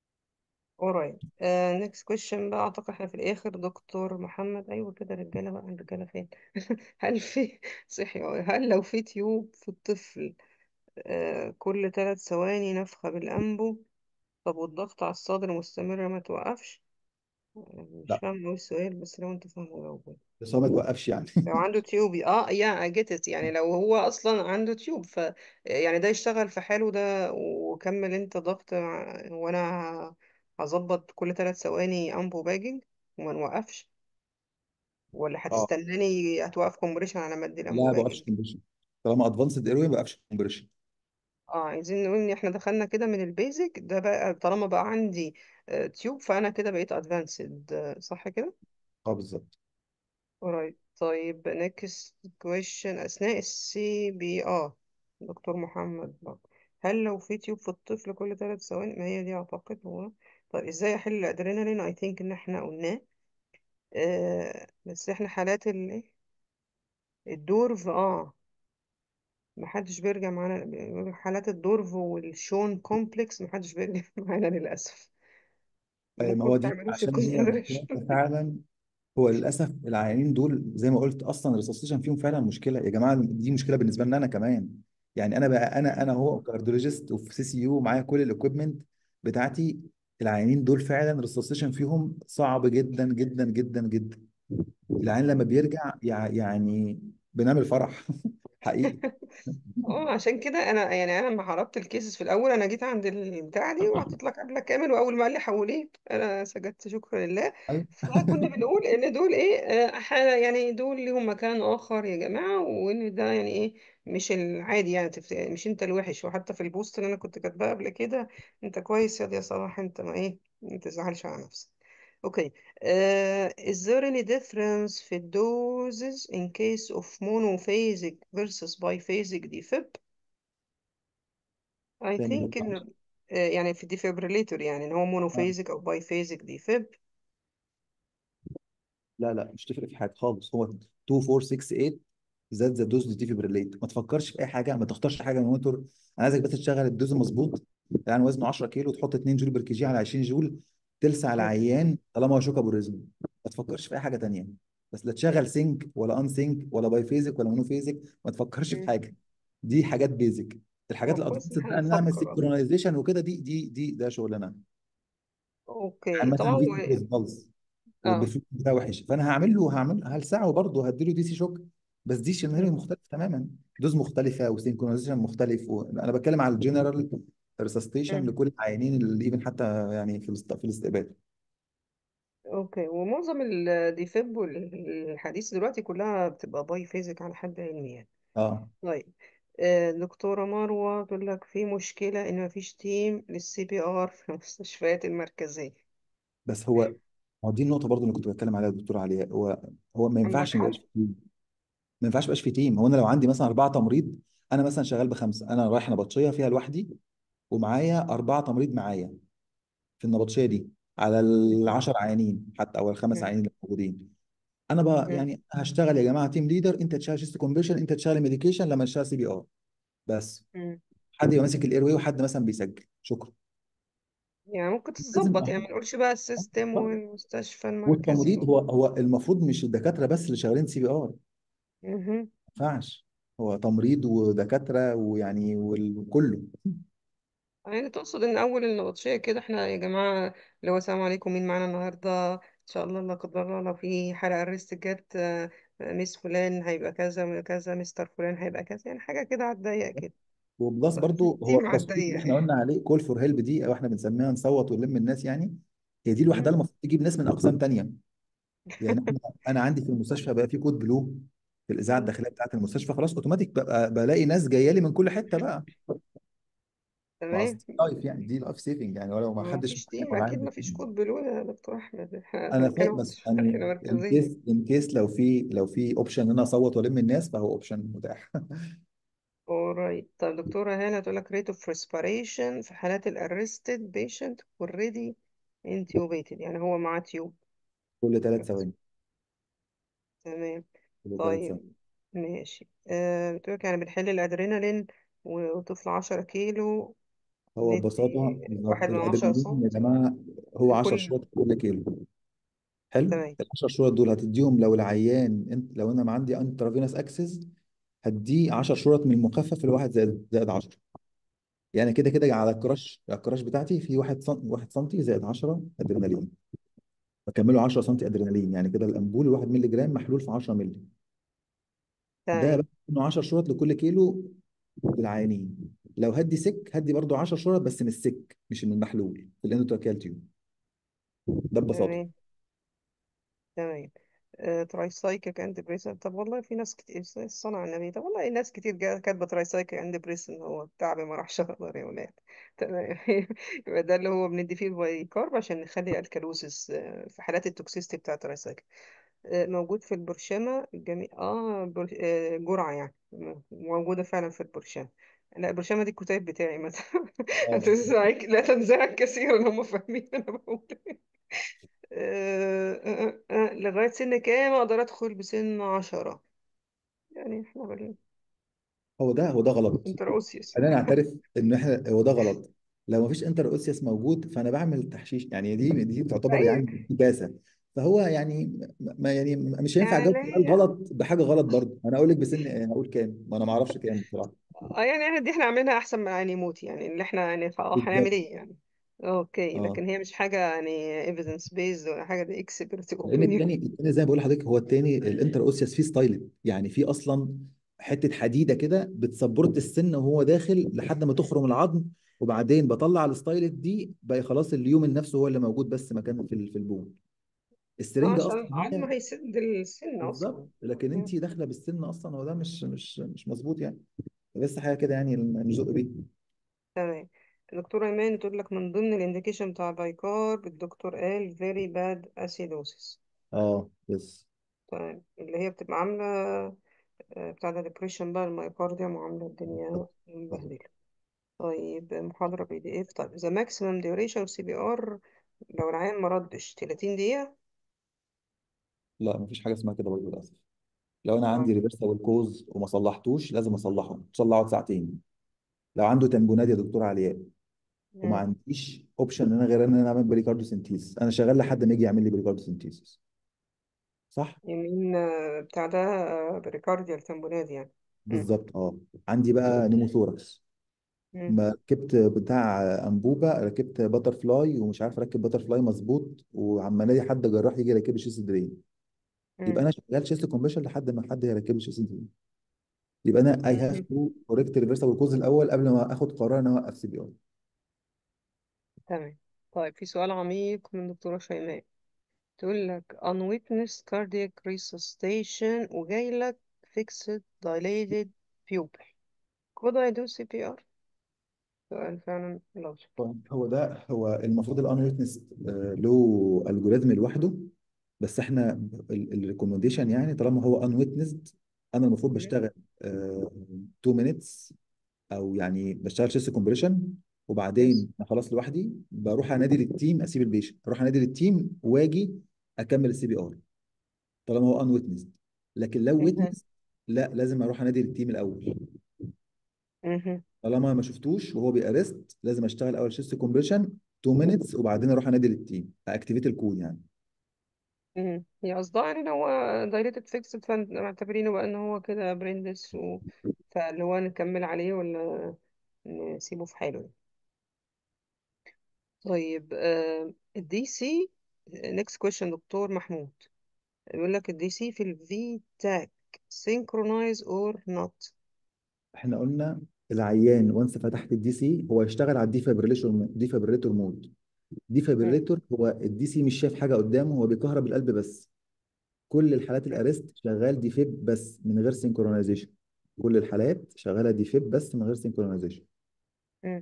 Speaker 2: alright uh, next question بقى أعتقد احنا في الآخر دكتور محمد أيوة كده رجالة بقى الرجالة فين هل في صحي هل لو في تيوب في الطفل آه كل ثلاث ثواني نفخة بالأنبو طب والضغط على الصدر مستمرة ما توقفش آه، مش
Speaker 3: لا
Speaker 2: فاهم أوي السؤال بس لو أنت فاهمه جاوبه
Speaker 3: بس هو ما توقفش يعني
Speaker 2: لو عنده تيوب اه يا I get it يعني لو هو اصلا عنده تيوب ف يعني ده يشتغل في حاله ده وكمل انت ضغط مع- وانا هظبط كل ثلاث ثواني امبو باجنج وما نوقفش ولا
Speaker 3: اه
Speaker 2: هتستناني هتوقف كومبريشن على ما ادي
Speaker 3: لا
Speaker 2: الامبو
Speaker 3: ما بوقفش
Speaker 2: باجنج
Speaker 3: كومبريشن طالما ادفانسد ايروي ما بوقفش كومبريشن
Speaker 2: اه عايزين نقول ان احنا دخلنا كده من البيزك ده بقى طالما بقى عندي آه، تيوب فانا كده بقيت ادفانسد صح كده
Speaker 3: اه بالظبط
Speaker 2: alright طيب next question أثناء السي بي آر دكتور محمد بقى. هل لو في تيوب في الطفل كل ثلاث ثواني ما هي دي أعتقد هو طيب إزاي أحل الأدرينالين I think إن إحنا قلناه آه بس إحنا حالات ال... الدورف آه محدش بيرجع معانا بيقول حالات الدورف والشون كومبلكس محدش بيرجع معانا للأسف
Speaker 3: آه، ما
Speaker 2: ممكن
Speaker 3: هو
Speaker 2: ما
Speaker 3: دي
Speaker 2: تعملوش
Speaker 3: عشان هي
Speaker 2: الكونسيدريشن
Speaker 3: محتاجه فعلا هو للاسف العيانين دول زي ما قلت اصلا الريسوسيشن فيهم فعلا مشكله يا جماعه دي مشكله بالنسبه لنا انا كمان يعني انا بقى انا انا هو كارديولوجيست وفي سي سي يو معايا كل الاكويبمنت بتاعتي العيانين دول فعلا الريسوسيشن فيهم صعب جدا جدا جدا جدا العيان لما بيرجع يع- يعني بنعمل فرح حقيقي
Speaker 2: اه عشان كده انا يعني انا لما عرضت الكيسز في الاول انا جيت عند البتاعه دي وحطيت لك قبلك كامل واول ما قال لي حوليه انا سجدت شكرا لله
Speaker 3: ايوه
Speaker 2: فكنا بنقول ان دول ايه آه، حاجه يعني دول ليهم مكان اخر يا جماعه وان ده يعني ايه مش العادي يعني تفت... مش انت الوحش وحتى في البوست اللي انا كنت كاتباه قبل كده انت كويس يا دي يا صلاح انت ما ايه ما تزعلش على نفسك اوكي uh, is there any difference في الدوزز in case of monophasic versus biphasic defib I
Speaker 3: تاني
Speaker 2: think
Speaker 3: كده
Speaker 2: إن
Speaker 3: معلش.
Speaker 2: آه، يعني في الديفيبريليتور يعني إن هو
Speaker 3: آه.
Speaker 2: monophasic أو biphasic defib
Speaker 3: لا لا مش تفرق في حاجه خالص هو 2 4 6 8 زاد ذا دوز ديفيبريليت ما تفكرش في اي حاجه ما تختارش حاجه من المونيتور انا عايزك بس تشغل الدوز مظبوط يعني وزنه 10 كيلو تحط 2 جول بر كي جي على 20 جول تلسع
Speaker 2: مم.
Speaker 3: العيان طالما هو شوك ابو ريزم ما تفكرش في اي حاجه تانيه بس لا تشغل سينك ولا ان سينك ولا باي فيزيك ولا مونو فيزيك ما تفكرش في
Speaker 2: مم.
Speaker 3: حاجه دي حاجات بيزك الحاجات
Speaker 2: هو كويس ان
Speaker 3: الادفانسد
Speaker 2: احنا
Speaker 3: بقى نعمل
Speaker 2: بنفكر أصلا
Speaker 3: سينكرونايزيشن وكده دي دي دي ده شغلنا
Speaker 2: اوكي
Speaker 3: يعني
Speaker 2: طبعا
Speaker 3: مثلا
Speaker 2: هو
Speaker 3: في بلس
Speaker 2: اه
Speaker 3: والبرفيوم بتاعه وحش فانا هعمل له هعمل هلسعه برضه هديله دي سي شوك بس دي سيناريو
Speaker 2: مم.
Speaker 3: مختلف تماما دوز مختلفه وسينكرونايزيشن مختلف و... انا بتكلم على الجنرال ريسستيشن
Speaker 2: مم.
Speaker 3: لكل العيانين اللي ايفن حتى يعني في الاست... في الاستقبال
Speaker 2: اوكي ومعظم الديفيب والحديث دلوقتي كلها بتبقى باي فيزيك على حد علمي يعني
Speaker 3: اه
Speaker 2: طيب آه، دكتورة مروة تقول لك في مشكلة إن مفيش تيم للسي بي آر في المستشفيات المركزية
Speaker 3: بس هو هو دي النقطه برضه اللي كنت بتكلم عليها الدكتور علياء هو هو ما
Speaker 2: عندك
Speaker 3: ينفعش ما
Speaker 2: حق
Speaker 3: يبقاش في تيم ما ينفعش يبقاش في تيم هو انا لو عندي مثلا اربعه تمريض انا مثلا شغال بخمسه انا رايح نبطشيه فيها لوحدي ومعايا اربعه تمريض معايا في النبطشيه دي على العشر عيانين حتى او الخمس
Speaker 2: مم.
Speaker 3: عيانين اللي موجودين انا بقى
Speaker 2: مم.
Speaker 3: يعني هشتغل يا جماعه تيم ليدر انت تشتغل شيست كومبريشن انت تشتغل ميديكيشن لما تشتغل سي بي ار بس
Speaker 2: مم.
Speaker 3: حد يبقى ماسك الاير واي وحد مثلا بيسجل شكرا
Speaker 2: يعني ممكن
Speaker 3: لازم
Speaker 2: تتظبط يعني ما نقولش بقى السيستم والمستشفى المركزي
Speaker 3: والتمريض هو هو المفروض مش الدكاتره بس اللي شغالين سي بي ار
Speaker 2: مهم.
Speaker 3: ما ينفعش هو تمريض ودكاتره ويعني وكله
Speaker 2: يعني تقصد ان اول النبطشيه كده احنا يا جماعه اللي هو السلام عليكم مين معانا النهارده ان شاء الله لا قدر الله لو في حلقه ريست جت آه، ميس فلان هيبقى كذا كذا مستر فلان هيبقى كذا يعني حاجه كده على الضيق كده
Speaker 3: وبلس
Speaker 2: طيب
Speaker 3: برضو هو
Speaker 2: تيم على
Speaker 3: التصويت اللي
Speaker 2: الضيق
Speaker 3: احنا
Speaker 2: يعني
Speaker 3: قلنا عليه كول فور هيلب دي او احنا بنسميها نصوت ونلم الناس يعني هي دي لوحدها
Speaker 2: مم.
Speaker 3: المفروض تجيب ناس من اقسام تانيه يعني انا انا عندي في المستشفى بقى في كود بلو في الاذاعه
Speaker 2: مم.
Speaker 3: الداخليه بتاعه المستشفى خلاص اوتوماتيك بقى بلاقي ناس جايه لي من كل حته بقى ما
Speaker 2: تمام
Speaker 3: أصل دي لايف يعني دي لايف سيفنج يعني ولو ما
Speaker 2: ما
Speaker 3: حدش
Speaker 2: فيش
Speaker 3: معايا
Speaker 2: تيم
Speaker 3: ولا
Speaker 2: اكيد
Speaker 3: عندي
Speaker 2: ما فيش
Speaker 3: تيم
Speaker 2: كود بلو يا دكتور احمد احنا
Speaker 3: انا
Speaker 2: بنتكلم
Speaker 3: فاهم
Speaker 2: عن
Speaker 3: بس
Speaker 2: المستشفيات
Speaker 3: يعني ان
Speaker 2: المركزيه
Speaker 3: كيس ان كيس لو في لو في اوبشن ان انا اصوت والم الناس فهو اوبشن متاح
Speaker 2: alright طب دكتورة هالة تقول لك rate of respiration في حالات ال arrested patient already intubated يعني هو معاه تيوب
Speaker 3: كل ثلاث ثواني
Speaker 2: تمام
Speaker 3: كل ثلاث ثواني
Speaker 2: طيب ماشي آه بتقول لك يعني بنحل الأدرينالين وطفل عشرة كيلو
Speaker 3: هو ببساطه
Speaker 2: ندي
Speaker 3: بالظبط
Speaker 2: واحد من عشرة
Speaker 3: الادرينالين يا
Speaker 2: سنتي
Speaker 3: جماعه هو 10
Speaker 2: لكل
Speaker 3: شوط كل كيلو حلو
Speaker 2: تمام
Speaker 3: ال 10 شوط دول هتديهم لو العيان انت لو انا عندي انترافينوس اكسس هديه 10 شوط من المخفف لواحد زائد زائد 10 يعني كده كده على الكراش على الكراش بتاعتي في 1 سم 1 سم زائد 10 ادرينالين بكمله 10 سم ادرينالين يعني كده الامبول 1 مللي جرام محلول في 10 مللي ده
Speaker 2: تمام
Speaker 3: بقى انه 10 شوط لكل كيلو للعيانين لو هدي سك هدي برضو 10 شوط بس من السك مش من المحلول في الاندوتراكيال تيوب ده ببساطه
Speaker 2: تمام تمام آه، ترايسايكل اند بريسن طب والله في ناس كتير صنع النبي طب والله ناس كتير جا- كاتبه ترايسايكل اند بريسن هو التعب ما راحش اقدر يا ولاد تمام يبقى ده اللي هو بندي فيه البايكارب عشان نخلي الكالوزيس آه، في حالات التوكسيستي بتاع الترايسايكل آه، موجود في البرشامه الجميع اه بر... آه، جرعه يعني م- موجوده فعلا في البرشامه لا البرشامه دي الكتاب بتاعي مثلا
Speaker 3: اه
Speaker 2: هتنزعج لا تنزعج كثيرا هم فاهمين انا بقول إيه. آه، آه، آه، آه، لغاية سن كام أقدر أدخل بسن عشرة يعني إحنا بال
Speaker 3: هو ده هو ده غلط
Speaker 2: انتر أوسيوس
Speaker 3: خلينا نعترف ان احنا هو ده غلط لو مفيش انتر اوسيوس موجود فانا بعمل تحشيش يعني دي دي تعتبر
Speaker 2: أيوة
Speaker 3: يعني انتكاسه فهو يعني ما يعني مش هينفع اجاوب سؤال
Speaker 2: يعني
Speaker 3: غلط بحاجه غلط برضه انا اقول لك بسن إيه؟ هقول كام ما انا ما اعرفش كام بصراحه
Speaker 2: اه يعني احنا دي احنا عاملينها أحسن من يعني موت يعني اللي احنا يعني اه هنعمل
Speaker 3: بالظبط
Speaker 2: إيه يعني أوكي
Speaker 3: اه
Speaker 2: لكن هي مش حاجة يعني evidence based ولا حاجة دي expert
Speaker 3: لان
Speaker 2: opinion
Speaker 3: التاني التاني زي ما بقول لحضرتك هو التاني الانتر اوسيوس فيه ستايل يعني فيه اصلا حته حديده كده بتسبورت السن وهو داخل لحد ما تخرم العظم وبعدين بطلع الستايلت دي بقى خلاص اليومن نفسه هو اللي موجود بس مكان في ال- في البون
Speaker 2: اه
Speaker 3: السرنجه
Speaker 2: عشان
Speaker 3: اصلا
Speaker 2: العظم
Speaker 3: هي
Speaker 2: هيسد السن أصلا
Speaker 3: بالظبط لكن انت داخله بالسن اصلا هو ده مش مش مش مظبوط يعني بس حاجه كده يعني نزق بيه
Speaker 2: تمام الدكتورة إيمان تقول لك من ضمن الانديكيشن بتاع البايكارب الدكتور قال very bad acidosis
Speaker 3: اه بس
Speaker 2: طيب اللي هي بتبقى عاملة آه، بتاع ده depression بقى الميوكارديوم وعاملة الدنيا مبهدلة طيب محاضرة بي دي اف طيب the maximum duration سي بي ار لو العيان ما ردش 30 دقيقة
Speaker 3: لا مفيش حاجه اسمها كده برضه للاسف لو انا
Speaker 2: اه
Speaker 3: عندي ريفرسبل كوز وما صلحتوش لازم اصلحه صلحه اقعد ساعتين لو عنده تنبونات يا دكتور علياء وما
Speaker 2: مم.
Speaker 3: عنديش اوبشن ان انا غير ان انا اعمل بريكاردو سنتيز انا شغال لحد ما يجي يعمل لي بريكاردو سنتيز صح
Speaker 2: يمين آه، بتاع ده آه، بريكارديال تمبونات يعني مم.
Speaker 3: بالظبط اه عندي بقى نيموثوركس
Speaker 2: مم.
Speaker 3: ما ركبت بتاع انبوبه ركبت باتر فلاي ومش عارف اركب باتر فلاي مظبوط وعمال الاقي حد جراح يجي يركب لي شيست درين يبقى
Speaker 2: مم.
Speaker 3: انا شغال شيست كومبريشن لحد ما حد يركب لي شيست درين يبقى انا اي هاف
Speaker 2: مم.
Speaker 3: تو كوريكت ريفرسبل كوز الاول قبل ما اخد قرار ان انا اوقف سي بي ار
Speaker 2: تمام طيب في سؤال عميق من دكتورة شيماء تقول لك unwitnessed cardiac resuscitation وجاي لك fixed dilated pupil could I do CPR؟ سؤال فعلا لوجيك
Speaker 3: طيب هو ده هو المفروض الان ويتنس له الجوريزم لوحده بس احنا الريكومنديشن يعني طالما هو ان ويتنسد انا المفروض بشتغل 2 مينتس او يعني بشتغل شيست كومبريشن
Speaker 2: يس
Speaker 3: وبعدين انا خلاص لوحدي بروح انادي للتيم اسيب البيشنت اروح انادي للتيم واجي اكمل السي بي ار طالما هو ان ويتنسد لكن لو
Speaker 2: مهم.
Speaker 3: ويتنس لا لازم اروح انادي للتيم الاول
Speaker 2: مهم.
Speaker 3: طالما ما شفتوش وهو بيأرست لازم اشتغل اول شيست كومبريشن 2 مينتس وبعدين اروح انادي للتيم اكتيفيت الكود يعني
Speaker 2: مهم. هي قصدها يعني ان هو dilated fixed فمعتبرينه بقى ان هو كده brainless و... فاللي هو نكمل عليه ولا نسيبه في حاله طيب الدي سي next question دكتور محمود يقول لك الدي سي في الفي تاك synchronize or not
Speaker 3: احنا قلنا العيان وانس فتحت الدي سي هو يشتغل على الديفابريليتور ديفابريليتور مود
Speaker 2: مم.
Speaker 3: ديفابريليتور هو الدي سي مش شايف حاجه قدامه هو بيكهرب القلب بس كل الحالات الارست شغال ديفيب بس من غير سينكرونايزيشن كل الحالات شغاله ديفيب بس من غير سينكرونايزيشن
Speaker 2: مم.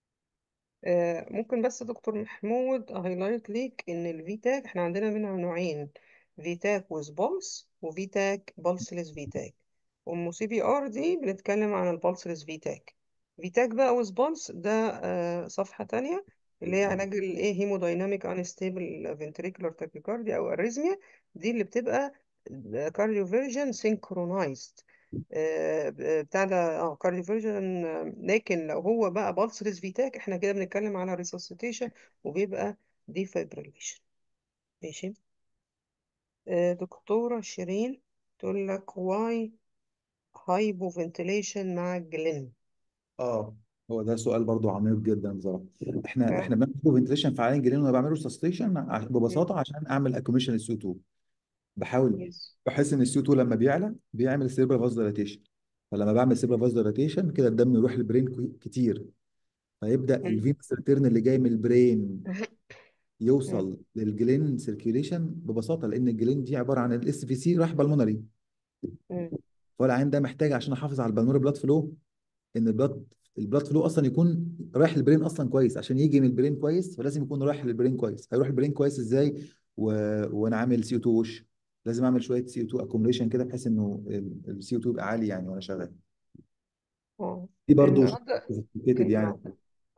Speaker 2: آه، ممكن بس دكتور محمود هايلايت ليك ان الفيتاك احنا عندنا منها نوعين فيتاك ويز بولس وفيتاك بولسلس فيتاك ام سي بي ار دي بنتكلم عن البولسلس فيتاك فيتاك بقى ويز بولس ده آه، صفحة تانية اللي هي علاج الايه هيمودايناميك انستيبل فنتريكولار تاكيكارديا او اريزميا دي اللي بتبقى كارديو فيرجن سينكرونايزد بتاع ده اه كارديو فيرجن لكن لو هو بقى بالسلس فيتاك احنا كده بنتكلم على ريسوسيتيشن وبيبقى ديفيبريليشن ماشي آه، دكتورة شيرين تقول لك واي هايبو فنتيليشن مع الجلين
Speaker 3: اه هو ده سؤال برضو عميق جدا بصراحه احنا
Speaker 2: فعلا
Speaker 3: احنا بنعمل فنتريشن في عيان جلين وانا بعمله سستيشن
Speaker 2: مم.
Speaker 3: ببساطه عشان اعمل اكوميشن السي 2 بحاول
Speaker 2: يس
Speaker 3: بحس ان السي 2 لما بيعلى بيعمل سيربرال فاز ديلاتيشن فلما بعمل سيربرال فاز ديلاتيشن كده الدم يروح للبرين كوي- كتير فيبدا
Speaker 2: مم.
Speaker 3: الفينس ريتيرن اللي جاي من البرين
Speaker 2: مم.
Speaker 3: يوصل للجلين سيركيوليشن ببساطه لان الجلين دي عباره عن الاس في سي راح بالمونري
Speaker 2: مم.
Speaker 3: فالعين ده محتاج عشان احافظ على البلمونري بلاد فلو ان البلاد البلاد فلو اصلا يكون رايح للبرين اصلا كويس عشان يجي من البرين كويس فلازم يكون رايح للبرين كويس هيروح البرين كويس ازاي و... وانا عامل سي او 2 وش لازم اعمل شويه سي او 2 اكوميليشن كده بحيث انه السي او 2 يبقى عالي يعني وانا شغال
Speaker 2: اه
Speaker 3: دي برضو
Speaker 2: النهارده
Speaker 3: sophisticated يعني
Speaker 2: النهارده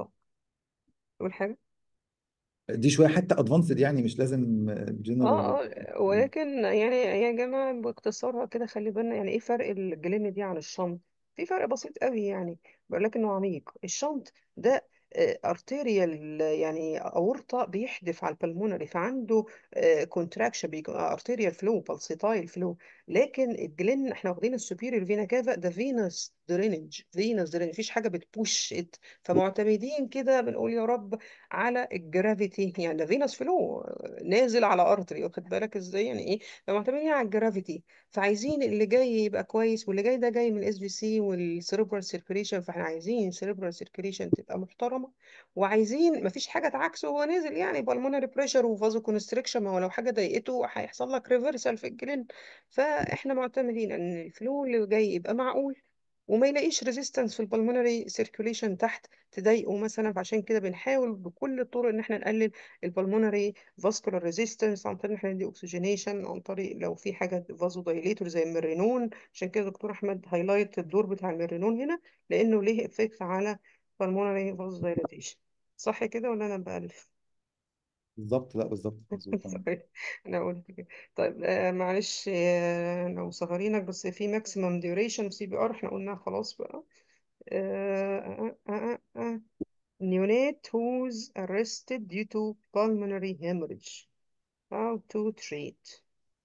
Speaker 2: تقول حاجة
Speaker 3: دي شويه حتى ادفانسد يعني مش لازم جنرال
Speaker 2: اه اه ولكن يعني يا جماعة باختصارها كده خلي بالنا يعني ايه فرق الجلين دي عن الشنط في فرق بسيط قوي يعني بقول لك انه عميق الشنط ده ارتيريال يعني اورطة بيحدف على البلمونري فعنده كونتراكشن ارتيريال فلو بالسيتايل فلو لكن الجلين احنا واخدين السوبيريور فينا كافا ده فينس درينج فينس درينج مفيش حاجة بتبوش ات فمعتمدين كده بنقول يا رب على الجرافيتي يعني ده فينس فلو نازل على ارتري واخد بالك ازاي يعني ايه فمعتمدين على الجرافيتي فعايزين اللي جاي يبقى كويس واللي جاي ده جاي من الاس بي سي والسيربرال سيركيليشن فاحنا عايزين سيربرال سيركيليشن تبقى محترمه وعايزين مفيش حاجه تعكسه وهو نازل يعني بالمونري بريشر وفازو كونستريكشن ما هو لو حاجه ضايقته هيحصل لك ريفرسال في الجلين فاحنا معتمدين ان الفلو اللي جاي يبقى معقول وما يلاقيش ريزيستنس في البلمونري سيركيوليشن تحت تضايقه مثلا فعشان كده بنحاول بكل الطرق ان احنا نقلل البلمونري فاسكولار ريزيستنس عن طريق ان احنا ندي اوكسجينيشن عن طريق لو في حاجه فازو دايليتور زي الميرينون عشان كده دكتور احمد هايلايت الدور بتاع الميرينون هنا لانه ليه افكت على pulmonary vasodilation صح كده ولا انا بألف
Speaker 3: بالظبط لا بالظبط مظبوط تمام
Speaker 2: طيب انا قلت كده طيب آه معلش آه لو صغرينك بس في ماكسيمم ديوريشن سي بي ار احنا قلناها خلاص بقى آه آه آه آه. آه. neonate who's arrested due to pulmonary hemorrhage how to treat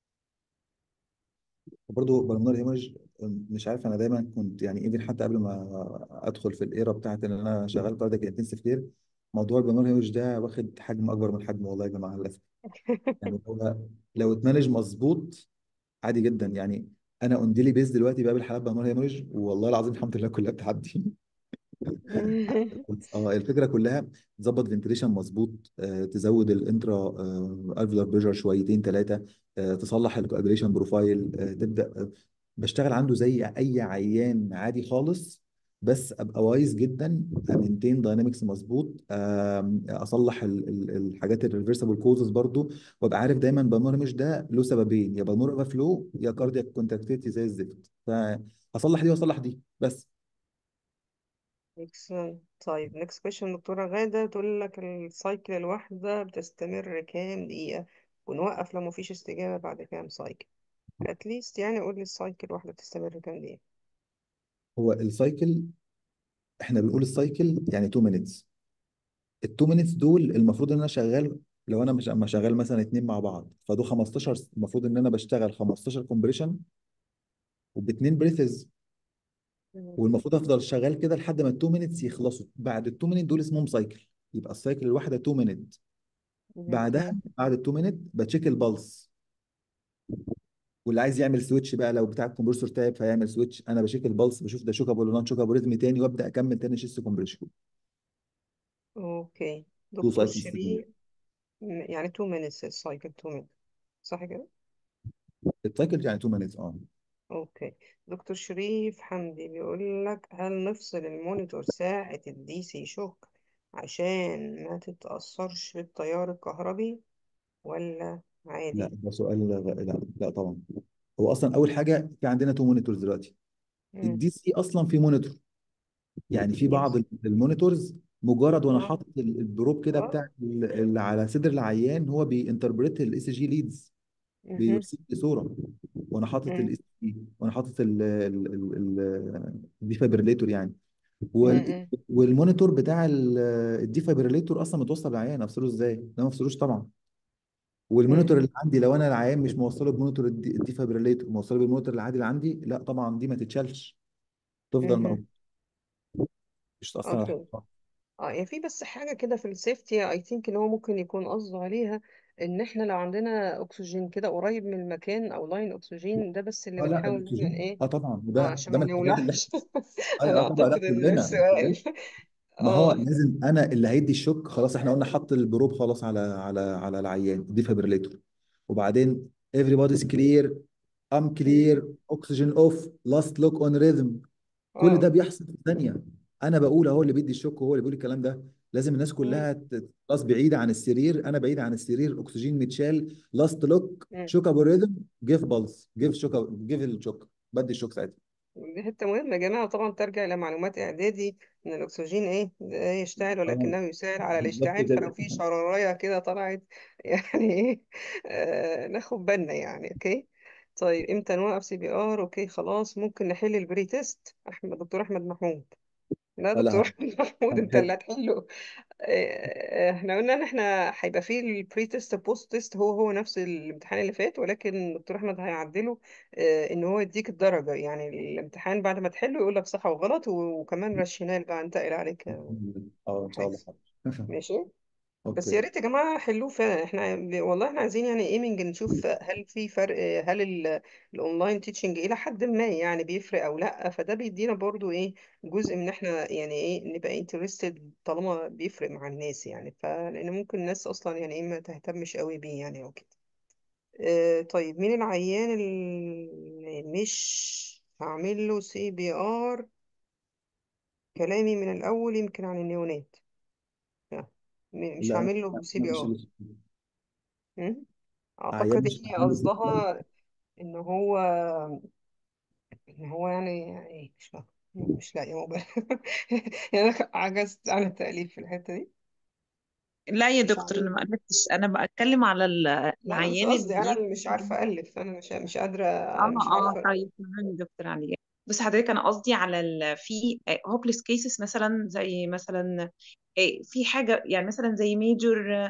Speaker 3: وبرضه بالمونري هيموريج مش عارف انا دايما كنت يعني ايفن حتى قبل ما ادخل في الايرا بتاعت ان انا شغال كاردياك انتنسيف كير موضوع البلمونري هيموريج ده واخد حجم اكبر من حجمه والله يا جماعه للاسف يعني هو لو اتمانج مظبوط عادي جدا يعني انا اون بيز دلوقتي بقابل حالات بالمونري هيموريج والله العظيم الحمد لله كلها بتعدي اه الفكره كلها تظبط فنتريشن مظبوط آه، تزود الانترا الفيولار بريشر شويتين ثلاثه تصلح الكواجريشن بروفايل آه، تبدا آه، بشتغل عنده زي اي عيان عادي خالص بس ابقى وايز جدا امنتين داينامكس مظبوط آم، اصلح ال- ال- الحاجات الريفرسبل كوزز برضو وابقى عارف دايما بالمور مش ده له سببين يا بالمور اوفر فلو يا كاردياك كونتراكتيليتي زي الزفت فاصلح دي واصلح دي بس
Speaker 2: excellent طيب next question دكتورة غادة تقول لك السايكل الواحدة بتستمر كام دقيقة ونوقف لو مفيش استجابة بعد كام سايكل at least يعني قول لي السايكل الواحدة بتستمر كام دقيقة
Speaker 3: هو السايكل احنا بنقول السايكل يعني 2 مينتس ال 2 مينتس دول المفروض ان انا شغال لو انا مش اما شغال مثلا اتنين مع بعض فدول 15 المفروض ان انا بشتغل 15 كومبريشن وباتنين بريثز والمفروض افضل شغال كده لحد ما ال 2 مينتس يخلصوا بعد ال 2 مينت دول اسمهم سايكل يبقى السايكل الواحده 2 مينت بعدها
Speaker 2: مهم.
Speaker 3: بعد ال 2 مينت بتشيك البلس واللي عايز يعمل سويتش بقى لو بتاع الكمبرسور تايب فيعمل سويتش انا بشيك البلس بشوف ده شوكابل ولا نون شوكابل ريتم تاني وابدا اكمل تاني شيست كومبريشن
Speaker 2: اوكي
Speaker 3: تو
Speaker 2: دكتور
Speaker 3: سايكلز
Speaker 2: شيرين م- يعني 2 minutes السايكل 2 minutes صح كده
Speaker 3: السايكل يعني 2 مينتس اه
Speaker 2: اوكي دكتور شريف حمدي بيقول لك هل نفصل المونيتور ساعة الدي سي شوك عشان ما تتأثرش بالتيار الكهربي ولا
Speaker 3: لا
Speaker 2: عادي
Speaker 3: ده سؤال غ- لا لا طبعا هو اصلا اول حاجه في عندنا تو مونيتورز دلوقتي
Speaker 2: مم.
Speaker 3: الدي سي اصلا في مونيتور يعني في بعض
Speaker 2: يس
Speaker 3: المونيتورز مجرد وانا
Speaker 2: اه
Speaker 3: حاطط ال- الدروب كده
Speaker 2: اه
Speaker 3: بتاع ال- اللي على صدر العيان هو بينتربريت الاي سي جي ليدز
Speaker 2: مهم.
Speaker 3: بيرسل لي صوره وانا حاطط
Speaker 2: مم.
Speaker 3: الاي سي جي وانا حاطط الديفابريليتور يعني وال-
Speaker 2: مم.
Speaker 3: والمونيتور بتاع الديفابريليتور اصلا متوصل بالعيان افصله ازاي؟ ده ما افصلوش طبعا والمونيتور
Speaker 2: مم.
Speaker 3: اللي عندي لو انا العيان مش موصله بمونيتور الدي- الديفابريليتور موصله بالمونيتور العادي اللي عندي لا طبعا دي ما تتشالش تفضل
Speaker 2: مهم.
Speaker 3: موجوده مش تاثر على
Speaker 2: اوكي
Speaker 3: حاجه
Speaker 2: اه يعني في بس حاجة كده في السيفتي اي ثينك ان هو ممكن يكون قصده عليها ان احنا لو عندنا اكسجين كده قريب من المكان او لاين اكسجين ده بس اللي
Speaker 3: اه لا
Speaker 2: بنحاول نعمل
Speaker 3: الاكسجين
Speaker 2: ايه
Speaker 3: اه طبعا
Speaker 2: اه
Speaker 3: ده
Speaker 2: عشان
Speaker 3: ده
Speaker 2: ما
Speaker 3: من الحاجات اللي
Speaker 2: نولعش
Speaker 3: ايوه
Speaker 2: انا
Speaker 3: اه طبعا لا
Speaker 2: اعتقد ان
Speaker 3: كلنا
Speaker 2: السؤال
Speaker 3: كلنا ما هو
Speaker 2: اه
Speaker 3: لازم انا اللي هيدي الشوك خلاص احنا قلنا حط البروب خلاص على على على العيان ديفابريليتور وبعدين everybody's clear I'm clear
Speaker 2: مم.
Speaker 3: oxygen off last look on rhythm كل ده
Speaker 2: اه
Speaker 3: بيحصل في ثانيه انا بقول اهو اللي بيدي الشوك وهو اللي بيقول الكلام ده لازم الناس
Speaker 2: مم.
Speaker 3: كلها ت- خلاص بعيده عن السرير انا بعيد عن السرير اكسجين متشال لاست لوك
Speaker 2: مم.
Speaker 3: شوك ابو ريذم جيف بالس جيف شوك جيف الشوك بدي الشوك ساعتها
Speaker 2: دي حتة مهمة يا جماعة طبعا ترجع إلى معلومات إعدادي إن الأكسجين إيه لا يشتعل
Speaker 3: اه
Speaker 2: ولكنه يساعد على
Speaker 3: بالظبط
Speaker 2: الاشتعال فلو
Speaker 3: كده
Speaker 2: في شراراية كده طلعت يعني إيه آه ناخد بالنا يعني أوكي طيب إمتى نوقف سي بي آر أوكي خلاص ممكن نحل البري تيست أحمد دكتور أحمد محمود لا
Speaker 3: لا
Speaker 2: دكتور
Speaker 3: لا
Speaker 2: أحمد محمود أنت اللي هتحله آه، احنا قلنا ان احنا هيبقى فيه البري تيست بوست تيست هو هو نفس الامتحان اللي فات ولكن دكتور احمد هيعدله آه، ان هو يديك الدرجه يعني الامتحان بعد ما تحله يقول لك صح وغلط و- وكمان راشونال بقى انتقل عليك يا
Speaker 3: اه ان شاء الله
Speaker 2: محاسب ماشي بس يا
Speaker 3: اوكي
Speaker 2: ريت يا جماعة حلوه فعلا احنا ب- والله احنا عايزين يعني ايمنج نشوف هل في فرق هل ال- الاونلاين تيتشنج الى حد ما يعني بيفرق او لا فده بيدينا برضو ايه جزء من احنا يعني ايه نبقى انترستد طالما بيفرق مع الناس يعني فلان ممكن الناس اصلا يعني ايه ما تهتمش قوي بيه يعني او كده اه طيب مين العيان اللي مش هعمل له سي بي ار كلامي من الاول يمكن عن النيونات لا، م- مش
Speaker 3: لا
Speaker 2: هعمل
Speaker 3: لا
Speaker 2: له سي
Speaker 3: ما
Speaker 2: بي
Speaker 3: مش
Speaker 2: ار
Speaker 3: عيان
Speaker 2: اعتقد
Speaker 3: مش
Speaker 2: هي
Speaker 3: عامل له سي بي ار
Speaker 2: قصدها ان هو ان هو يعني يعني ايه مش فاهم مش لاقي موبايل يعني انا عجزت عن التأليف في الحتة دي
Speaker 7: لا يا
Speaker 6: مش
Speaker 7: دكتور انا
Speaker 6: عاملين
Speaker 7: ما قلتش انا بتكلم على ال-
Speaker 6: لا انا مش
Speaker 7: العيان
Speaker 6: قصدي
Speaker 7: اللي
Speaker 6: انا اللي
Speaker 7: بيجي
Speaker 6: مش عارفه الف انا مش مش قادره
Speaker 7: اه
Speaker 6: مش
Speaker 7: اه
Speaker 6: عارفه
Speaker 7: طيب تمام يا دكتور علي بس حضرتك انا قصدي على ال... في هوبليس كيسز مثلا زي مثلا آه، في حاجه يعني مثلا زي ميجور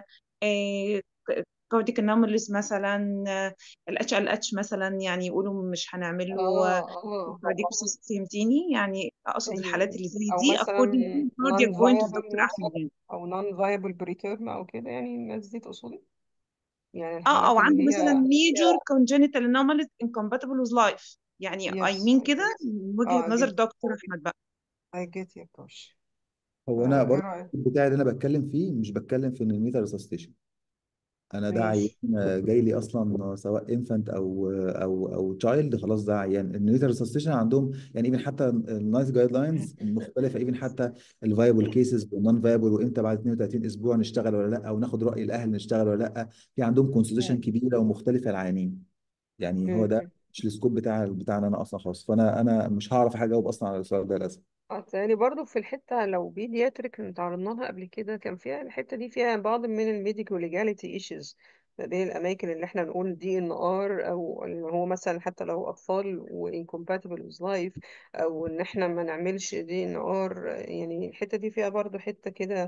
Speaker 7: كارديك انوماليز مثلا الاتش ال اتش مثلا يعني يقولوا مش هنعمل له
Speaker 6: اه اه
Speaker 7: كارديك فهمتيني يعني اقصد الحالات
Speaker 6: ايوه
Speaker 7: اللي زي
Speaker 6: او
Speaker 7: دي
Speaker 6: مثلا
Speaker 7: according to cardiac
Speaker 6: non
Speaker 7: point of
Speaker 6: viable
Speaker 7: دكتور
Speaker 6: مثلا
Speaker 7: احمد يعني
Speaker 6: او non viable preterm او كده يعني الناس دي تقصدي يعني
Speaker 7: اه او
Speaker 6: الحالات اللي
Speaker 7: عنده مثلا
Speaker 6: هي
Speaker 7: major congenital anomalies incompatible with life يعني I
Speaker 6: yes
Speaker 7: mean
Speaker 6: I
Speaker 7: كده
Speaker 6: get
Speaker 7: من وجهة
Speaker 6: اه
Speaker 7: نظر
Speaker 6: get
Speaker 7: دكتور احمد بقى
Speaker 6: I get your push
Speaker 3: هو انا
Speaker 6: آه ايه
Speaker 3: برضه
Speaker 6: رأيك
Speaker 3: بتاعي اللي انا بتكلم فيه مش بتكلم في النيونيتال ريسستيشن انا ده عيان
Speaker 6: ماشي
Speaker 3: جاي لي اصلا سواء انفانت او او او تشايلد خلاص ده عيان النيونيتال ريسستيشن عندهم يعني ايفن حتى النايس جايد لاينز مختلفه ايفن حتى الفايبل كيسز والنون فايبل وامتى بعد 32 اسبوع نشتغل ولا لا او ناخد راي الاهل نشتغل ولا لا في عندهم كونسيدريشن كبيره ومختلفه العيانين يعني هو ده
Speaker 6: مم.
Speaker 3: مش السكوب بتاع بتاعنا انا اصلا خالص فانا انا مش هعرف حاجه اجاوب اصلا على السؤال ده للاسف
Speaker 6: يعني برضو في الحتة لو بيدياتريك اللي تعرضنا لها قبل كده كان فيها الحتة دي فيها بعض من الميديكال ليجاليتي ايشوز ما بين الأماكن اللي احنا نقول دي ان ار أو اللي هو مثلا حتى لو أطفال و incompatible with life أو إن احنا ما نعملش دي ان ار يعني الحتة دي فيها برضو حتة كده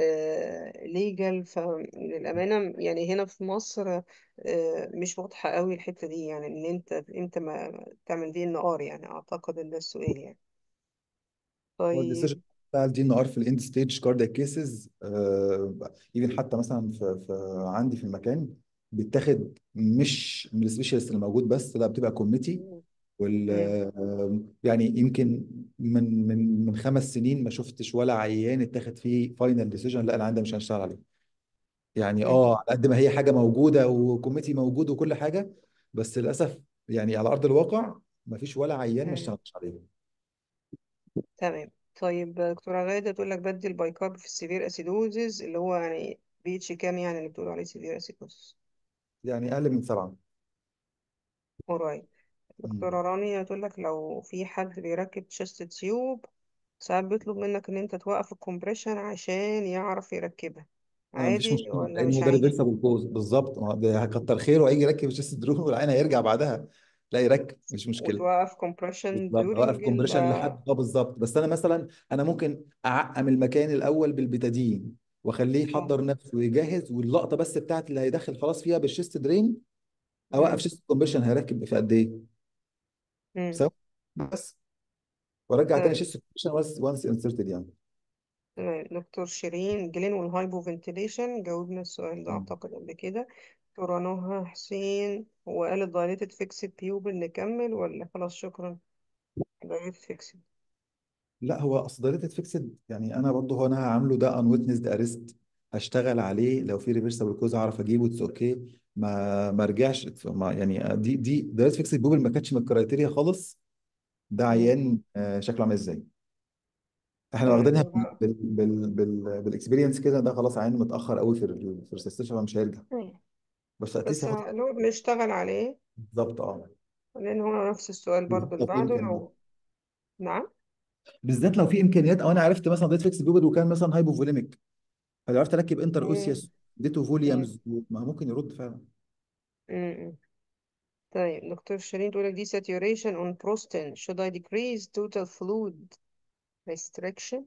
Speaker 6: ليجال فللأمانة يعني هنا في مصر آه، مش واضحة قوي الحتة دي يعني إن أنت أنت ما تعمل دي ان ار يعني أعتقد إن ده السؤال يعني
Speaker 3: هو الديسيجن
Speaker 6: طيب
Speaker 3: بتاع الدي ان ار في الاند ستيج كاردياك كيسز ايفن حتى مثلا في, في عندي في المكان بيتاخد مش من السبيشالست اللي موجود بس لا بتبقى كوميتي وال
Speaker 6: مم.
Speaker 3: آه، يعني يمكن من من من خمس سنين ما شفتش ولا عيان اتاخد فيه فاينل ديسيجن لا انا عندي مش هنشتغل عليه يعني
Speaker 6: مم.
Speaker 3: اه على قد ما هي حاجه موجوده وكوميتي موجود وكل حاجه بس للاسف يعني على ارض الواقع ما فيش ولا عيان ما
Speaker 6: مم.
Speaker 3: اشتغلش عليه
Speaker 6: تمام طيب دكتورة غادة تقول لك بدي البايكارب في السيفير اسيدوزز اللي هو يعني بيتش كام يعني اللي بتقول عليه سيفير اسيدوزز
Speaker 3: يعني اقل من سبعه
Speaker 6: قريب
Speaker 3: مم.
Speaker 6: دكتورة رانيا تقول لك لو في حد بيركب تشست تيوب ساعات بيطلب منك ان انت توقف الكومبريشن عشان يعرف يركبها
Speaker 3: انا مفيش
Speaker 6: عادي
Speaker 3: مشكله
Speaker 6: ولا
Speaker 3: لان
Speaker 6: مش
Speaker 3: هو ده
Speaker 6: عادي
Speaker 3: ريفرسبل كوز بالظبط ما هو ده كتر خيره هيجي يركب الشيست درون والعين هيرجع بعدها لا يركب مش مشكله
Speaker 6: وتوقف كومبريشن
Speaker 3: بالظبط اوقف
Speaker 6: during ال
Speaker 3: كومبريشن لحد اه بالظبط بس انا مثلا انا ممكن اعقم المكان الاول بالبتادين واخليه
Speaker 6: اه
Speaker 3: يحضر نفسه ويجهز واللقطه بس بتاعت اللي هيدخل خلاص فيها بالشيست درين اوقف
Speaker 6: مم.
Speaker 3: شيست كومبريشن هيركب في قد ايه
Speaker 6: مم.
Speaker 3: سوا بس وارجع تاني
Speaker 6: تمام
Speaker 3: شيست كومبريشن وانس انسرتد يعني
Speaker 6: تمام دكتور شيرين جلين والهايبو فنتيليشن جاوبنا السؤال ده
Speaker 3: مم.
Speaker 6: أعتقد قبل كده دكتورة نهى حسين هو قال الدايليتد فيكسد بيوبل نكمل ولا خلاص شكرا دايليتد فيكسد
Speaker 3: لا هو اصل دايركت فيكسد يعني انا برضه هو انا هعمله ده ان ويتنسد اريست اشتغل عليه لو في ريفرسبل كوز اعرف اجيبه اتس اوكي ما ما ارجعش ما يعني دي دي دايركت فيكسد بوبل ما كانتش من الكرايتيريا خالص ده عيان آه، شكله عامل ازاي احنا
Speaker 6: تمام
Speaker 3: واخدينها
Speaker 6: يبقى
Speaker 3: بال بال بال بالاكسبيرينس كده ده خلاص عيان متاخر قوي في ال في الريسستيشن فمش هيرجع
Speaker 6: مم.
Speaker 3: بس اتليست
Speaker 6: بس
Speaker 3: ياخد
Speaker 6: لو بنشتغل عليه
Speaker 3: بالظبط اه
Speaker 6: لأن هو نفس السؤال برضو
Speaker 3: بالذات
Speaker 6: اللي
Speaker 3: لو في
Speaker 6: بعده
Speaker 3: امكانيات
Speaker 6: لو نعم
Speaker 3: بالذات لو في امكانيات او انا عرفت مثلا دايركت فيكسد بوبل وكان مثلا هايبوفوليميك فلو عرفت اركب انتر
Speaker 6: مم.
Speaker 3: اوسيوس اديته
Speaker 6: مم.
Speaker 3: فوليومز ما ممكن يرد فعلا
Speaker 6: مم. طيب دكتور شيرين تقول لك دي saturation on prostate should I decrease total fluid restriction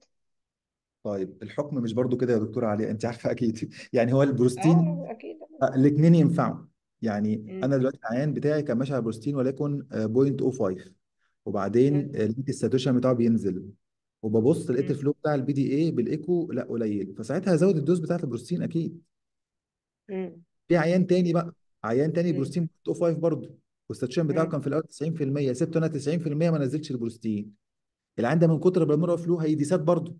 Speaker 3: طيب الحكم مش برضو كده يا دكتورة علي انت عارفه اكيد يعني هو البروستين
Speaker 6: اه اكيد
Speaker 3: الاثنين ينفعوا يعني
Speaker 6: مم.
Speaker 3: انا دلوقتي العيان بتاعي كان ماشي على بروستين وليكن آه، 0.05 وبعدين
Speaker 6: مم.
Speaker 3: آه، لقيت الساتوشن بتاعه بينزل وببص لقيت
Speaker 6: مم.
Speaker 3: الفلو بتاع البي دي اي بالايكو لا قليل فساعتها هزود الدوز بتاعت البروستين اكيد
Speaker 6: مم.
Speaker 3: في عيان تاني بقى عيان تاني
Speaker 6: مم.
Speaker 3: بروستين 0.05 برضه والساتوشن بتاعه
Speaker 6: مم.
Speaker 3: كان في الاول 90% سبته انا 90% ما نزلتش البروستين العيان ده من كتر بالمره فلو هيديسات برضه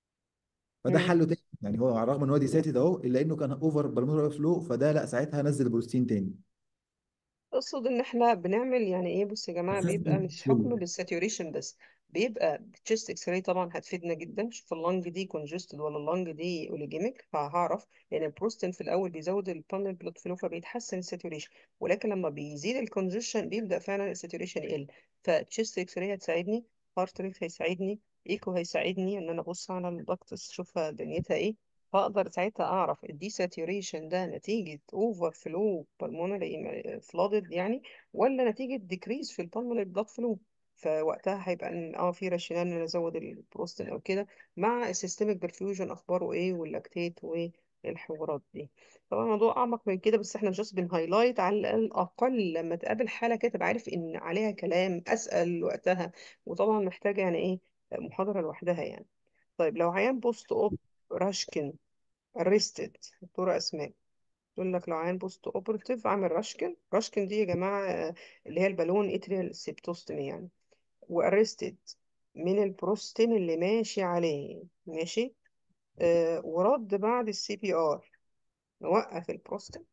Speaker 3: فده
Speaker 6: مم.
Speaker 3: حله تاني يعني هو على الرغم ان هو دي ساتد اهو الا انه كان اوفر بالمونري فلو فده لا ساعتها نزل بروستين تاني
Speaker 6: اقصد ان احنا بنعمل يعني ايه بص يا جماعه بيبقى
Speaker 3: اسسمنت
Speaker 6: مش
Speaker 3: كله
Speaker 6: حكم بالساتوريشن بس بيبقى تشيست اكس راي طبعا هتفيدنا جدا شوف اللنج دي كونجستد ولا اللنج دي اوليجيميك فهعرف لان البروستين في الاول بيزود البانل بلوت فلو فبيتحسن الساتوريشن ولكن لما بيزيد الكونجشن بيبدا فعلا الساتوريشن يقل فتشيست اكس راي هتساعدني هارت ريت هيساعدني ايكو هيساعدني ان انا ابص على الضغط اشوفها دنيتها ايه
Speaker 2: فاقدر ساعتها اعرف الدي ساتوريشن ده نتيجة اوفر فلو pulmonary flooded يعني ولا نتيجة decrease في البلمونري blood flow فوقتها هيبقى ان اه في راشونال ان انا ازود البروستين او كده مع السيستميك برفيوجن اخباره ايه واللاكتيت والحوارات دي طبعا الموضوع اعمق من كده بس احنا جاست بنهايلايت على الاقل لما تقابل حالة كده تبقى عارف ان عليها كلام اسال وقتها وطبعا محتاجة يعني ايه محاضرة لوحدها يعني طيب لو عيان بوست اوب راشكن ارستد دكتورة اسماء تقول لك لو عيان بوست اوبرتيف عامل راشكن راشكن دي يا جماعة آه، اللي هي البالون اتريال سيبتوستومي يعني وارستد من البروستين اللي ماشي عليه ماشي آه ورد بعد السي بي ار نوقف البروستين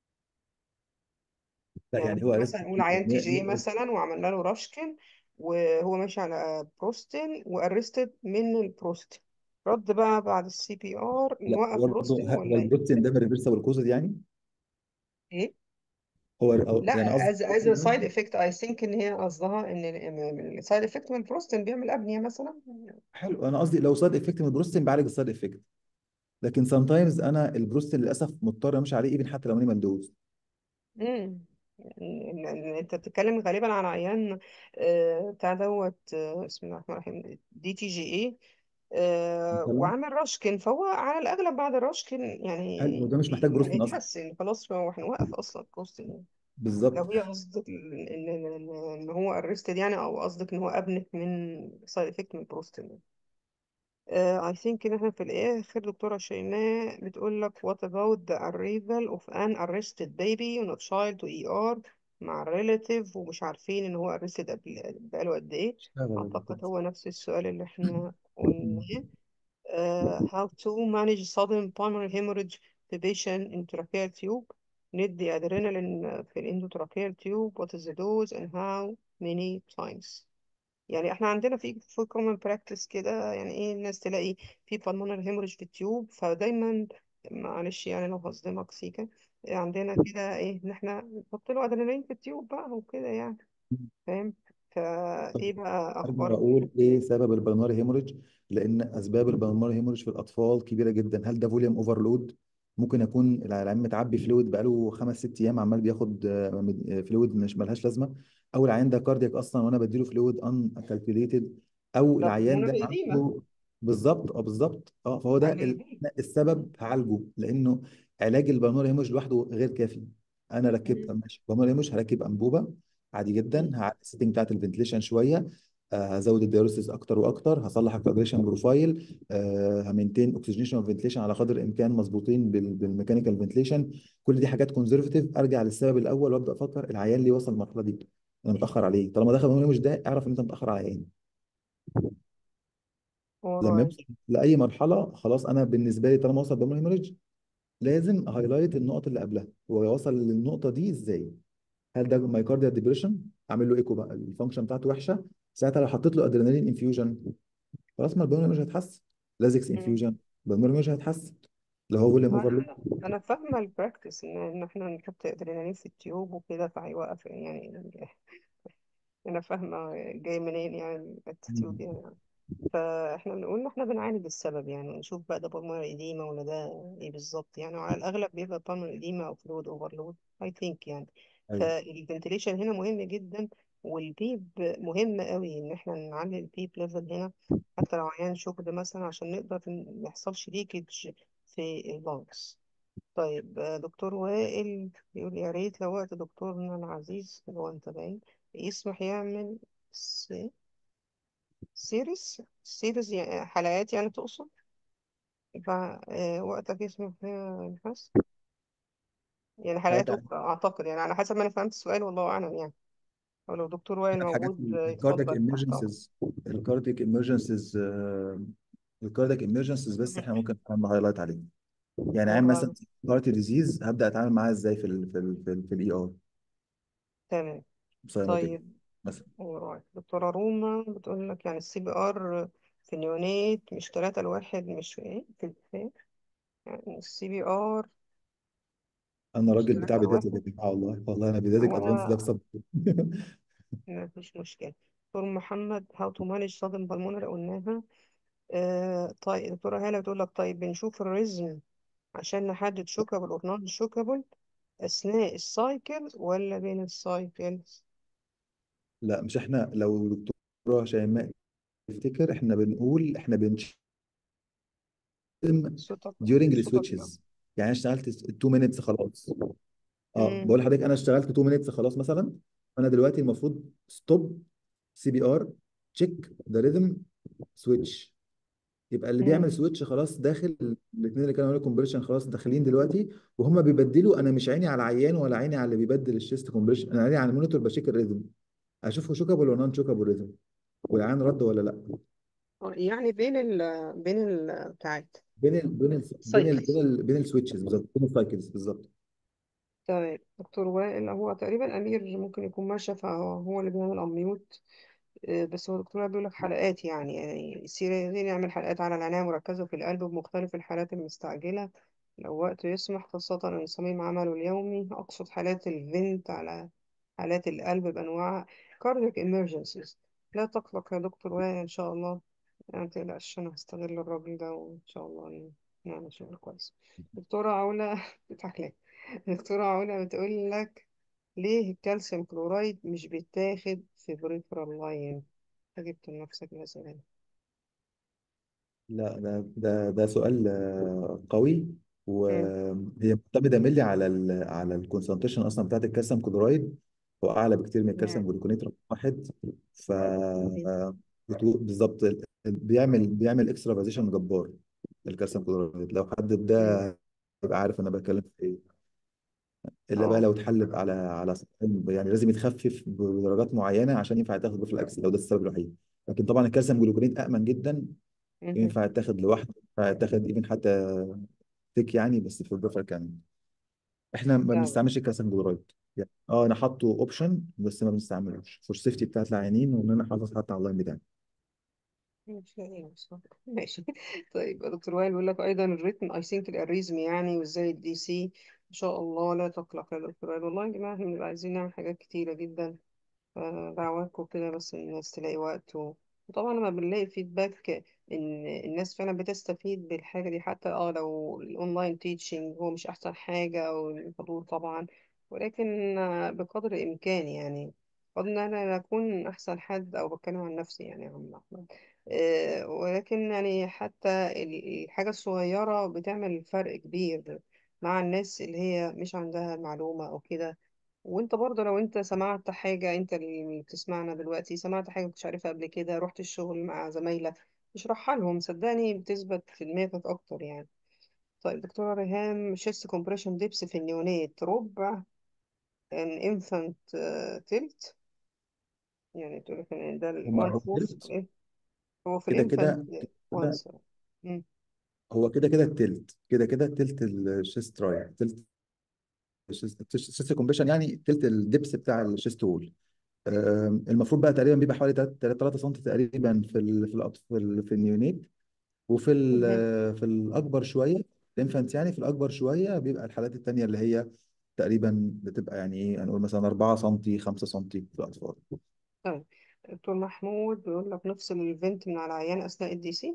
Speaker 3: لا
Speaker 2: يعني
Speaker 3: يعني هو
Speaker 2: مثلا نقول عيان تي جي مثلا وعملنا له راشكن وهو ماشي على بروستين وارستد من البروستين رد بقى بعد السي بي ار
Speaker 3: لا
Speaker 2: نوقف
Speaker 3: هو
Speaker 2: بروستين
Speaker 3: برضه هو
Speaker 2: ولا ايه؟
Speaker 3: البروتين ده ريفرسبل كوزد يعني
Speaker 2: ايه؟
Speaker 3: هو أو يعني
Speaker 2: لا
Speaker 3: قصدي
Speaker 2: as as a side effect I think ان هي قصدها ان السايد افكت من البروستين بيعمل ابنية مثلا
Speaker 3: حلو انا قصدي لو سايد افكت من البروستين بعالج السايد افكت لكن سام تايمز انا البروستين للاسف مضطر امشي عليه ايفن حتى لو مينيمال دوز
Speaker 2: امم إن- إن انت بتتكلم غالبا عن عيان آه، بتاع دوت آه، بسم الله الرحمن الرحيم دي تي جي اي آه،
Speaker 3: مثلا
Speaker 2: وعامل راشكن فهو على الاغلب بعد الراشكن
Speaker 3: حلو
Speaker 2: يعني
Speaker 3: وده مش محتاج
Speaker 2: يعني
Speaker 3: بروستين اصلا
Speaker 2: يتحسن خلاص هو هنوقف اصلا البروستين لو
Speaker 3: بالظبط
Speaker 2: هي قصدك ان ان إن- إن هو ارستد يعني او قصدك ان هو ابنت من سايد افكت من البروستين Uh, I think إن إحنا في الآخر دكتورة شيماء بتقول لك what about the arrival of an arrested baby and a child to ER مع relative ومش عارفين إن هو arrested قبل بقاله قد إيه
Speaker 3: اشتغل
Speaker 2: أعتقد هو نفس السؤال اللي إحنا قلناه uh, how to manage sudden pulmonary hemorrhage في patient in tracheal tube ندي adrenaline في الانdotracheal tube what is the dose and how many times يعني احنا عندنا في في common practice كده يعني ايه الناس تلاقي في pulmonary hemorrhage في التيوب فدايما معلش يعني لو هصدمك سيكا عندنا كده ايه ان احنا نحط له ادرينالين في التيوب بقى وكده يعني فاهم فايه بقى
Speaker 3: ارجع
Speaker 2: اخبار
Speaker 3: واقول ايه سبب البلماري هيموريدج لان اسباب البلماري هيموريدج في الاطفال كبيره جدا هل ده فوليوم اوفرلود ممكن يكون العيان متعبي فلويد بقاله خمس ست ايام عمال بياخد فلويد مش ملهاش لازمه او العيان ده كاردياك اصلا وانا بديله فلويد ان كالكوليتد او
Speaker 2: ده
Speaker 3: العيان ده
Speaker 2: pulmonary edema
Speaker 3: عنده بالظبط اه بالظبط اه فهو ده
Speaker 2: عالي
Speaker 3: ال-
Speaker 2: البيت
Speaker 3: السبب هعالجه لانه علاج البلماري هيموريدج لوحده غير كافي انا ركبت ماشي بلماري هيموريدج هركب انبوبه عادي جدا هعلي السيتنج بتاعت الفنتليشن شويه آه، هزود الدياليسيس اكتر واكتر هصلح الكوagulation بروفايل آه، همينتين اوكسجينيشن وفنتليشن على قدر الامكان مظبوطين بال- بالميكانيكال فنتليشن كل دي حاجات كونزرفتيف ارجع للسبب الاول وابدا افكر العيان ليه وصل للمرحله دي انا متاخر عليه طالما دخل بالموني مش ده اعرف ان انت متاخر على عيان لما
Speaker 2: alright
Speaker 3: يوصل لاي مرحله خلاص انا بالنسبه لي طالما وصل بالموني هيموريدج لازم هايلايت النقط اللي قبلها هو وصل للنقطه دي ازاي هل ده مايكارديال ديبريشن اعمل له ايكو بقى الفانكشن بتاعته وحشه ساعتها لو حطيت له ادرينالين انفيوجن خلاص ما البلمونري مش هيتحسن لازكس
Speaker 2: مم.
Speaker 3: انفيوجن البلمونري مش هيتحسن لو هو فوليوم اوفرلود
Speaker 2: انا انا فاهمه البراكتس ان ان احنا نحط ادرينالين في التيوب وكده فهيوقف يعني انا فاهمه جاي منين يعني الاتيتيود يعني فاحنا بنقول ان احنا بنعالج السبب يعني نشوف بقى ده بالمونري اديما ولا ده ايه بالظبط يعني وعلى الاغلب بيبقى بالمونري اديما او فلويد اوفرلود اي ثينك يعني
Speaker 3: ايوه
Speaker 2: فالفنتليشن هنا مهم جدا والبيب مهم قوي ان احنا نعلي البيب ليفل هنا حتى لو عيان شوكد مثلا عشان نقدر ن- ما يحصلش ليكج في اللونجز طيب آه، دكتور وائل بيقول يا ريت لو وقت دكتورنا العزيز اللي هو انت باين يسمح يعمل س- سيريس سيريس يعني حلقات يعني تقصد فوقتك يسمح فيها بس يعني حلقات
Speaker 3: حاجات
Speaker 2: أخرى أعتقد يعني على حسب ما أنا فهمت السؤال والله أعلم يعني أو لو دكتور وائل
Speaker 3: حاجات
Speaker 2: موجود آه،
Speaker 3: الكاردياك
Speaker 2: يتفضل تحت أمرك
Speaker 3: امرجنسيز الكاردياك امرجنسيز الكاردياك امرجنسيز بس احنا ممكن نعمل هايلايت عليه يعني عين مثلا
Speaker 2: alright
Speaker 3: هارت ديزيز هبدا اتعامل معاه ازاي في ال في ال في ال في الاي ار
Speaker 2: تمام
Speaker 3: ساينوتيك
Speaker 2: طيب
Speaker 3: مثلا
Speaker 2: alright دكتورة روما بتقول لك يعني السي بي ار في النيونات مش تلاتة لواحد مش في إيه في في- يعني السي بي ار
Speaker 3: انا
Speaker 2: مش
Speaker 3: راجل بتاع
Speaker 2: تلاتة
Speaker 3: بيداتيك يا
Speaker 2: لواحد
Speaker 3: جماعه والله والله انا بيداتيك
Speaker 2: هو
Speaker 3: ادفانس ده
Speaker 2: أنا
Speaker 3: بسبب
Speaker 2: مفيش مشكلة دكتور محمد how to manage sudden pulmonary قلناها آه طيب دكتورة هالة بتقول لك طيب بنشوف الريزم عشان نحدد شوكابل اور نون شوكابل أثناء السايكل ولا بين السايكل
Speaker 3: لا مش احنا لو دكتورة شيماء تفتكر احنا بنقول احنا بنشتم
Speaker 2: صوتك
Speaker 3: during
Speaker 2: صوتك
Speaker 3: السويتشز يعني انا اشتغلت 2 minutes خلاص اه
Speaker 2: مم.
Speaker 3: بقول لحضرتك انا اشتغلت 2 minutes خلاص مثلا انا دلوقتي المفروض ستوب سي بي ار تشيك ذا ريذم سويتش يبقى اللي
Speaker 2: مم.
Speaker 3: بيعمل سويتش خلاص داخل الاثنين اللي كانوا عاملين كومبريشن خلاص داخلين دلوقتي وهم بيبدلوا انا مش عيني على العيان ولا عيني على اللي بيبدل الشيست كومبريشن انا عيني على المونيتور بشيك الريذم اشوفه شوكابل ولا نون شوكابل ريذم والعيان رد ولا لا
Speaker 2: آه، يعني بين ال بين ال بتاعت
Speaker 3: بين ال بين ال بين ال
Speaker 2: سايكلز
Speaker 3: بين ال بين السويتشز بالظبط بين السايكلز بالظبط
Speaker 2: تمام دكتور وائل هو تقريبا أمير ممكن يكون ماشي فهو اللي بيعمل أميوت آه، بس هو دكتور بيقول لك حلقات يعني يعني يصير يعمل حلقات على العناية المركزة في القلب بمختلف الحالات المستعجلة لو وقته يسمح خاصة إن صميم عمله اليومي أقصد حالات الفنت على حالات القلب بأنواع cardiac emergencies لا تقلق يا دكتور وائل إن شاء الله يعني ما تقلقش أنا هستغل الراجل ده وإن شاء الله نعمل شغل كويس دكتورة علا بتضحك ليه دكتورة علا بتقول لك ليه الكالسيوم كلورايد مش بيتاخد في بريفرال لاين جبت لنفسك الأسئلة دي
Speaker 3: لا ده ده ده سؤال آه، قوي
Speaker 2: مم.
Speaker 3: وهي معتمده ملي على ال على الكونسنتريشن اصلا بتاعت الكالسيوم كلورايد هو اعلى بكتير من الكالسيوم
Speaker 2: نعم
Speaker 3: جلوكونات رقم واحد ف
Speaker 2: مم.
Speaker 3: آه، بتو- بالظبط ال- ال- بيعمل بيعمل اكسترافازيشن جبار الكالسيوم كلورايد لو حد
Speaker 2: مم.
Speaker 3: ده يبقى عارف انا بتكلم في ايه الا بقى
Speaker 2: اه
Speaker 3: لو اتحلب على على يعني لازم يتخفف بدرجات معينه عشان ينفع يتاخد بروفيلاكس لو ده السبب الوحيد لكن طبعا الكالسيوم جلوكونات امن جدا
Speaker 2: مهم.
Speaker 3: ينفع يتاخد لوحده ينفع يتاخد ايفن حتى تك يعني بس في البريفر كمان احنا ما
Speaker 2: تمام
Speaker 3: بنستعملش الكالسيوم كلورايد يعني اه انا حاطه اوبشن بس ما بنستعملوش فور سيفتي بتاعت العيانين وان انا حافظ حتى على اللاين بتاعي
Speaker 2: مش لاقي بصراحة. ماشي طيب يا دكتور وائل بيقول لك أيضا الريتم أي ثينك الأريزمي يعني وإزاي الدي سي إن شاء الله لا تقلق يا دكتور وائل والله يا جماعة احنا بنبقى عايزين نعمل حاجات كتيرة جدا فدعواتكم كده بس إن الناس تلاقي وقت و... وطبعا لما بنلاقي فيدباك ان الناس فعلا بتستفيد بالحاجة دي حتى اه لو الاونلاين تيتشنج هو مش احسن حاجة او الحضور طبعا ولكن آه، بقدر الامكان يعني قد ان انا اكون احسن حد او بتكلم عن نفسي يعني يا عم احمد آه، ولكن يعني حتى ال- الحاجة الصغيرة بتعمل فرق كبير مع الناس اللي هي مش عندها المعلومة او كده وانت برضه لو انت سمعت حاجة انت اللي بتسمعنا دلوقتي سمعت حاجة مش عارفها قبل كده رحت الشغل مع زمايلك اشرحها لهم صدقني بتثبت في دماغك اكتر يعني طيب دكتورة ريهام شيست كومبريشن ديبس في النيونات ربع ان انفانت تلت يعني تقول لك ان ده
Speaker 3: هما
Speaker 2: الوان
Speaker 3: هو
Speaker 2: فورث
Speaker 3: التلت
Speaker 2: هو في
Speaker 3: كده
Speaker 2: الانفانت
Speaker 3: كده
Speaker 2: وان
Speaker 3: كده
Speaker 2: مم.
Speaker 3: هو كده كده التلت كده كده التلت الشيست رايح تلت الشيست كومبريشن يعني تلت الدبس بتاع الشيست وول آم، المفروض بقى تقريبا بيبقى حوالي 3 سم تقريبا في ال في الأط- في, ال في النيونيت وفي
Speaker 2: مهم.
Speaker 3: ال في الاكبر شويه الانفانت يعني في الاكبر شويه بيبقى الحالات التانيه اللي هي تقريبا بتبقى يعني ايه هنقول مثلا 4 سم 5 سم في الاطفال
Speaker 2: طيب دكتور محمود بيقول لك نفصل الفنت من على العيان اثناء الدي سي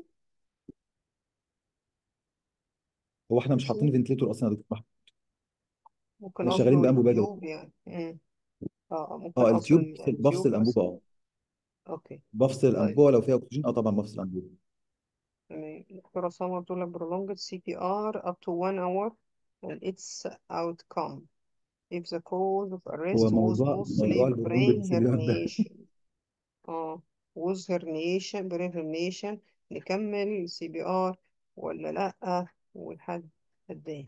Speaker 3: هو احنا مش حاطين
Speaker 2: ماشي
Speaker 3: فنتليتور اصلا يا دكتور محمد
Speaker 2: ممكن
Speaker 3: احنا شغالين
Speaker 2: قصده
Speaker 3: بانبو باجل
Speaker 2: التيوب يعني مم. اه ممكن
Speaker 3: اه
Speaker 2: اصلا
Speaker 3: التيوب بفصل بفصل
Speaker 2: التيوب
Speaker 3: الانبوبه
Speaker 2: مثلا
Speaker 3: اه
Speaker 2: اوكي
Speaker 3: بفصل
Speaker 2: طيب
Speaker 3: الانبوبه لو فيها اكسجين اه طبعا بفصل الانبوبه
Speaker 2: تمام دكتورة سمر بتقول لك prolonged CPR up to one hour and its outcome if the cause of arrest
Speaker 3: هو
Speaker 2: was
Speaker 3: موضوع موضوع
Speaker 2: mostly
Speaker 3: البرولونج
Speaker 2: brain
Speaker 3: سي بي ار ده
Speaker 2: herniation اه was herniation brain herniation نكمل CPR ولا لأ والحد قد ايه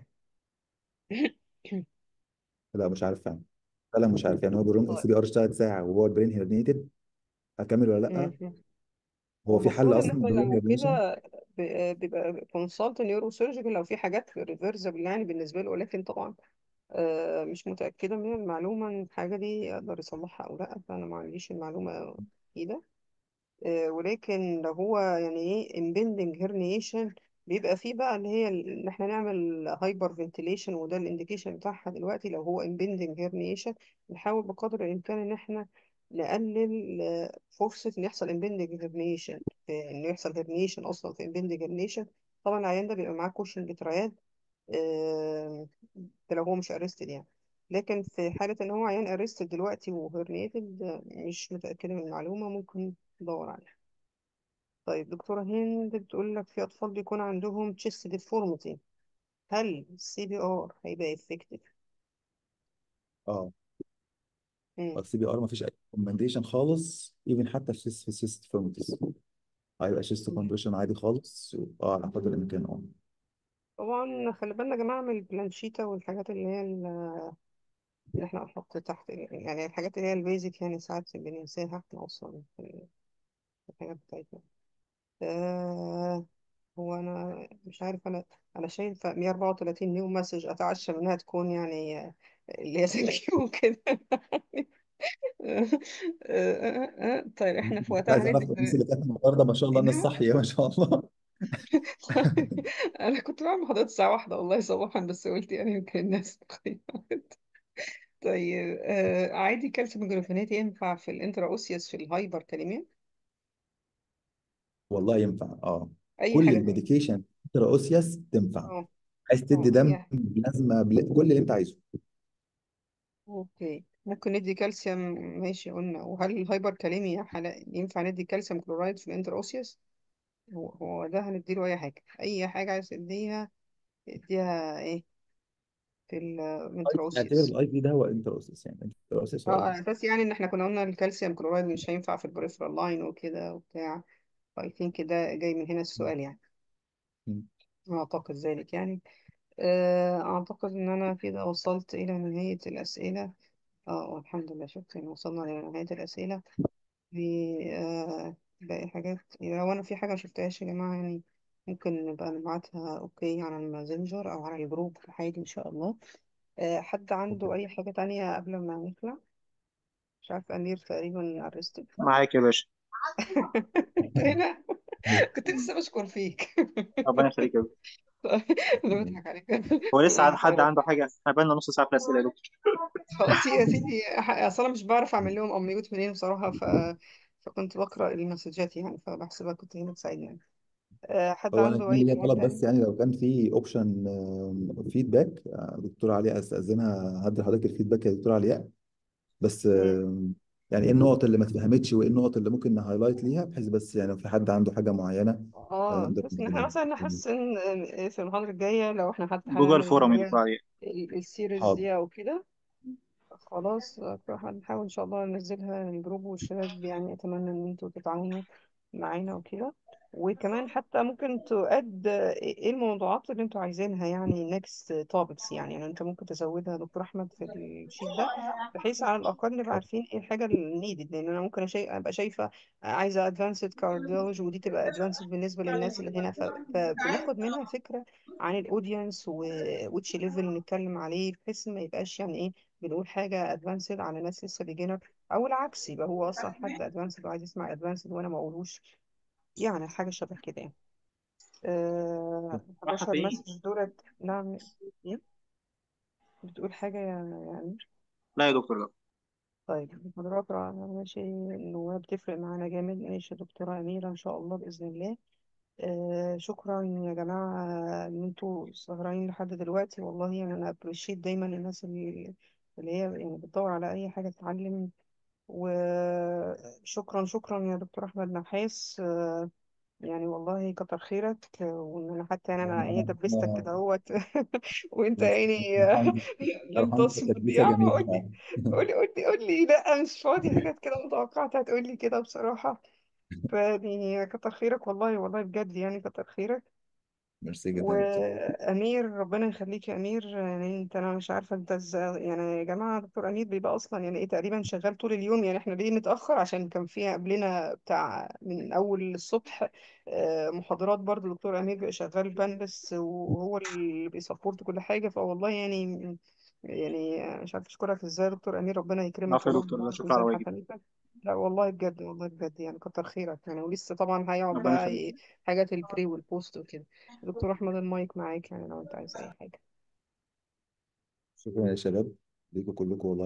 Speaker 3: لا مش عارف فعلا فعلا مش عارف يعني هو برولونج
Speaker 2: طيب
Speaker 3: السي بي ار اشتغل ساعه وهو البرين هيرنيتد هكمل ولا لا
Speaker 2: مهم.
Speaker 3: هو في حل
Speaker 2: المفروض ان
Speaker 3: اصلا
Speaker 2: احنا
Speaker 3: برين
Speaker 2: لو
Speaker 3: هيرنيشن
Speaker 2: كده ب- بيبقى كونسلت نيورو سيرجيكال لو في حاجات ريفرسبل يعني بالنسبه له ولكن طبعا آه، مش متاكده من المعلومه ان الحاجه دي يقدر يصلحها او لا فانا ما عنديش المعلومه اكيده آه، ولكن لو هو يعني ايه impending herniation بيبقى فيه بقى اللي هي ال- ان احنا نعمل هايبر فنتيليشن وده الانديكيشن بتاعها دلوقتي لو هو impending herniation نحاول بقدر الامكان ان احنا
Speaker 6: نقلل آه، فرصة إن يحصل impending herniation آه، إنه يحصل herniation أصلا في impending herniation طبعا العيان ده بيبقى معاه كوشن جتريات آه، ده لو هو مش arrested يعني لكن في حالة إن هو عيان arrested دلوقتي وهرنيتد مش متأكدة من المعلومة ممكن ندور عليها طيب دكتورة هند بتقول لك في أطفال بيكون عندهم chest deformity هل السي بي ار هيبقى effective؟
Speaker 3: اه
Speaker 6: مم.
Speaker 3: السي بي ار ما فيش اي ريكومنديشن خالص ايفن حتى في في سيست فيرمتس هيبقى شيست كومبريشن عادي خالص اه على قدر الامكان اه
Speaker 6: طبعا خلي بالنا يا جماعة من البلانشيتا والحاجات اللي هي ال- اللي احنا نحط تحت يعني الحاجات اللي هي البيزك يعني ساعات بننساها احنا أصلا في في الحاجات بتاعتنا آه هو أنا مش عارف أنا أنا شايفة 134 نيو مسج أتعشى منها تكون يعني آه، اللي هي ثانك يو كده آه، آه، آه، طيب احنا في وقتها
Speaker 3: عايز اعرف
Speaker 6: هندي
Speaker 3: الناس اللي كانت النهارده ما شاء الله الناس
Speaker 6: إنما
Speaker 3: صحيه ما شاء الله
Speaker 6: انا كنت بعمل محاضرات الساعه واحدة والله صباحا بس قلت يعني يمكن الناس قيمت طيب آه عادي كالسيوم جلوفينات ينفع في الانترا اوسيوس في الهايبر كاليميا
Speaker 3: والله ينفع اه
Speaker 6: اي
Speaker 3: كل
Speaker 6: حاجه تانية
Speaker 3: الميديكيشن انتراوسيوس تنفع
Speaker 6: اه
Speaker 3: عايز تدي
Speaker 6: اه
Speaker 3: دم
Speaker 6: اي
Speaker 3: بلازما بل... كل اللي انت عايزه
Speaker 6: اوكي ممكن ندي كالسيوم ماشي قلنا وهل الهايبر كاليميا حلا... ينفع ندي كالسيوم كلورايد في الانترا اوسيوس هو هو ده هنديله اي حاجه اي حاجه عايز تديها اديها ايه في الانترا
Speaker 3: اعتبر
Speaker 6: اوسيوس
Speaker 3: الاي في ده هو انتراوسيس يعني انتراوسيس
Speaker 6: اه
Speaker 3: هو
Speaker 6: على
Speaker 3: الاي
Speaker 6: اساس يعني ان احنا كنا قلنا الكالسيوم كلورايد مش هينفع في البريفرال لاين وكده وبتاع I think كده جاي من هنا السؤال يعني أعتقد ذلك يعني آه، أعتقد إن أنا كده وصلت إلى نهاية الأسئلة اه الحمد لله شكرا وصلنا لنهاية الأسئلة في آه، باقي حاجات لو أنا في حاجة مشفتهاش يا جماعة يعني ممكن نبقى نبعتها أوكي على الماسنجر أو على الجروب عادي إن شاء الله آه، حد عنده أي حاجة تانية قبل ما نطلع مش عارفة أمير تقريبا أرستد
Speaker 1: معاك يا باشا
Speaker 6: أنت هنا كنت لسه بشكر فيك
Speaker 1: ربنا يخليك يا باشا
Speaker 6: أنا بضحك عليك
Speaker 1: هو لسه عاد
Speaker 6: آه،
Speaker 1: حد
Speaker 6: طيب
Speaker 1: عنده حاجة احنا بقالنا نص ساعة في الأسئلة يا دكتور
Speaker 6: خلاص يا سيدي ح- اصل انا مش بعرف اعمل لهم اميوت منين بصراحه ف... فكنت بقرا المسجات يعني فبحسبها كنت هنا تساعدني يعني أه حد
Speaker 3: هو انا
Speaker 6: عنده
Speaker 3: كان
Speaker 6: اي
Speaker 3: ليا
Speaker 6: سؤال
Speaker 3: طلب بس
Speaker 6: تاني
Speaker 3: يعني لو كان في اوبشن فيدباك دكتور علياء استاذنها هدي لحضرتك الفيدباك يا دكتور علياء بس
Speaker 6: مم.
Speaker 3: آم، يعني ايه النقط اللي ما اتفهمتش وايه النقط اللي ممكن نهايلايت ليها بحيث بس يعني لو في حد عنده حاجه معينه آه،
Speaker 6: اه
Speaker 3: نقدر
Speaker 6: بس ان احنا
Speaker 3: نقدمها
Speaker 6: مثلا نحسن آه، في المحاضره الجايه لو احنا حتى
Speaker 1: جوجل
Speaker 6: هنعمل
Speaker 1: فورم
Speaker 6: اللي
Speaker 1: يا دكتور
Speaker 6: هي
Speaker 1: علي
Speaker 6: ال- السيريز
Speaker 3: حاضر
Speaker 6: دي او كده خلاص هنحاول ان شاء الله ننزلها الجروب والشباب يعني اتمنى ان انتوا تتعاونوا معانا وكده وكمان حتى ممكن تؤد ايه الموضوعات اللي انتوا عايزينها يعني next topics يعني, يعني انت ممكن تزودها يا دكتور احمد في الشيت ده بحيث على الاقل نبقى عارفين ايه الحاجه اللي needed لان انا ممكن أشي... ابقى شايفه عايزه advanced cardiology ودي تبقى advanced بالنسبه للناس اللي هنا ف... فبناخد منها فكره عن الاودينس و which level نتكلم عليه بحيث ما يبقاش يعني ايه بنقول حاجة ادفانسد على ناس لسه بيجنر او العكس يبقى هو اصلا حد ادفانسد وعايز يسمع ادفانسد وانا ما اقولوش يعني حاجة شبه كده يعني أه
Speaker 1: احنا
Speaker 6: 11
Speaker 1: فين؟
Speaker 6: مسج دولت نعم إيه؟ بتقول حاجة يا يعني
Speaker 1: لا يا دكتور لا
Speaker 6: طيب المحاضرات رائعة. ماشي النواب بتفرق معانا جامد ماشي يا دكتورة أميرة إن شاء الله بإذن الله آه شكرا يا جماعة إن انتوا سهرانين لحد دلوقتي والله يعني أنا أبريشيت دايما الناس اللي اللي هي يعني بتدور على أي حاجة تتعلم وشكرا شكرا يا دكتور احمد نحاس آه، يعني والله كتر خيرك آه، وان انا حتى يعني انا ايه دبستك كده اهوت وانت يعني آه،
Speaker 3: فرحان
Speaker 6: لم
Speaker 3: فرحان
Speaker 6: تصمت
Speaker 3: بتدريسه
Speaker 6: يا عم
Speaker 3: جميله
Speaker 6: قول لي قول لي قول لي قول لي لا مش فاضي حاجات كده متوقعت هتقول لي كده بصراحة فيعني كتر خيرك والله والله بجد يعني كتر خيرك
Speaker 3: ميرسي جدا يا دكتور
Speaker 6: وأمير ربنا يخليك يا أمير يعني أنت أنا مش عارفة أنت إزاي يعني يا جماعة دكتور أمير بيبقى أصلا يعني إيه تقريبا شغال طول اليوم يعني إحنا ليه متأخر عشان كان فيها قبلنا بتاع من أول الصبح آه، محاضرات برضو دكتور أمير بيبقى شغال بانلس وهو اللي بيسبورت كل حاجة فوالله يعني يعني مش عارفة أشكرك إزاي يا دكتور أمير ربنا يكرمك
Speaker 1: عفوا
Speaker 6: يا
Speaker 1: يا
Speaker 6: رب
Speaker 1: دكتور لا
Speaker 6: في
Speaker 1: شكرا على
Speaker 6: ميزان
Speaker 1: واجب
Speaker 6: حسناتك لا والله بجد والله بجد يعني كتر خيرك يعني ولسه طبعا هيقعد
Speaker 1: ربنا
Speaker 6: بقى
Speaker 1: يخليك
Speaker 6: ي- حاجات البري والبوست وكده دكتور أحمد المايك معاك يعني لو أنت عايز أي حاجة
Speaker 3: شكرا يا شباب ليكم كلكم والله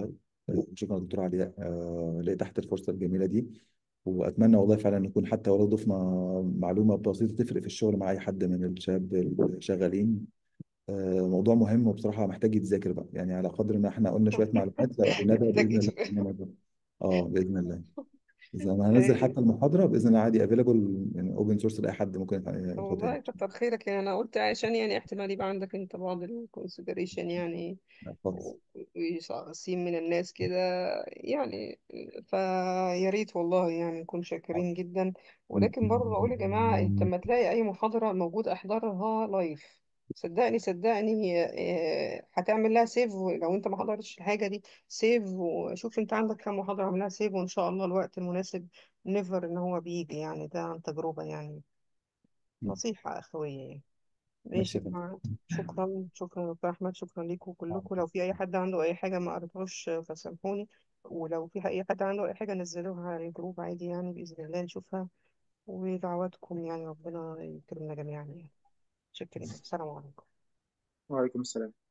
Speaker 3: آه، شكرا دكتور علياء آه، لقيت تحت الفرصة الجميلة دي وأتمنى والله فعلا نكون حتى ولو ضفنا معلومة بسيطة تفرق في الشغل مع أي حد من الشباب الشغالين آه، موضوع مهم وبصراحة محتاج يتذاكر بقى يعني على قدر ما احنا قلنا شوية معلومات لا قلنا ده بإذن الله
Speaker 2: محتاج
Speaker 3: اه بإذن الله إذا ما هنزل حتى المحاضرة بإذن الله عادي افيلابل يعني اوبن سورس لأي حد ممكن ياخدها
Speaker 2: والله كتر خيرك يعني انا قلت عشان يعني احتمال يبقى عندك انت بعض الكونسيدريشن يعني
Speaker 3: خالص
Speaker 2: ويصيم من الناس كده يعني فيا ريت والله يعني نكون شاكرين جدا ولكن برضه بقول يا جماعة انت لما تلاقي اي محاضرة موجود احضرها لايف صدقني صدقني آه، هتعمل لها سيف لو انت ما حضرتش الحاجة دي سيف وشوف انت عندك كام محاضرة اعملها سيف وان شاء الله الوقت المناسب نيفر ان هو بيجي يعني ده عن تجربة يعني نصيحة أخوية يعني
Speaker 3: ماشي
Speaker 2: ماشي
Speaker 3: يا
Speaker 2: يا
Speaker 3: فندم
Speaker 2: جماعة شكرا شكرا يا دكتور أحمد شكرا ليكم كلكم لو في أي حد عنده أي حاجة ما قريتهاش فسامحوني ولو في أي حد عنده أي حاجة نزلوها على الجروب عادي يعني بإذن الله نشوفها ودعواتكم يعني ربنا يكرمنا جميعا يعني شكرا السلام عليكم
Speaker 1: وعليكم السلام